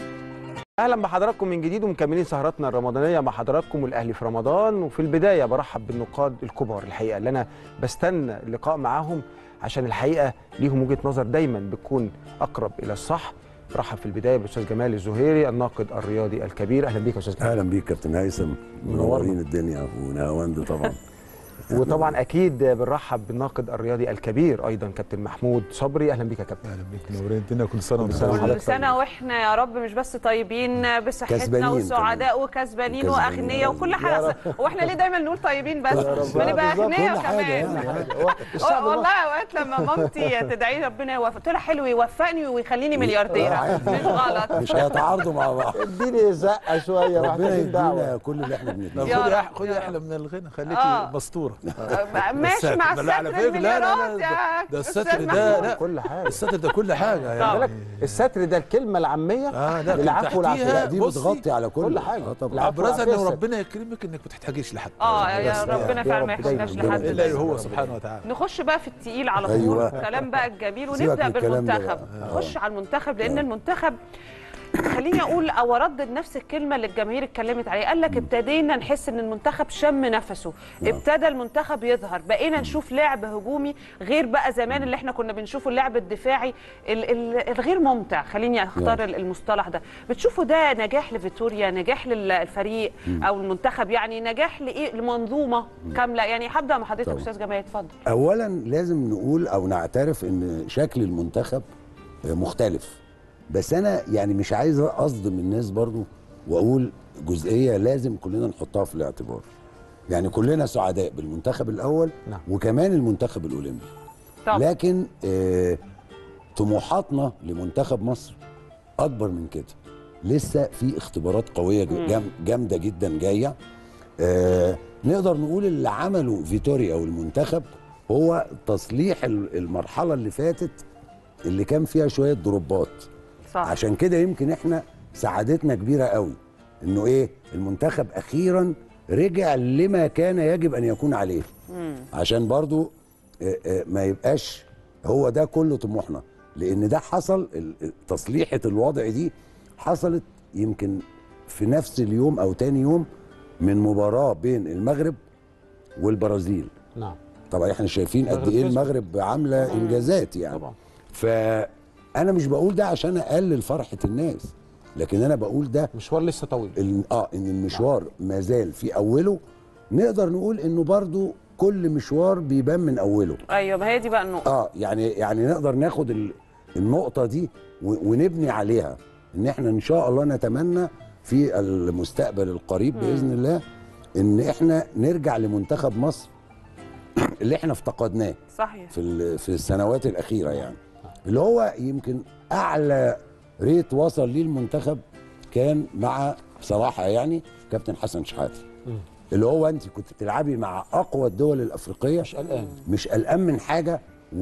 اهلا بحضراتكم من جديد ومكملين سهراتنا الرمضانيه مع حضراتكم والاهلي في رمضان وفي البدايه برحب بالنقاد الكبار الحقيقه اللي انا بستنى اللقاء معاهم عشان الحقيقه ليهم وجهه نظر دايما بتكون اقرب الى الصح برحب في البدايه بالاستاذ جمال الزهيري الناقد الرياضي الكبير اهلا بيك يا استاذ جمال اهلا بيك كابتن هيثم منورين الدنيا ونهاوند طبعا وطبعا اكيد بنرحب بالناقد الرياضي الكبير ايضا كابتن محمود صبري اهلا بيك يا كابتن اهلا بيك منورين الدنيا كل سنه كل سنة وانتم وحضرتك كل سنه واحنا يا رب مش بس طيبين بصحتنا كسبانين وسعداء وكسبانين وكسبانين واغنياء يا وكل رب. حاجه واحنا ليه دايما نقول طيبين بس رب. بنبقى بالظبط، اغنياء كل حاجة كمان يعني. الشعب والله اوقات لما مامتي تدعي لي ربنا يوفق قلت لها حلو يوفقني ويخليني مليارديره مش غلط مش هيتعارضوا مع بعض اديني زقه شويه ربنا محتاجين دعوه يدينا كل اللي احنا بنتمناه يا خدي رب، أح- خدي يا احلى رب. من الغنى آه. خليكي مسطوره ماشي مع لا، على الستر فكرة، لا، لا، لا، المليارات ده- يا ده الستر أستاذ ده محمود. لا كل حاجه الستر ده كل حاجه طبعا. يعني بالك الستر ده الكلمه العاميه اه لا العفو والعافيه تحتيها دي بصي، بتغطي على كل كل حاجة. اه طبعا العفو ابرزها ان والعافية ربنا يكرمك انك ما تحتاجيش لحد اه يا بس ربنا يا فعلا ما رب دايماً، يحتاجناش دايماً. لحد الا يا هو رب سبحانه وتعالى نخش بقى في التقيل على طول أيوة. الكلام بقى الجميل سيبك ونبدا من الكلام ده بالمنتخب بقى. نخش آه. على المنتخب لان آه. المنتخب خليني اقول او اردد نفس الكلمه اللي الجماهير اتكلمت عليها قال لك ابتدينا نحس ان المنتخب شم نفسه نعم. ابتدى المنتخب يظهر بقينا نشوف لعب هجومي غير بقى زمان اللي احنا كنا بنشوفه اللعب الدفاعي ال- ال- الغير ممتع خليني اختار نعم. المصطلح ده بتشوفوا ده نجاح لفيتوريا نجاح للفريق او المنتخب يعني نجاح لايه لمنظومه كامله يعني هبدا مع حضرتك طبعا. استاذ جمال اتفضل اولا لازم نقول او نعترف ان شكل المنتخب مختلف بس انا يعني مش عايز اصدم الناس برضو واقول جزئيه لازم كلنا نحطها في الاعتبار يعني كلنا سعداء بالمنتخب الاول نعم. وكمان المنتخب الاولمبي طبعا لكن آه طموحاتنا لمنتخب مصر اكبر من كده لسه في اختبارات قويه مم. جام جامده جدا جايه آه نقدر نقول اللي عمله فيتوريا والمنتخب هو تصليح ال- المرحله اللي فاتت اللي كان فيها شويه ضربات صح عشان كده يمكن احنا سعادتنا كبيره قوي انه ايه المنتخب اخيرا رجع لما كان يجب ان يكون عليه مم. عشان برضو آه، آه، ما يبقاش هو ده كله طموحنا لان ده حصل ال- ال- تصليحه الوضع دي حصلت يمكن في نفس اليوم او تاني يوم من مباراه بين المغرب والبرازيل نعم طبعا احنا شايفين قد المغرب ايه كسبت. المغرب عامله انجازات يعني طبعا فانا مش بقول ده عشان اقلل فرحه الناس لكن انا بقول ده مشوار لسه طويل ال- اه ان المشوار ما زال في اوله نقدر نقول انه برضو كل مشوار بيبان من اوله ايوه ما هي دي بقى النقطه اه يعني يعني نقدر ناخد ال- النقطه دي و- ونبني عليها ان احنا ان شاء الله نتمنى في المستقبل القريب باذن الله ان احنا نرجع لمنتخب مصر اللي احنا افتقدناه صحيح في ال- في السنوات الاخيره يعني اللي هو يمكن اعلى ريت وصل ليه المنتخب كان مع بصراحه يعني كابتن حسن شحاته مم. اللي هو انت كنت بتلعبي مع اقوى الدول الافريقيه مش قلقان مش قلقان من حاجه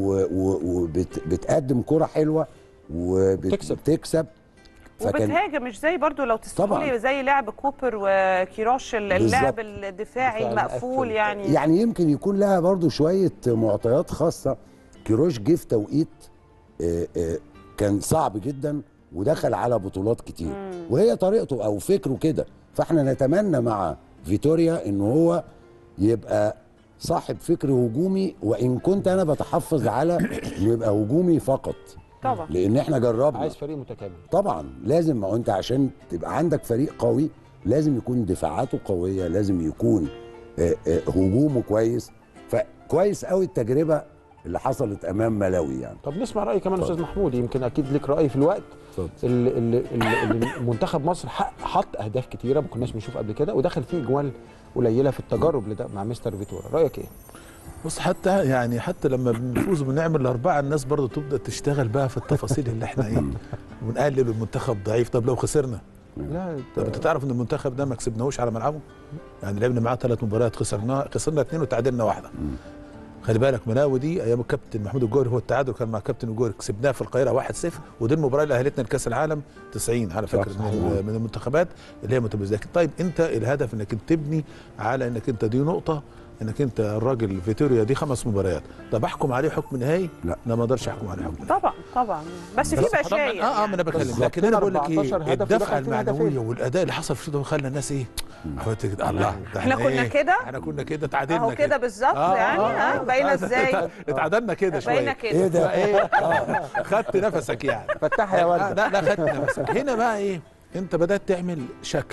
وبتقدم كره حلوه تكسب. وبتكسب وبتهاجم مش زي برضو لو تسمحوا طبعاً. لي زي لعب كوبر وكيروش ال- اللعب بالظبط. الدفاعي الدفاع المقفول المقفل. يعني يعني يمكن يكون لها برضو شوية معطيات خاصة كيروش جه في توقيت آه، آه، كان صعب جدا ودخل على بطولات كتير مم. وهي طريقته او فكره كده فاحنا نتمنى مع فيتوريا ان هو يبقى صاحب فكر هجومي وان كنت انا بتحفظ على انه يبقى هجومي فقط طبعا لان احنا جربنا عايز فريق متكامل طبعا لازم ما هو انت عشان تبقى عندك فريق قوي لازم يكون دفاعاته قويه لازم يكون آه، آه، هجومه كويس فكويس قوي التجربه اللي حصلت امام ملاوي يعني طب نسمع راي كمان اتفضل. استاذ محمود يمكن اكيد ليك راي في الوقت اتفضل. اللي, اللي, اللي, اللي منتخب مصر حق- حط اهداف كتيره ما كناش بنشوف قبل كده ودخل فيه جوال قليله في التجارب اللي ده مع مستر فيتورا رايك ايه بص حتى يعني حتى لما بنفوز وبنعمل الاربعه الناس برضه تبدا تشتغل بقى في التفاصيل اللي احنا ايه ونقلل المنتخب ضعيف طب لو خسرنا لا طب انت تعرف ان المنتخب ده ما كسبناهوش على ملعبه يعني لعبنا معاه ثلاث مباريات خسرنا خسرنا اثنين وتعادلنا واحده خلي بالك ملاوي دي ايام الكابتن محمود الجوهري هو التعادل كان مع كابتن الجوهري كسبناه في القاهره 1-0 ودي المباراه اللي اهلتنا لكاس العالم 90 على فكره صح، من, من المنتخبات اللي هي متميزه لكن طيب انت الهدف انك انت تبني على انك انت دي نقطه انك انت الراجل فيتوريا دي خمس مباريات طب احكم عليه حكم نهائي لا. لا ما اقدرش احكم عليه حكم نهائي طبعا طبعا بس في بس طبعاً- بشاير اه اه ما انا بتكلم بالظبط. لكن انا بقول لك 14 ايه هدف الدفعه ودخل فيه المعنويه هدفين. والاداء اللي حصل في الشوط خلى الناس ايه عملت كده الله ده احنا كنا إيه؟ كده احنا كنا كده تعادلنا اهو كده بالظبط يعني ها باينه ازاي اتعادلنا كده شويه باينه ايه كده ده ايه آه، خدت نفسك يعني فتحها يا آه، ولد لا لا خدت نفسك هنا بقى ايه انت بدات تعمل شكل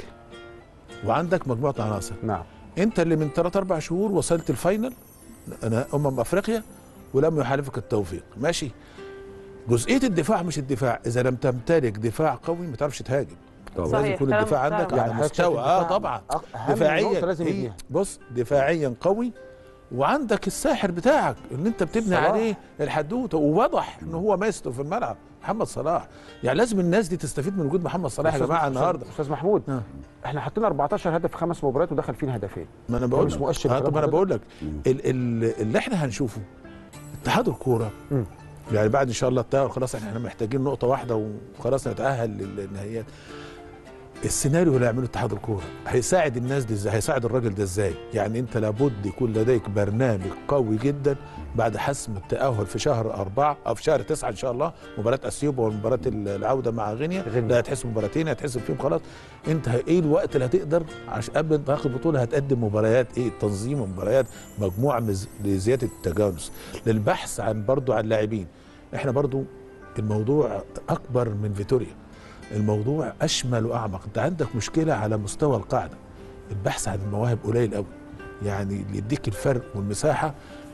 وعندك مجموعه عناصر نعم انت اللي من 3 4 شهور وصلت الفاينل انا امم افريقيا ولم يحالفك التوفيق ماشي جزئيه الدفاع مش الدفاع اذا لم تمتلك دفاع قوي ما تعرفش تهاجم طبعا لازم صحيح، يكون كلام الدفاع عندك محترم. على حضرتك شايف مستوى اه الدفاع طبعا أهم نقطة دفاعيا لازم هي- يبنيها. بص دفاعيا قوي وعندك الساحر بتاعك اللي انت بتبني صلاح. عليه الحدوته وواضح ان هو مايسترو في الملعب محمد صلاح يعني لازم الناس دي تستفيد من وجود محمد صلاح يا أستاذ- جماعه أستاذ- النهارده استاذ محمود آه. احنا حطينا 14 هدف في خمس مباريات ودخل فينا هدفين ما انا ده بقول مش لك مؤشر آه كلام طب انا حضرتك؟ بقول لك ال- ال- اللي احنا هنشوفه اتحاد الكوره مم. يعني بعد ان شاء الله التاهل خلاص احنا محتاجين نقطه واحده وخلاص نتاهل للنهائيات السيناريو اللي هيعمله اتحاد الكوره هيساعد الناس دي ازاي هيساعد الراجل ده ازاي يعني انت لابد يكون لديك برنامج قوي جدا بعد حسم التاهل في شهر أربعة او في شهر تسعة ان شاء الله مباراه اثيوبيا ومباراه العوده مع غينيا غينيا. ده هتحسب مباراتين هتحسب فيهم خلاص انت ه- ايه الوقت اللي هتقدر عشان قبل ما تاخد البطوله هتقدم مباريات ايه تنظيم مباريات مجموعه مز- لزياده التجانس للبحث عن برضو عن لاعبين احنا برضو الموضوع اكبر من فيتوريا الموضوع اشمل واعمق انت عندك مشكله على مستوى القاعده البحث عن المواهب قليل قوي يعني اللي يديك الفرق والمساحه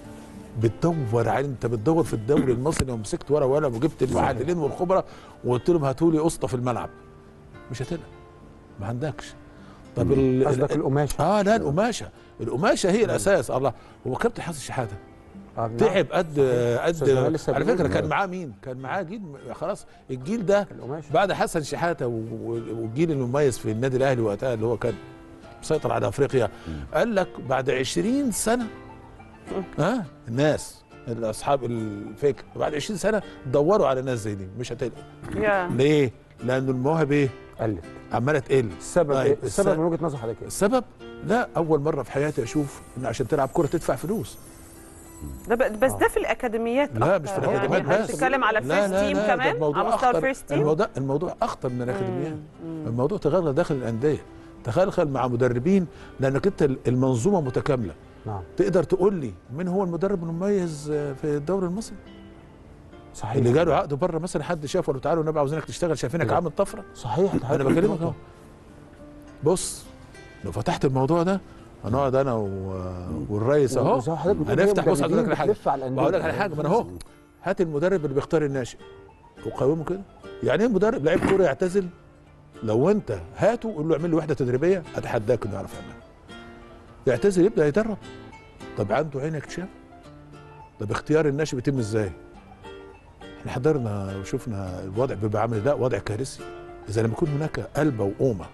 بتدور على انت بتدور في الدوري المصري لو مسكت ورقه وقلم وجبت المحللين والخبراء وقلت لهم هاتوا لي اسطى في الملعب مش هتلاقي ما عندكش طب ال- قصدك ال- القماشه اه لا القماشه القماشه هي الاساس الله هو كابتن حسن شحاته تعب قد أستاذ قد جمال لسه على بيقول. فكره كان معاه مين؟ كان معاه جيل خلاص الجيل ده بعد حسن شحاته و- و- والجيل المميز في النادي الاهلي وقتها اللي هو كان مسيطر على افريقيا قال لك بعد 20 سنه ها آه الناس اصحاب الفكر بعد 20 سنه دوروا على ناس زي دي مش هتلاقي يا. ليه؟ لان المواهب ايه؟ قلت عماله تقل السبب طيب، إيه؟ السبب الس- من وجهه نظر حضرتك ايه؟ السبب لا اول مره في حياتي اشوف ان عشان تلعب كره تدفع فلوس ده ب- بس ده في الاكاديميات لا مش في أكتر. الاكاديميات يعني بس بتتكلم على لا، فيرست لا، تيم لا، ده كمان الموضوع على مستوى أخطر. الفيرست تيم الموضوع الموضوع اخطر من الاكاديميات الموضوع تغلغل داخل الانديه تخلخل مع مدربين لانك انت المنظومه متكامله نعم تقدر تقول لي مين هو المدرب المميز في الدوري المصري صحيح اللي جاله عقد بره مثلا حد شافه قال له تعالوا نبقى عاوزينك تشتغل شايفينك لا. عامل طفره صحيح ده انا حضرتك بكلمك نقطة. اهو بص لو فتحت الموضوع ده هنقعد انا و... والريس اهو وزي ما حضرتك بتقول هي هنفتح بص هقول لك مدربين على حاجه بتلف على الأندية. بقول لك على حاجه ما انا اهو هات المدرب اللي بيختار الناشئ وقومه كده يعني ايه مدرب لعيب كوره يعتزل لو انت هاته قول له اعمل له وحده تدريبيه اتحداك انه يعرف يعملها يعتزل يبدا يدرب طب عنده عين اكتشاف طب اختيار الناشئ بيتم ازاي احنا حضرنا وشفنا الوضع بيبقى عامل ده وضع كارثي اذا لم يكن هناك قلبه وقومه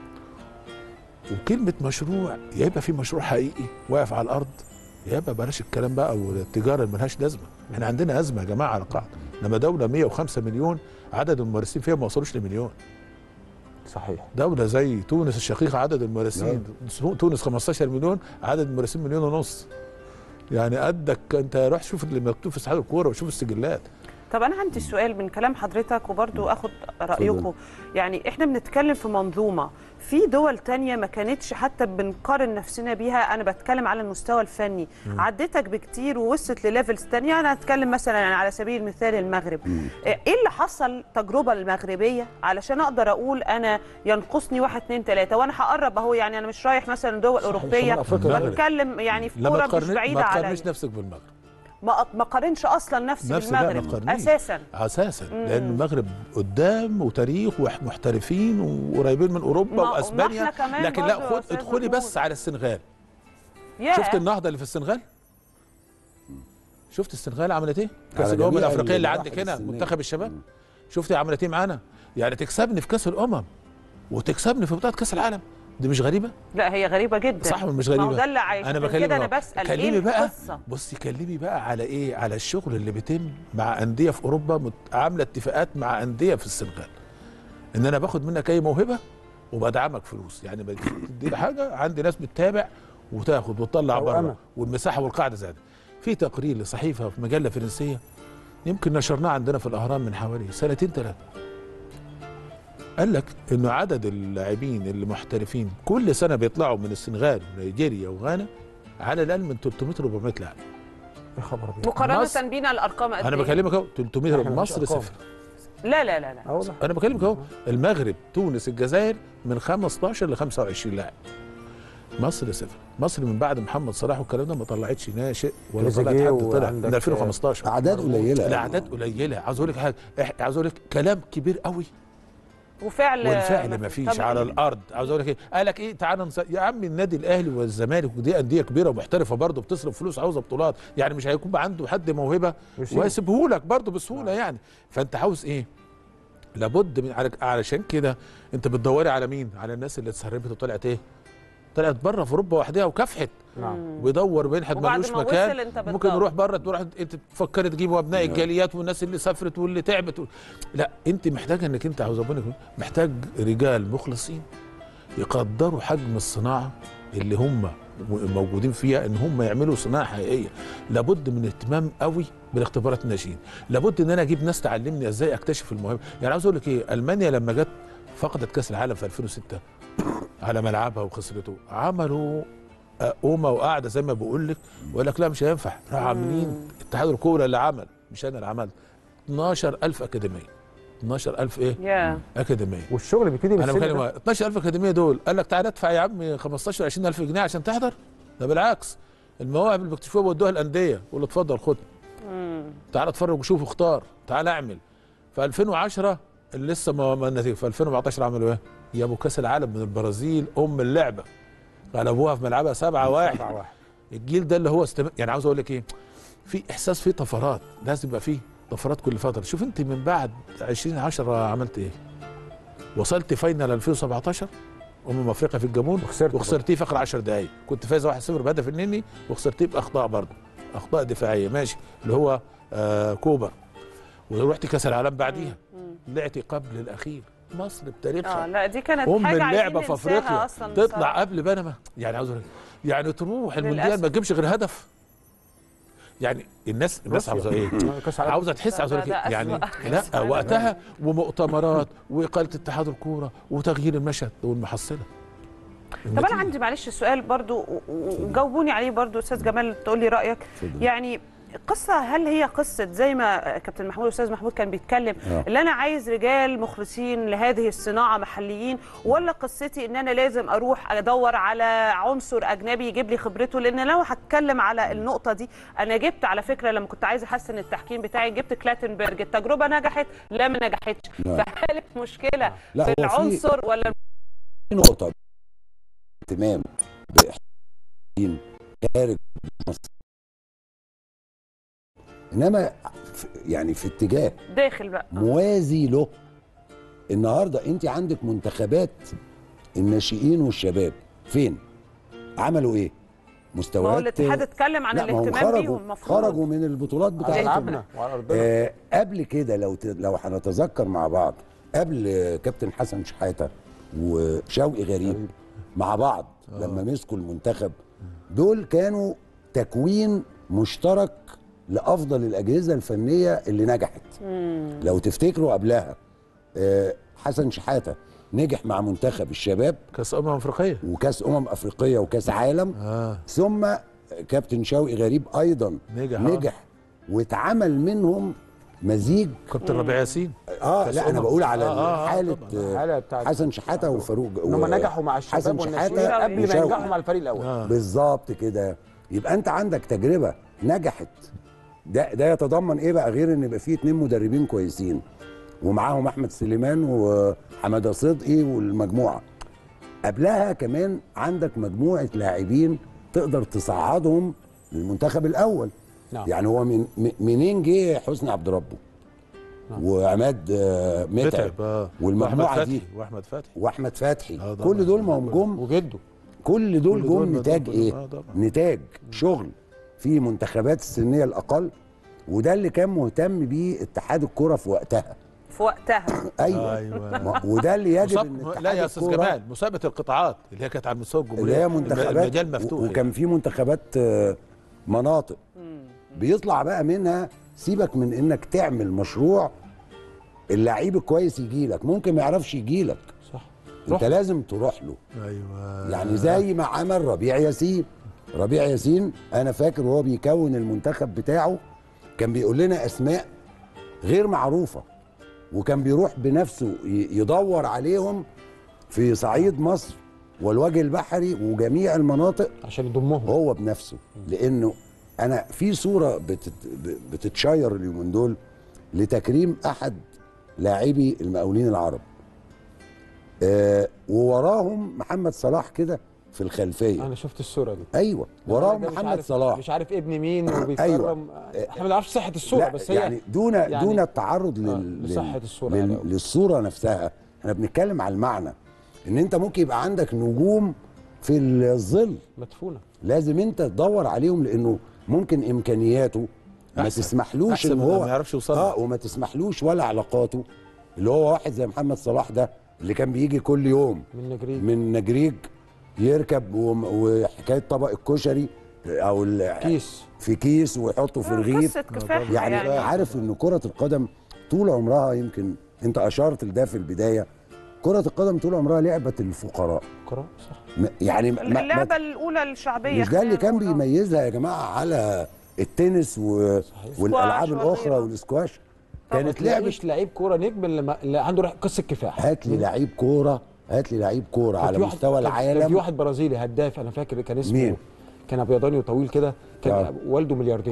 وكلمه مشروع يا يبقى في مشروع حقيقي واقف على الارض يا يبقى بلاش الكلام بقى والتجاره اللي ملهاش لازمه احنا عندنا ازمه يا جماعه على القاعده لما دوله 105 مليون عدد الممارسين فيها ما وصلوش لمليون صحيح دولة زي تونس الشقيقة عدد الممارسين تونس 15 مليون عدد الممارسين مليون ونص يعني قدك انت روح شوف اللي مكتوب في اتحاد الكوره وشوف السجلات طب انا عندي سؤال من كلام حضرتك وبرضو اخد رايكم يعني احنا بنتكلم في منظومه في دول تانية ما كانتش حتى بنقارن نفسنا بيها انا بتكلم على المستوى الفني مم. عدتك بكتير ووصلت لليفلز تانية انا هتكلم مثلا على سبيل المثال المغرب ايه اللي حصل التجربه المغربيه علشان اقدر اقول انا ينقصني واحد اتنين تلاته وانا هقرب اهو يعني انا مش رايح مثلا دول اوروبيه شمال أفريقيا. بتكلم يعني في لما كوره مش تقارن بعيده ما عليا تقارنش نفسك بالمغرب ما ما قارنش اصلا نفسي نفس لا ما بالمغرب تقارنيش. اساسا اساسا مم. لان المغرب قدام وتاريخ ومحترفين وقريبين من اوروبا ما- ما واسبانيا إحنا كمان لكن برضو لا يا خد أستاذ ادخلي بس على السنغال ياه. شفت النهضه اللي في السنغال شفت السنغال عملت ايه كاس على الامم جميع الافريقيه اللي المراحل عندك هنا السنية. منتخب الشباب شفت عملت ايه معانا يعني تكسبني في كاس الامم وتكسبني في بطوله كاس العالم دي مش غريبه لا هي غريبه جدا صح ولا مش ما غريبه هو ده اللي عايش انا عشان بكلمك كده انا أهو. بسال كلمي ايه بقى القصه بصي كلمي بقى على ايه على الشغل اللي بيتم مع انديه في اوروبا مت- عامله اتفاقات مع انديه في السنغال ان انا باخد منك اي موهبه وبدعمك فلوس يعني بدي حاجه عندي ناس بتتابع وتاخد وتطلع توأمة. بره والمساحه والقاعده زادت في تقرير لصحيفه في مجله فرنسيه يمكن نشرناه عندنا في الاهرام من حوالي سنتين ثلاثه قال لك انه عدد اللاعبين اللي محترفين كل سنه بيطلعوا من السنغال ونيجيريا وغانا على الاقل من 300 400 لاعب يا خبر ابيض مقارنه مصر- بينا الارقام قد انا إيه؟ بكلمك اهو 300 إحنا مفيش مصر أرقام. صفر لا لا لا لا انا بكلمك اهو المغرب تونس الجزائر من 15 ل 25 لاعب مصر صفر مصر من بعد محمد صلاح والكلام ده ما طلعتش ناشئ ولا طلعت تريزيجيه حد طلع وعندك- من 2015 أعداد قليلة. الاعداد قليله عاوز اقول لك حاجه إح- عاوز اقول لك كلام كبير قوي وفعل والفعل ما فيش طب على الارض عاوز اقول لك ايه قال لك ايه تعالى نص... يا عم النادي الاهلي والزمالك ودي انديه كبيره ومحترفه برضه بتصرف فلوس عاوزه بطولات يعني مش هيكون بقى عنده حد موهبه يسيب. ويسيبه لك برضه بسهوله يعني فانت عاوز ايه لابد من على- علشان كده انت بتدوري على مين على الناس اللي اتسربت وطلعت ايه طلعت بره في اوروبا وحدها وكافحت نعم ويدور بينحت وبعد ملوش ما مكان وصل انت ممكن بتدور. يروح بره تروح انت تفكري تجيبوا ابناء الجاليات والناس اللي سافرت واللي تعبت و... لا انت محتاجه انك انت عاوز ربنا يكون- محتاج رجال مخلصين يقدروا حجم الصناعه اللي هم موجودين فيها ان هم يعملوا صناعه حقيقيه لابد من اهتمام قوي بالاختبارات الناشئين لابد ان انا اجيب ناس تعلمني ازاي اكتشف الموهبه يعني عاوز اقول لك ايه المانيا لما جت فقدت كاس العالم في 2006 على ملعبها وخسرته عملوا قومه وقاعده زي ما بقول لك ويقول لك لا مش هينفع راح عاملين اتحاد الكوره اللي عمل مش انا اللي عملت 12000 اكاديميه 12000 ايه؟ يا اكاديميه والشغل بيبتدي من انا السن بكلم ده. 12000 اكاديميه دول قال لك تعالى ادفع يا عم 15 20000 جنيه عشان تحضر ده بالعكس المواهب اللي بيكتشفوها بيودوها الانديه يقول له اتفضل خد تعالى اتفرج وشوف واختار تعالى اعمل في 2010 اللي لسه ما ما النتيجه في 2014 عملوا ايه؟ جابوا كاس العالم من البرازيل ام اللعبه غلبوها في ملعبها 7 1 7 1 الجيل ده اللي هو استم... يعني عاوز اقول لك ايه في احساس في طفرات لازم يبقى فيه طفرات كل فتره شوف انت من بعد 2010 عملت ايه وصلت فاينل 2017 امم افريقيا في الجابون وخسرت وخسرتيه في اخر 10 دقائق كنت فايز 1-0 بهدف النني وخسرتيه باخطاء برضه اخطاء دفاعيه ماشي اللي هو آه كوبا ورحت كاس العالم بعديها طلعتي قبل الاخير مصر بتاريخها اه لا دي كانت ام حاجه عايزين اللعبه في ننساها افريقيا أصلاً تطلع بصراحة. قبل بنما يعني عاوز أقول لك، يعني تروح المونديال للأسف. ما تجيبش غير هدف يعني الناس الناس روسيا. عاوزه ايه؟ كأس العالم. عاوزه تحس عاوزه أقول لك ده إيه؟ يعني أسوأ لا كأس عالم. وقتها ومؤتمرات واقاله اتحاد الكوره وتغيير المشهد والمحصله طب انا النتيجة. عندي معلش سؤال برضو و- و- وجاوبوني عليه برضو استاذ جمال تقول لي رايك يعني قصة هل هي قصة زي ما كابتن محمود أستاذ محمود كان بيتكلم آه. اللي أنا عايز رجال مخلصين لهذه الصناعة محليين ولا قصتي إن أنا لازم أروح أدور على عنصر أجنبي يجيب لي خبرته لأن لو هتكلم على النقطة دي أنا جبت على فكرة لما كنت عايز أحسن التحكيم بتاعي جبت كلاتنبرج التجربة نجحت لا ما نجحتش نعم. فهل المشكلة لا، في هو في- العنصر ولا في نقطة اهتمام بإحسان خارج مصر إنما في- يعني في اتجاه داخل بقى موازي له النهارده انت عندك منتخبات الناشئين والشباب فين؟ عملوا ايه؟ ما هو مستويات الاتحاد اتكلم عن لا ما هم الاهتمام بيهم خرجوا المفروض خرجوا من البطولات على بتاعتهم ملعبنا وعلى ارضنا آه قبل كده لو ت... لو هنتذكر مع بعض قبل آه، كابتن حسن شحاته وشوقي غريب مع بعض لما مسكوا المنتخب دول كانوا تكوين مشترك لافضل الاجهزه الفنيه اللي نجحت لو تفتكروا قبلها آه، حسن شحاته نجح مع منتخب الشباب كاس امم افريقيه وكاس امم افريقيه وكاس عالم اه ثم كابتن شوقي غريب ايضا نجح آه. نجح واتعمل منهم مزيج كابتن ربيع ياسين اه كأس لا انا أمم. بقول على آه، آه، حاله طبعاً. آه، الحاله بتاعت حسن شحاته وفاروق ان هم و- نجحوا مع حسن الشباب والناشئين شحاتة قبل ما وشوقي. ينجحوا مع الفريق الاول آه. بالظبط كده يبقى انت عندك تجربه نجحت ده ده يتضمن ايه بقى غير ان يبقى فيه اتنين مدربين كويسين ومعاهم احمد سليمان وحماده صدقي والمجموعه قبلها كمان عندك مجموعه لاعبين تقدر تصعدهم للمنتخب الاول نعم. يعني هو من م- منين جه حسني عبد ربه نعم. وعماد آه، متعب متعب اه والمجموعة وأحمد دي. فتحي واحمد فتحي واحمد فتحي آه طبعاً. كل دول ما هم جم وجده كل دول كل دول جم ما نتاج دول- ايه؟ آه طبعاً. نتاج شغل في منتخبات السنيه الاقل وده اللي كان مهتم بيه اتحاد الكره في وقتها في وقتها ايوه ايوه ما- وده اللي يجب ان مساب... اتحاد لا يا استاذ الكرة جمال مسابقه القطاعات اللي هي كانت على مستوى الجمهوريه اللي هي الم- منتخبات المجال مفتوح و- وكان في منتخبات آه، مناطق بيطلع بقى منها سيبك من انك تعمل مشروع اللعيب الكويس يجي لك ممكن ما يعرفش يجي لك صح انت لازم تروح له ايوه يعني زي ما عمل ربيع ياسين ربيع ياسين انا فاكر وهو بيكون المنتخب بتاعه كان بيقول لنا اسماء غير معروفه وكان بيروح بنفسه ي- يدور عليهم في صعيد مصر والوجه البحري وجميع المناطق عشان يضمهم هو بنفسه لانه انا في صوره بتت ب- بتتشير اليومين دول لتكريم احد لاعبي المقاولين العرب آه ووراهم محمد صلاح كده في الخلفيه انا شفت الصوره دي ايوه وراهم ده مش محمد عارف صلاح مش عارف ابن مين وبيكرم أيوة. احنا ما نعرفش صحه الصوره لا بس هي يعني دون يعني دون التعرض لل... آه، لل- لصحة الصورة لل... يعني. للصوره نفسها احنا بنتكلم على المعنى ان انت ممكن يبقى عندك نجوم في الظل مدفونه لازم انت تدور عليهم لانه ممكن امكانياته ما أحسن. تسمحلوش أحسن ان من هو ما يعرفش يوصل اه وما تسمحلوش ولا علاقاته اللي هو واحد زي محمد صلاح ده اللي كان بيجي كل يوم من نجريج من نجريج يركب وم- وحكايه طبق الكشري او ال- كيس في كيس ويحطه في رغيف قصه كفاح يعني, يعني, عارف ان كره القدم طول عمرها يمكن انت اشرت لده في البدايه كره القدم طول عمرها لعبه الفقراء قراء صح م- يعني ما- ما- اللعبه الاولى الشعبيه مش ده اللي خلينا كان نقول. آه. بيميزها يا جماعه على التنس و... والالعاب سكواش الاخرى وغيره. والسكواش طبعاً. كانت لعبه تلاقيش لعيب كوره نجم اللي, ما... اللي عنده قصه كفاح هات لي لعيب كوره هات لي لعيب كوره كان على في واحد- مستوى كان- كان في العالم واحد برازيلي هداف انا فاكر كان اسمه مين؟ كان ابيضاني وطويل كده كان آه. والده ملياردير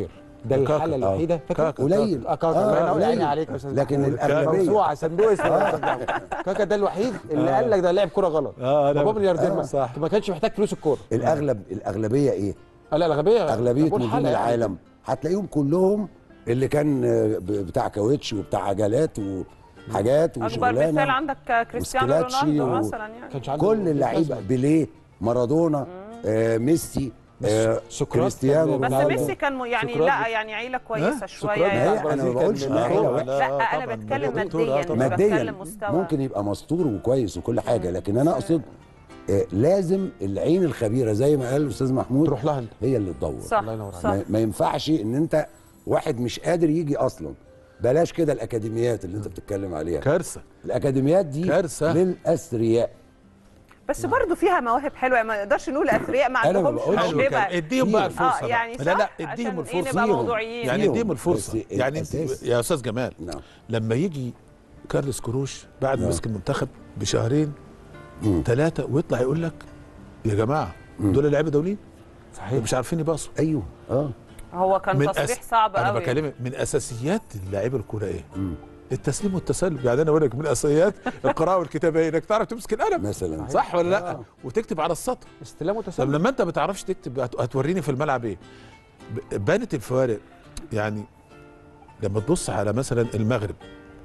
ده الحاله الوحيده فاكر قليل اه كاكا آه، الله ينور قليل. عيني عليك يا استاذ لكن محمود. الأغلبية- موسوعه صندوق اسمه يا أستاذ محمود. كاكا ده الوحيد اللي آه. قال لك ده لاعب كوره غلط اه بابا ملياردير آه، ما- صح. ما كانش محتاج فلوس الكوره الاغلب الاغلبيه ايه لا الاغلبيه اغلبيه جابوا نجوم الحلقة يعني. العالم هتلاقيهم كلهم اللي كان آه، ب- بتاع كاوتش وبتاع عجلات وحاجات اكبر وشغلانه مثال عندك كريستيانو وسكلاتشي رونالدو و- مثلا يعني كانش عنده كل اللعيبه بيليه مارادونا آه ميسي آه سقراط كريستيانو كان- بس رونالدو ميسي كان م- يعني سقراط لا يعني عيله كويسه شويه سقراط يعني بتاع انا ما البرازيل بقولش كان- ان عيله آه، وحشة. لا انا طبعاً. بتكلم دكتور، آه، ماديا طبعاً. مش ماديا بتكلم مستوى ممكن يبقى مستور وكويس وكل حاجه لكن انا اقصد آه لازم العين الخبيره زي ما قال الاستاذ محمود تروح لها انت هي اللي تدور صح الله ينور صح ما, ما ينفعش ان انت واحد مش قادر يجي اصلا بلاش كده الاكاديميات اللي انت بتتكلم عليها كارثه الاكاديميات دي كارثة. للاثرياء بس برضه فيها مواهب حلوه ما نقدرش نقول اثرياء ما أنا ما عندهمش بقولش حلو موهبه كده اديهم بقى فيهم. الفرصه اه بقى. يعني لا لا صح؟ اديهم عشان إيه الفرصه نبقى فيهم. موضوعيين يعني فيهم. اديهم الفرصه بس يعني انت الأساس- يا استاذ جمال نعم لما يجي كارلوس كروش بعد ما نعم. مسك المنتخب بشهرين مم. ثلاثه ويطلع يقول لك يا جماعه مم. دول لعيبه دوليين صحيح مش عارفين يباصوا ايوه اه هو كان من تصريح أس- صعب انا قوي بكلمك من اساسيات اللعيبه الكوره ايه؟ مم. التسليم والتسلم يعني انا اقول لك من اساسيات القراءه والكتابه ايه؟ انك تعرف تمسك القلم مثلا صح ولا لا؟ آه. وتكتب على السطر استلام طب وتسلم لما انت ما بتعرفش تكتب هت- هتوريني في الملعب ايه؟ ب- بانت الفوارق يعني لما تبص على مثلا المغرب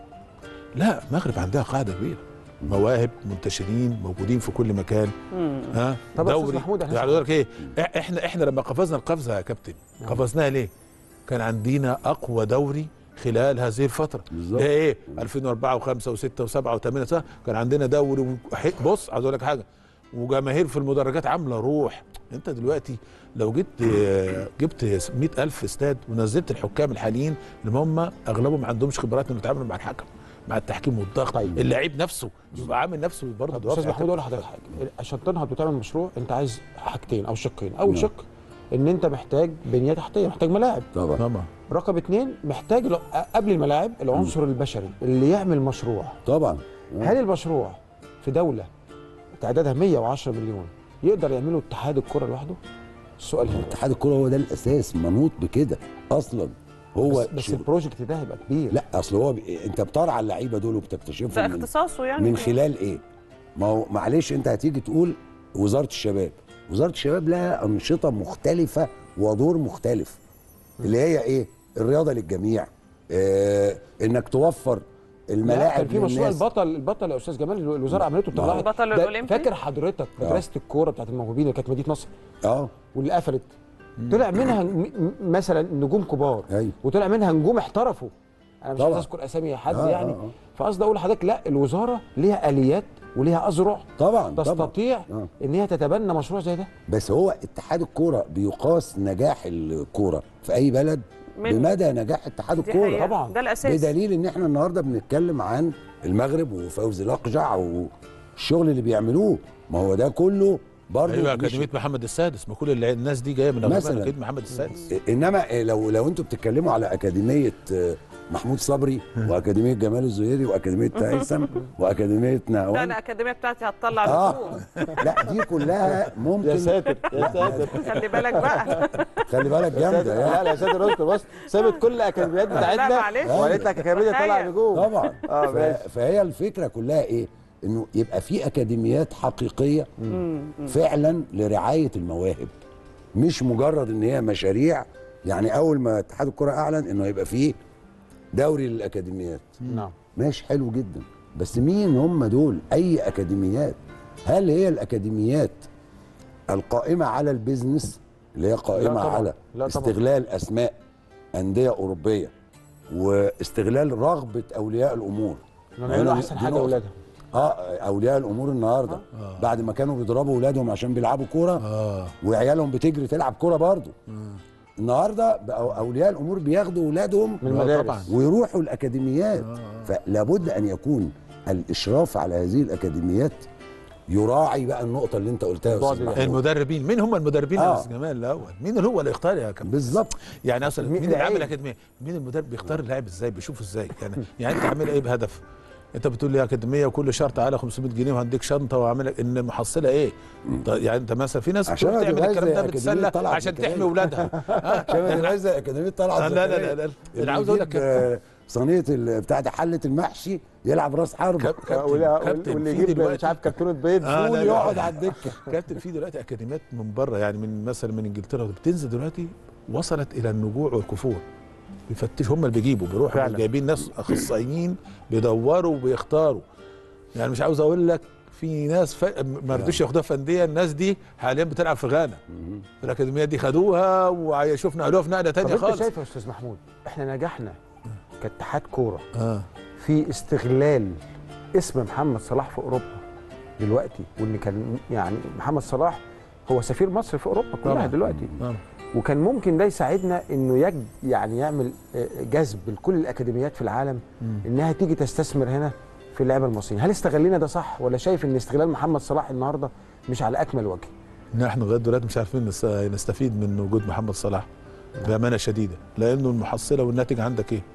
لا المغرب عندها قاعده كبيره مواهب منتشرين موجودين في كل مكان مم. ها طب يا أستاذ دوري محمود، احنا يعني يقول لك ايه إح- احنا احنا لما قفزنا القفزه يا كابتن نعم. قفزناها ليه؟ كان عندنا اقوى دوري خلال هذه الفتره بالظبط. ايه ايه 2004 و5 و6 و7 و8 كان عندنا دوري وح- بص عايز اقول لك حاجه وجماهير في المدرجات عامله روح انت دلوقتي لو جبت آه، جبت 100000 استاد ونزلت الحكام الحاليين اللي هم اغلبهم ما عندهمش خبرات انه يتعاملوا مع الحكم مع التحكيم والضغط طيب. اللعيب نفسه يبقى عامل نفسه برضه طب استاذ رافع محمود اقول لحضرتك حاجه عشان تنهض وتعمل مشروع انت عايز حاجتين او شقين اول نعم. شق ان انت محتاج بنيه تحتيه محتاج ملاعب طبعا طبعا رقم اتنين محتاج ل- قبل الملاعب العنصر البشري اللي يعمل مشروع طبعا هل المشروع في دوله تعدادها 110 مليون يقدر يعمله اتحاد الكره لوحده؟ السؤال هنا اتحاد الكره هو ده الاساس منوط بكده اصلا هو بس, بس شغل- البروجكت ده هيبقى كبير لا اصل هو ب... انت بترعى اللعيبه دول ده وبتكتشفهم من, اختصاصه يعني من خلال ايه؟ ما هو معلش انت هتيجي تقول وزاره الشباب وزاره الشباب لها انشطه مختلفه ودور مختلف اللي هي ايه؟ الرياضه للجميع آه انك توفر لا، الملاعب كان في مشروع للناس. البطل البطل يا استاذ جمال الوزاره عملته بتطلع البطل ده الأولمبي؟ فاكر حضرتك مدرسه الكوره بتاعت الموهوبين اللي كانت مدينه نصر اه واللي قفلت طلع منها م- م- مثلا نجوم كبار ايوه وطلع منها نجوم احترفوا انا مش طبعا. عايز اذكر اسامي حد آه، يعني آه، آه. فقصدي اقول لحضرتك لا الوزاره ليها اليات وليها اذرع طبعا طبعا تستطيع آه. ان هي تتبنى مشروع زي ده بس هو اتحاد الكوره بيقاس نجاح الكوره في اي بلد من- بمدى نجاح اتحاد دي الكوره حقيقة. طبعا. ده الاساس بدليل ان احنا النهارده بنتكلم عن المغرب وفوزي الاقجع والشغل اللي بيعملوه ما هو ده كله برضه ايوه مش- اكاديميه محمد السادس ما كل اللي- الناس دي جايه من أغلبها مثلاً. اكاديميه محمد السادس انما لو لو انتوا بتتكلموا على اكاديميه آه، محمود صبري واكاديميه جمال الزهيري واكاديميه هيثم واكاديميه لا نهوان انا الاكاديميه بتاعتي هتطلع اه نجوم لا دي كلها ممكن يا ساتر يا ساتر خلي بالك بقى خلي بالك جامده لا يعني لا يا ساتر اذكر بس سابت كل الاكاديميات لا بتاعتنا معلش وقالت لك اكاديميه طلع تخيل. نجوم طبعا اه ف- ماشي فهي الفكره كلها ايه انه يبقى في اكاديميات حقيقيه فعلا لرعايه المواهب مش مجرد ان هي مشاريع يعني اول ما اتحاد الكره اعلن انه هيبقى فيه دوري للاكاديميات نعم ماشي حلو جدا بس مين هم دول اي اكاديميات هل هي الاكاديميات القائمه على البيزنس اللي هي قائمه لا طبعاً. على لا طبعاً. استغلال اسماء انديه اوروبيه واستغلال رغبه اولياء الامور نعملوا هنا احسن دي حاجه نقطة. لاولادهم اه اولياء الامور النهارده آه. بعد ما كانوا بيضربوا اولادهم عشان بيلعبوا كوره اه وعيالهم بتجري تلعب كوره برضه النهارده بقوا اولياء الامور بياخدوا اولادهم من آه، المدارس طبعاً. ويروحوا الاكاديميات فلابد ان يكون الاشراف على هذه الاكاديميات يراعي بقى النقطه اللي انت قلتها يا البعد استاذ ده. محمود. المدربين مين هم المدربين يا آه. استاذ جمال الاول مين اللي هو اللي يختار يا كابتن بالظبط يعني اصلا مين مين اللي العيب؟ عامل اكاديميه مين المدرب بيختار اللاعب ازاي بيشوف ازاي يعني يعني انت عامل ايه بهدف انت بتقول لي اكاديميه وكل شهر تعالى 500 جنيه وهديك شنطه واعمل لك ان المحصله ايه؟ طيب يعني انت مثلا في ناس عشان بتروح ما تعمل تبقاش الكلام زي ده أكاديمية بتسلى طلعت عشان زكريا. تحمي اولادها عشان ما تبقاش زي اكاديميه طلعت لا لا زكريا. لا لا اللي انا عاوز اقول لك يجيب، آه، صينيه ال- بتاعت حله المحشي يلعب راس حربه كابتن ولا- كابتن واللي في يجيب دلوقتي مش عارف كرتونه بيض آه، فول لا، لا. يقعد على الدكه كابتن في دلوقتي اكاديميات من بره يعني من مثلا من انجلترا بتنزل دلوقتي وصلت الى النجوع والكفور بيفتشوا هم اللي بيجيبوا بيروحوا فعلا. جايبين ناس اخصائيين بيدوروا وبيختاروا يعني مش عاوز اقول لك في ناس ف... ما رضوش ياخدوها في انديه الناس دي حاليا بتلعب في غانا في الاكاديميات دي خدوها وشوف نقلوها في نقله طب تانية انت خالص شايف يا استاذ محمود احنا نجحنا كاتحاد كوره اه في استغلال اسم محمد صلاح في اوروبا دلوقتي وان كان يعني محمد صلاح هو سفير مصر في اوروبا كلها طبعاً. دلوقتي طبعاً. وكان ممكن ده يساعدنا انه يج يعني يعمل آه، جذب لكل الاكاديميات في العالم مم. انها تيجي تستثمر هنا في اللعبه المصريه هل استغلينا ده صح ولا شايف ان استغلال محمد صلاح النهارده مش على اكمل وجه نحن لغايه دلوقتي مش عارفين نس- نستفيد من وجود محمد صلاح بامانه شديده لانه المحصله والناتج عندك ايه؟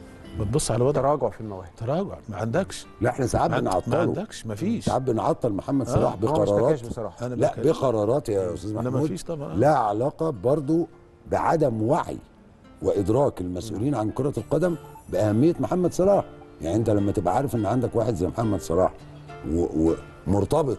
بتبص على وضع تراجع في المواهب تراجع ما عندكش لا احنا ساعات ما عند- بنعطله ما عندكش ما فيش ساعات بنعطل محمد آه، صلاح هو ما بقرارات اشتكاش بصراحه انا لا بتكلم. بقرارات يا استاذ لا ما محمود فيش طبعا لا علاقه برضو بعدم وعي وادراك المسؤولين عن كره القدم باهميه محمد صلاح يعني انت لما تبقى عارف ان عندك واحد زي محمد صلاح و- ومرتبط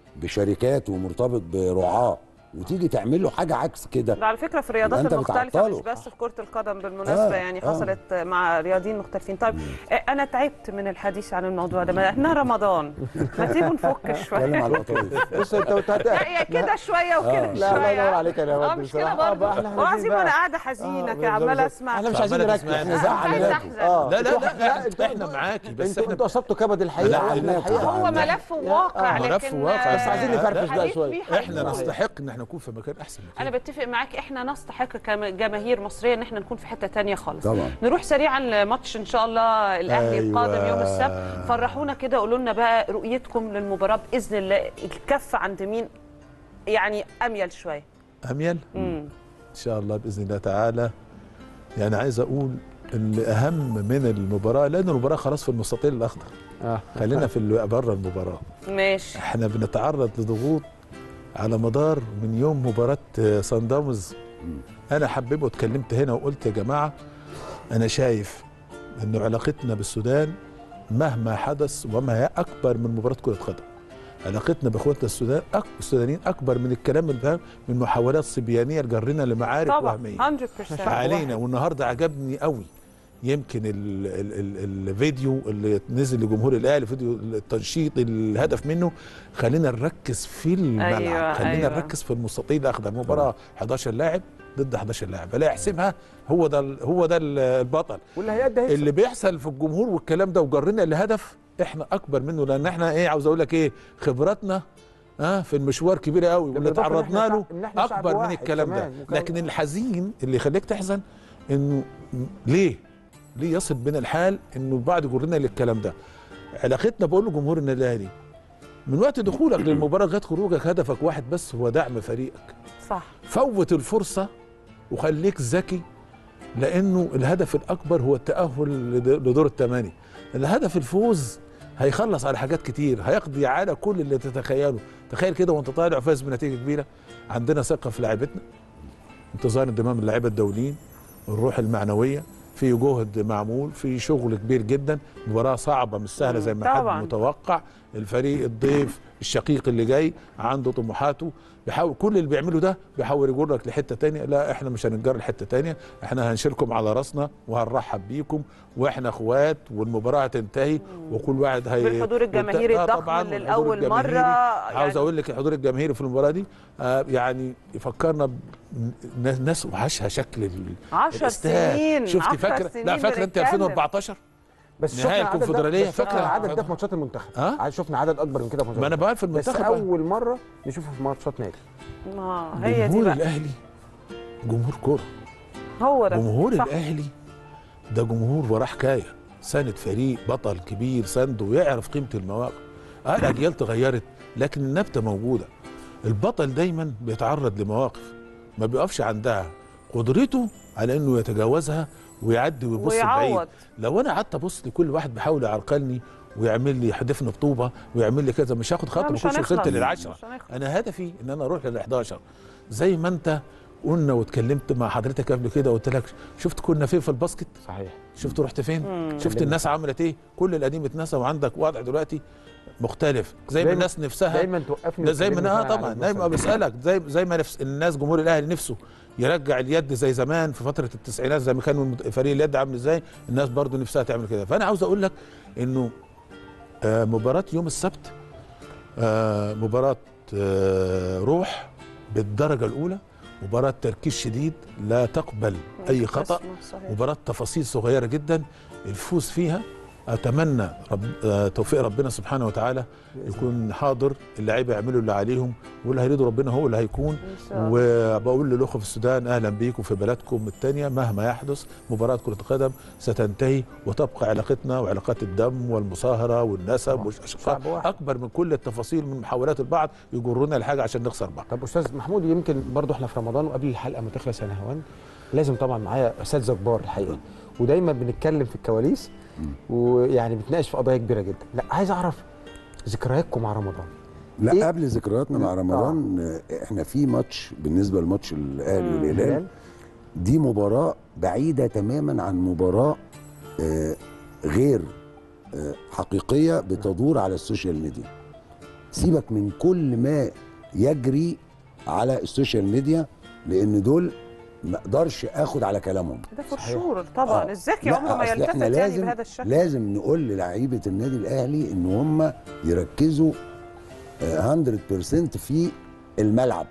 بشركات ومرتبط برعاه وتيجي تعمل له حاجه عكس كده ده على فكره في يبقى الرياضات أنت المختلفه بتعطله. مش بس في كره القدم بالمناسبه آه، يعني آه. حصلت مع رياضيين مختلفين طيب آه، انا تعبت من الحديث عن الموضوع ده ما احنا رمضان ما تيجوا نفك اتكلم شويه على القطايف بص انت انت لا يا كده شويه وكده آه. لا الله ينور شويه عليك يا اه نواد مش كده بصراحة. آه، برضه بقى احنا والله عايزين العظيم بقى- انا قاعده حزينه آه، كده عماله بالظبط. اسمع احنا مش طب عايزين أنا نركز تسمعني. احنا مش عايزة زعلانين أحزن. اه لا لا انتوا- لا انتوا- احنا معاكي بس انتوا احنا انتوا اصبتوا كبد الحقيقه لا، واحنا لا، الحقيقه هو ملف واقع ملف لكن واقع. بس عايزين نفرفش بقى حديث شوية. فيه حقيقي. احنا نستحق ان احنا نكون في مكان احسن من انا كده بتفق معاك احنا نستحق كجماهير مصريه ان احنا نكون في حته تانية خالص طبعا نروح سريعا لماتش ان شاء الله الاهلي أيوة. القادم يوم السبت فرحونا كده قولوا لنا بقى رؤيتكم للمباراه باذن الله الكف عند مين يعني اميل شويه اميل امم ان شاء الله باذن الله تعالى يعني عايز اقول اللي اهم من المباراه لان المباراه خلاص في المستطيل الاخضر اه خلينا في اللي بره المباراه ماشي احنا بنتعرض لضغوط على مدار من يوم مباراه آه، سان داونز انا حبيبه واتكلمت هنا وقلت يا جماعه انا شايف ان علاقتنا بالسودان مهما حدث وما هي اكبر من مباراه كره قدم علاقتنا باخواتنا السودان أك... السودانيين اكبر من الكلام اللي فاهم من محاولات صبيانيه لجرنا لمعارك طبعا وهميه 100% علينا والنهارده عجبني قوي يمكن ال ال ال الفيديو اللي نزل لجمهور الاهلي فيديو التنشيط الهدف منه خلينا نركز في الملعب أيوة، خلينا أيوة. نركز في المستطيل الاخضر مباراه 11 لاعب ضد 11 لاعب اللي يحسمها هو ده ال- هو ده ال- البطل واللي هيأدي هيكسب. اللي بيحصل في الجمهور والكلام ده وجرنا لهدف احنا اكبر منه لان احنا ايه عاوز اقول لك ايه خبراتنا اه في المشوار كبيره قوي واللي بالإضافة إن تعرضنا إحنا له شعب- إن إحنا شعب اكبر من واحد الكلام ده كمان، مكون- لكن الحزين اللي يخليك تحزن انه م- ليه ليه يصل بنا الحال انه البعض يجرنا للكلام ده علاقتنا بقول لجمهور النادي الاهلي من وقت دخولك للمباراه لغايه خروجك هدفك واحد بس هو دعم فريقك صح فوت الفرصه وخليك ذكي لانه الهدف الاكبر هو التاهل لد- لدور الثمانيه الهدف الفوز هيخلص على حاجات كتير هيقضي على كل اللي تتخيله تخيل كده وانت طالع فاز بنتيجه كبيره عندنا ثقه في لاعيبتنا انتظار انضمام اللعيبه الدوليين الروح المعنويه في جهد معمول في شغل كبير جدا مباراه صعبه مش سهله زي ما طبعاً. حد متوقع الفريق الضيف الشقيق اللي جاي عنده طموحاته بيحاول كل اللي بيعمله ده بيحاول يجرك لحته تانية لا احنا مش هنتجر لحته تانية احنا هنشيلكم على راسنا وهنرحب بيكم واحنا اخوات والمباراه هتنتهي وكل واحد هي بالحضور الجماهيري آه الضخم طبعاً، اللي والحضور لأول مرة الجماهيري. عاوز يعني- اقول لك الحضور الجماهيري في المباراه دي آه يعني يفكرنا بناس وحشها شكل ال- عشر الاستاد. سنين، شفتي عشر فاكره لا سنين فاكره انت بنتكلم. 2014 بس نهائي شفنا العدد ده- الكونفدرالية، بس شفنا فاكرة؟ العدد ده في ماتشات المنتخب ها؟ شفنا عدد اكبر من كده في ماتشات ما انا بقى في بس المنتخب بقى. اول مره نشوفه في ماتشات نادي ما هي دي جمهور بقى الاهلي جمهور كوره هو ده جمهور صح. الاهلي ده جمهور وراه حكايه ساند فريق بطل كبير سنده ويعرف قيمه المواقف اه الاجيال اتغيرت لكن النبته موجوده البطل دايما بيتعرض لمواقف ما بيقفش عندها قدرته على انه يتجاوزها ويعدي ويبص بعيد ويعوض لو انا قعدت ابص لكل واحد بيحاول يعرقلني ويعمل لي يحدفني بطوبه ويعمل لي كذا مش هاخد خطوه مش بخش وصلت هنخلص. للعشره مش هنخلص. انا هدفي ان انا اروح لل 11 زي ما انت قلنا واتكلمت مع حضرتك قبل كده وقلت لك شفت كنا فين في الباسكت صحيح شفت رحت فين مم. شفت الناس عملت ايه كل القديم اتنسى وعندك وضع دلوقتي مختلف زي ما دايما- الناس نفسها دايما توقفني ده زي ما وتكلمني اه فعلا طبعا على دايما المثل ده. بسالك زي زي ما نفس الناس جمهور الاهلي نفسه يرجع اليد زي زمان في فتره التسعينات زي ما كان المد- فريق اليد عامل ازاي الناس برضو نفسها تعمل كده فانا عاوز اقول لك انه آه، مباراه يوم السبت آه، مباراه آه، روح بالدرجه الاولى مباراه تركيز شديد لا تقبل اي خطا صحيح. مباراه تفاصيل صغيره جدا الفوز فيها اتمنى رب آه، توفيق ربنا سبحانه وتعالى يكون حاضر اللعيبه يعملوا اللي عليهم واللي هيريده ربنا هو اللي هيكون شاء الله. وبقول للاخوه في السودان اهلا بيكم في بلدكم الثانيه مهما يحدث مباراه كره القدم ستنتهي وتبقى علاقتنا وعلاقات الدم والمصاهره والنسب والاشقاء اكبر من كل التفاصيل من محاولات البعض يجرونا لحاجه عشان نخسر بعض طب استاذ محمود يمكن برضو احنا في رمضان وقبل الحلقه ما تخلص يا نهوان لازم طبعا معايا اساتذه كبار الحقيقه ودايما بنتكلم في الكواليس ويعني بنتناقش في قضايا كبيره جدا لا عايز اعرف ذكرياتكم مع رمضان لا إيه؟ قبل ذكرياتنا مع رمضان آه. احنا في ماتش بالنسبه لماتش الاهلي مم. والهلال الهلال. دي مباراه بعيده تماما عن مباراه آه، غير آه، حقيقيه بتدور على السوشيال ميديا سيبك من كل ما يجري على السوشيال ميديا لان دول ما اقدرش اخد على كلامهم ده فشور طبعا آه. الذكي لا، عمره ما أصل يلتفت إحنا يعني لازم بهذا الشكل لازم نقول للعيبه النادي الاهلي ان هم يركزوا آه، 100% في الملعب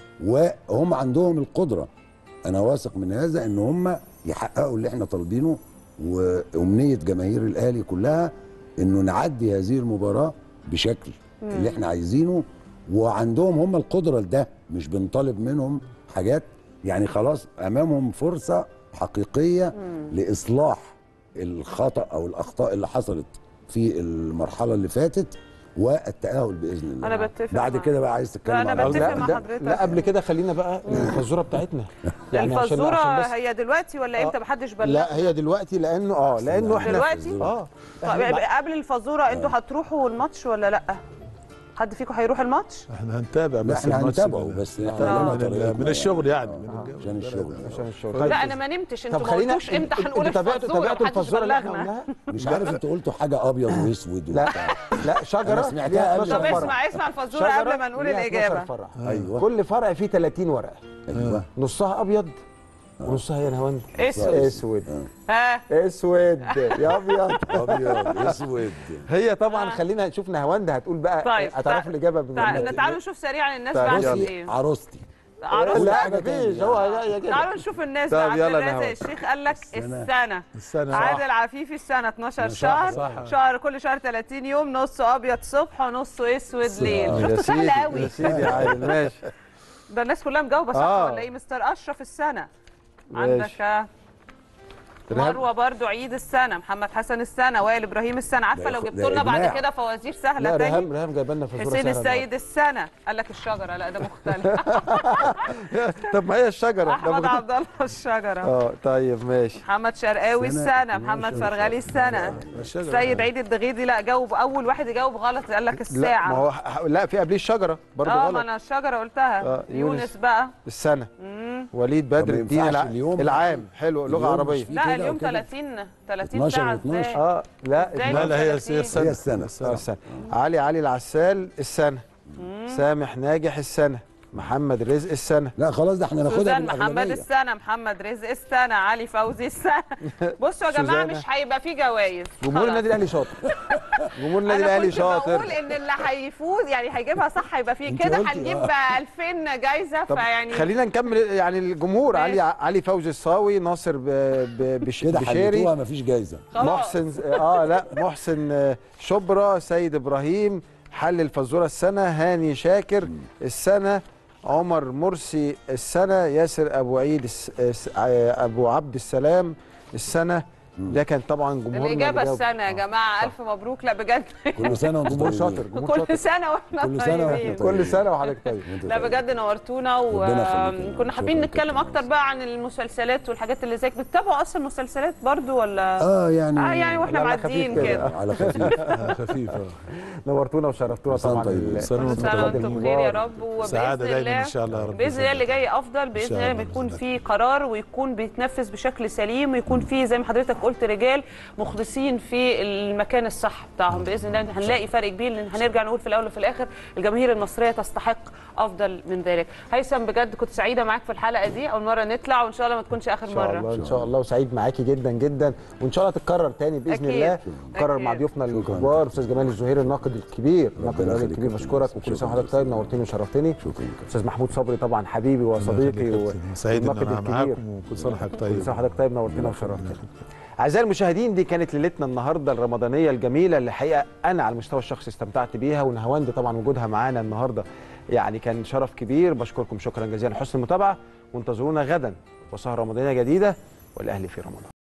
وهم عندهم القدره انا واثق من هذا ان هم يحققوا اللي احنا طالبينه وامنيه جماهير الاهلي كلها انه نعدي هذه المباراه بشكل مم. اللي احنا عايزينه وعندهم هم القدره لده مش بنطالب منهم حاجات يعني خلاص امامهم فرصه حقيقيه لاصلاح الخطا او الاخطاء اللي حصلت في المرحله اللي فاتت والتاهل باذن الله أنا بتفق بعد معاك. كده بقى عايز تتكلم لا، أنا على بتفق لا، مع لا، حضرتك. لا قبل كده خلينا بقى الفزوره بتاعتنا عشان الفزوره عشان بس هي دلوقتي ولا امتى محدش بلغ لا هي دلوقتي لانه اه لانه احنا دلوقتي؟ اه طب إحنا- قبل الفزوره انتوا هتروحوا الماتش ولا لا حد فيكم هيروح الماتش احنا هنتابع لا، بس احنا الماتش هنتابعه من- بس من, احنا لنا من, طريقتنا من الشغل يعني من عشان الشغل عشان الشغل لا انا ما نمتش انتوا طب ما خلينا- قلتوش امتى انتوا هنقول تابعتوا- الفزوره تابعتوا محدش الفزورة اللي احنا بلغنا مش عارف انتوا قلتوا حاجه ابيض واسود لا وبتاع. لا شجره أنا سمعتها ليها قبل 12 طب فرع. اسمع اسمع الفزوره شجرة قبل ما نقول ليها 12 الاجابه فرع. ايوه كل فرع فيه 30 ورقه ايوه نصها ابيض ونصها يا نهوان اسود. اسود ها اسود يا ابيض ابيض اسود هي طبعا خلينا نشوف نهواند هتقول بقى طيب، هتعرفوا تع- الاجابه من تعالوا غير- تعالوا نشوف سريعا الناس طيب، بعتت بصي، ايه عروستي عروستي لا مفيش هو هي كده تعالوا نشوف الناس طب بقى عبد يلا الرازق نهاوند. الشيخ قال لك السنه السنة صح. عادل عفيفي السنه 12 صح، شهر صح. شهر كل شهر 30 يوم نصه ابيض صبح ونصه اسود ليل آه، يا شفتوا سهل سيدي، قوي يا سيدي يا عادل ماشي ده الناس كلها مجاوبه صح آه. ولا ايه مستر اشرف السنه ماشي. عندك آه، رهاب. مروه برضو عيد السنه محمد حسن السنه وائل ابراهيم السنه عارفه ده لو ياخد- جبتوا ده لنا بعد إجماع. كده فوازير سهله لا تاني رهام رهام جايبه لنا فزوره حسين سهلة السيد السنه قال لك الشجره لا ده مختلف النهاردة. طب ما هي الشجره ده احمد مختلف. عبد الله الشجره اه طيب ماشي محمد شرقاوي السنة السنه محمد 12 فرغلي السنه الشجرة. سيد عيد الدغيدي لا جاوب اول واحد يجاوب غلط قال لك لا الساعه ما هو ح- لا في قبليه الشجره برضه اه ما غلط انا الشجره قلتها آه، يونس. يونس بقى السنه مم. وليد طب بدر ما الدين ينفعش الع... اليوم العام حلو لغه اليوم مش عربيه في لا كده اليوم وكده. 30 30 12 ساعه و12. ازاي اه لا إزاي لا لا هي هي 30. السنة هي السنة. آه، السنة. علي علي العسال السنه سامح ناجح السنه محمد رزق السنه لا خلاص ده احنا ناخدها سوزان محمد بالاغلبيه السنه محمد رزق السنه علي فوزي السنه بصوا يا جماعه سوزانة. مش هيبقى فيه جوائز جمهور خلاص. النادي الاهلي شاطر جمهور النادي انا الاهلي كنت بقول شاطر ان اللي هيفوز يعني هيجيبها صح هيبقى فيه انت كده قلتي، هنجيب آه. 2000 جايزه طب فيعني خلينا نكمل يعني الجمهور علي ماشي. علي فوزي الصاوي ناصر ب... ب... بش... كده بشيري حلتوها مفيش جايزه خلاص. محسن اه لا محسن آه، شبرا سيد ابراهيم حل الفزوره السنه هاني شاكر السنه عمر مرسي السنه ياسر ابو عيد الس... الس- آه، ابو عبد السلام السنه ده كان طبعا جمهورنا الاجابه اللي جاوب. السنه يا جماعه الف مبروك لا بجد كل سنه وانتم جمهور طيبين. شاطر جمهور شاطر كل سنه واحنا كل سنة وإحنا طيبين طيبين. كل سنه وحضرتك طيب لا بجد نورتونا ربنا يخليك. وكنا حابين شكراً نتكلم كابتن. اكتر بقى عن المسلسلات والحاجات اللي زيك بتتابعوا اصلا مسلسلات برضو ولا اه يعني اه يعني واحنا لا، لا، خفيف معديين كده. كده على خفيف خفيف آه. نورتونا وشرفتونا كل سنة طبعا طيبين. ال- سنة كل وانتم سنه البلد وانتم بخير يا المبارك. رب سعادة وباذن دايما الله ان شاء الله يا رب باذن الله اللي جاي افضل إن باذن شاء الله الله، لما يكون بإذن في قرار ويكون بيتنفذ بشكل سليم ويكون في زي ما حضرتك قلت رجال مخلصين في المكان الصح بتاعهم باذن الله هنلاقي فرق كبير لان هنرجع نقول في الاول وفي الاخر الجماهير المصريه تستحق افضل من ذلك هيثم بجد كنت سعيده معاك في الحلقه دي اول مره نطلع وان شاء الله ما تكونش اخر ان شاء مره الله ان شاء الله وسعيد معاكي جدا جدا وان شاء الله تتكرر تاني باذن أكيد. الله تتكرر مع أكيد. ضيوفنا شكراً. الكبار استاذ جمال الزهير الناقد الكبير الناقد ربنا الرياضي يخليك الكبير يا بشكرك فندم. وكل سنه شكراً وحضرتك طيب نورتني وشرفتني شكرا كابتن. استاذ محمود صبري طبعا حبيبي وصديقي و- سعيد ان والناقد انا الكبير. معاكم وكل سنه وحضرتك طيب كل سنه وحضرتك طيب نورتنا وشرفتنا اعزائي المشاهدين دي كانت ليلتنا النهارده الرمضانيه الجميله اللي الحقيقه انا على المستوى الشخصي استمتعت بيها ونهاوند طبعا وجودها معانا النهارده يعني كان شرف كبير بشكركم شكرا جزيلا لحسن المتابعه وانتظرونا غدا وسهره رمضانيه جديده والاهلي في رمضان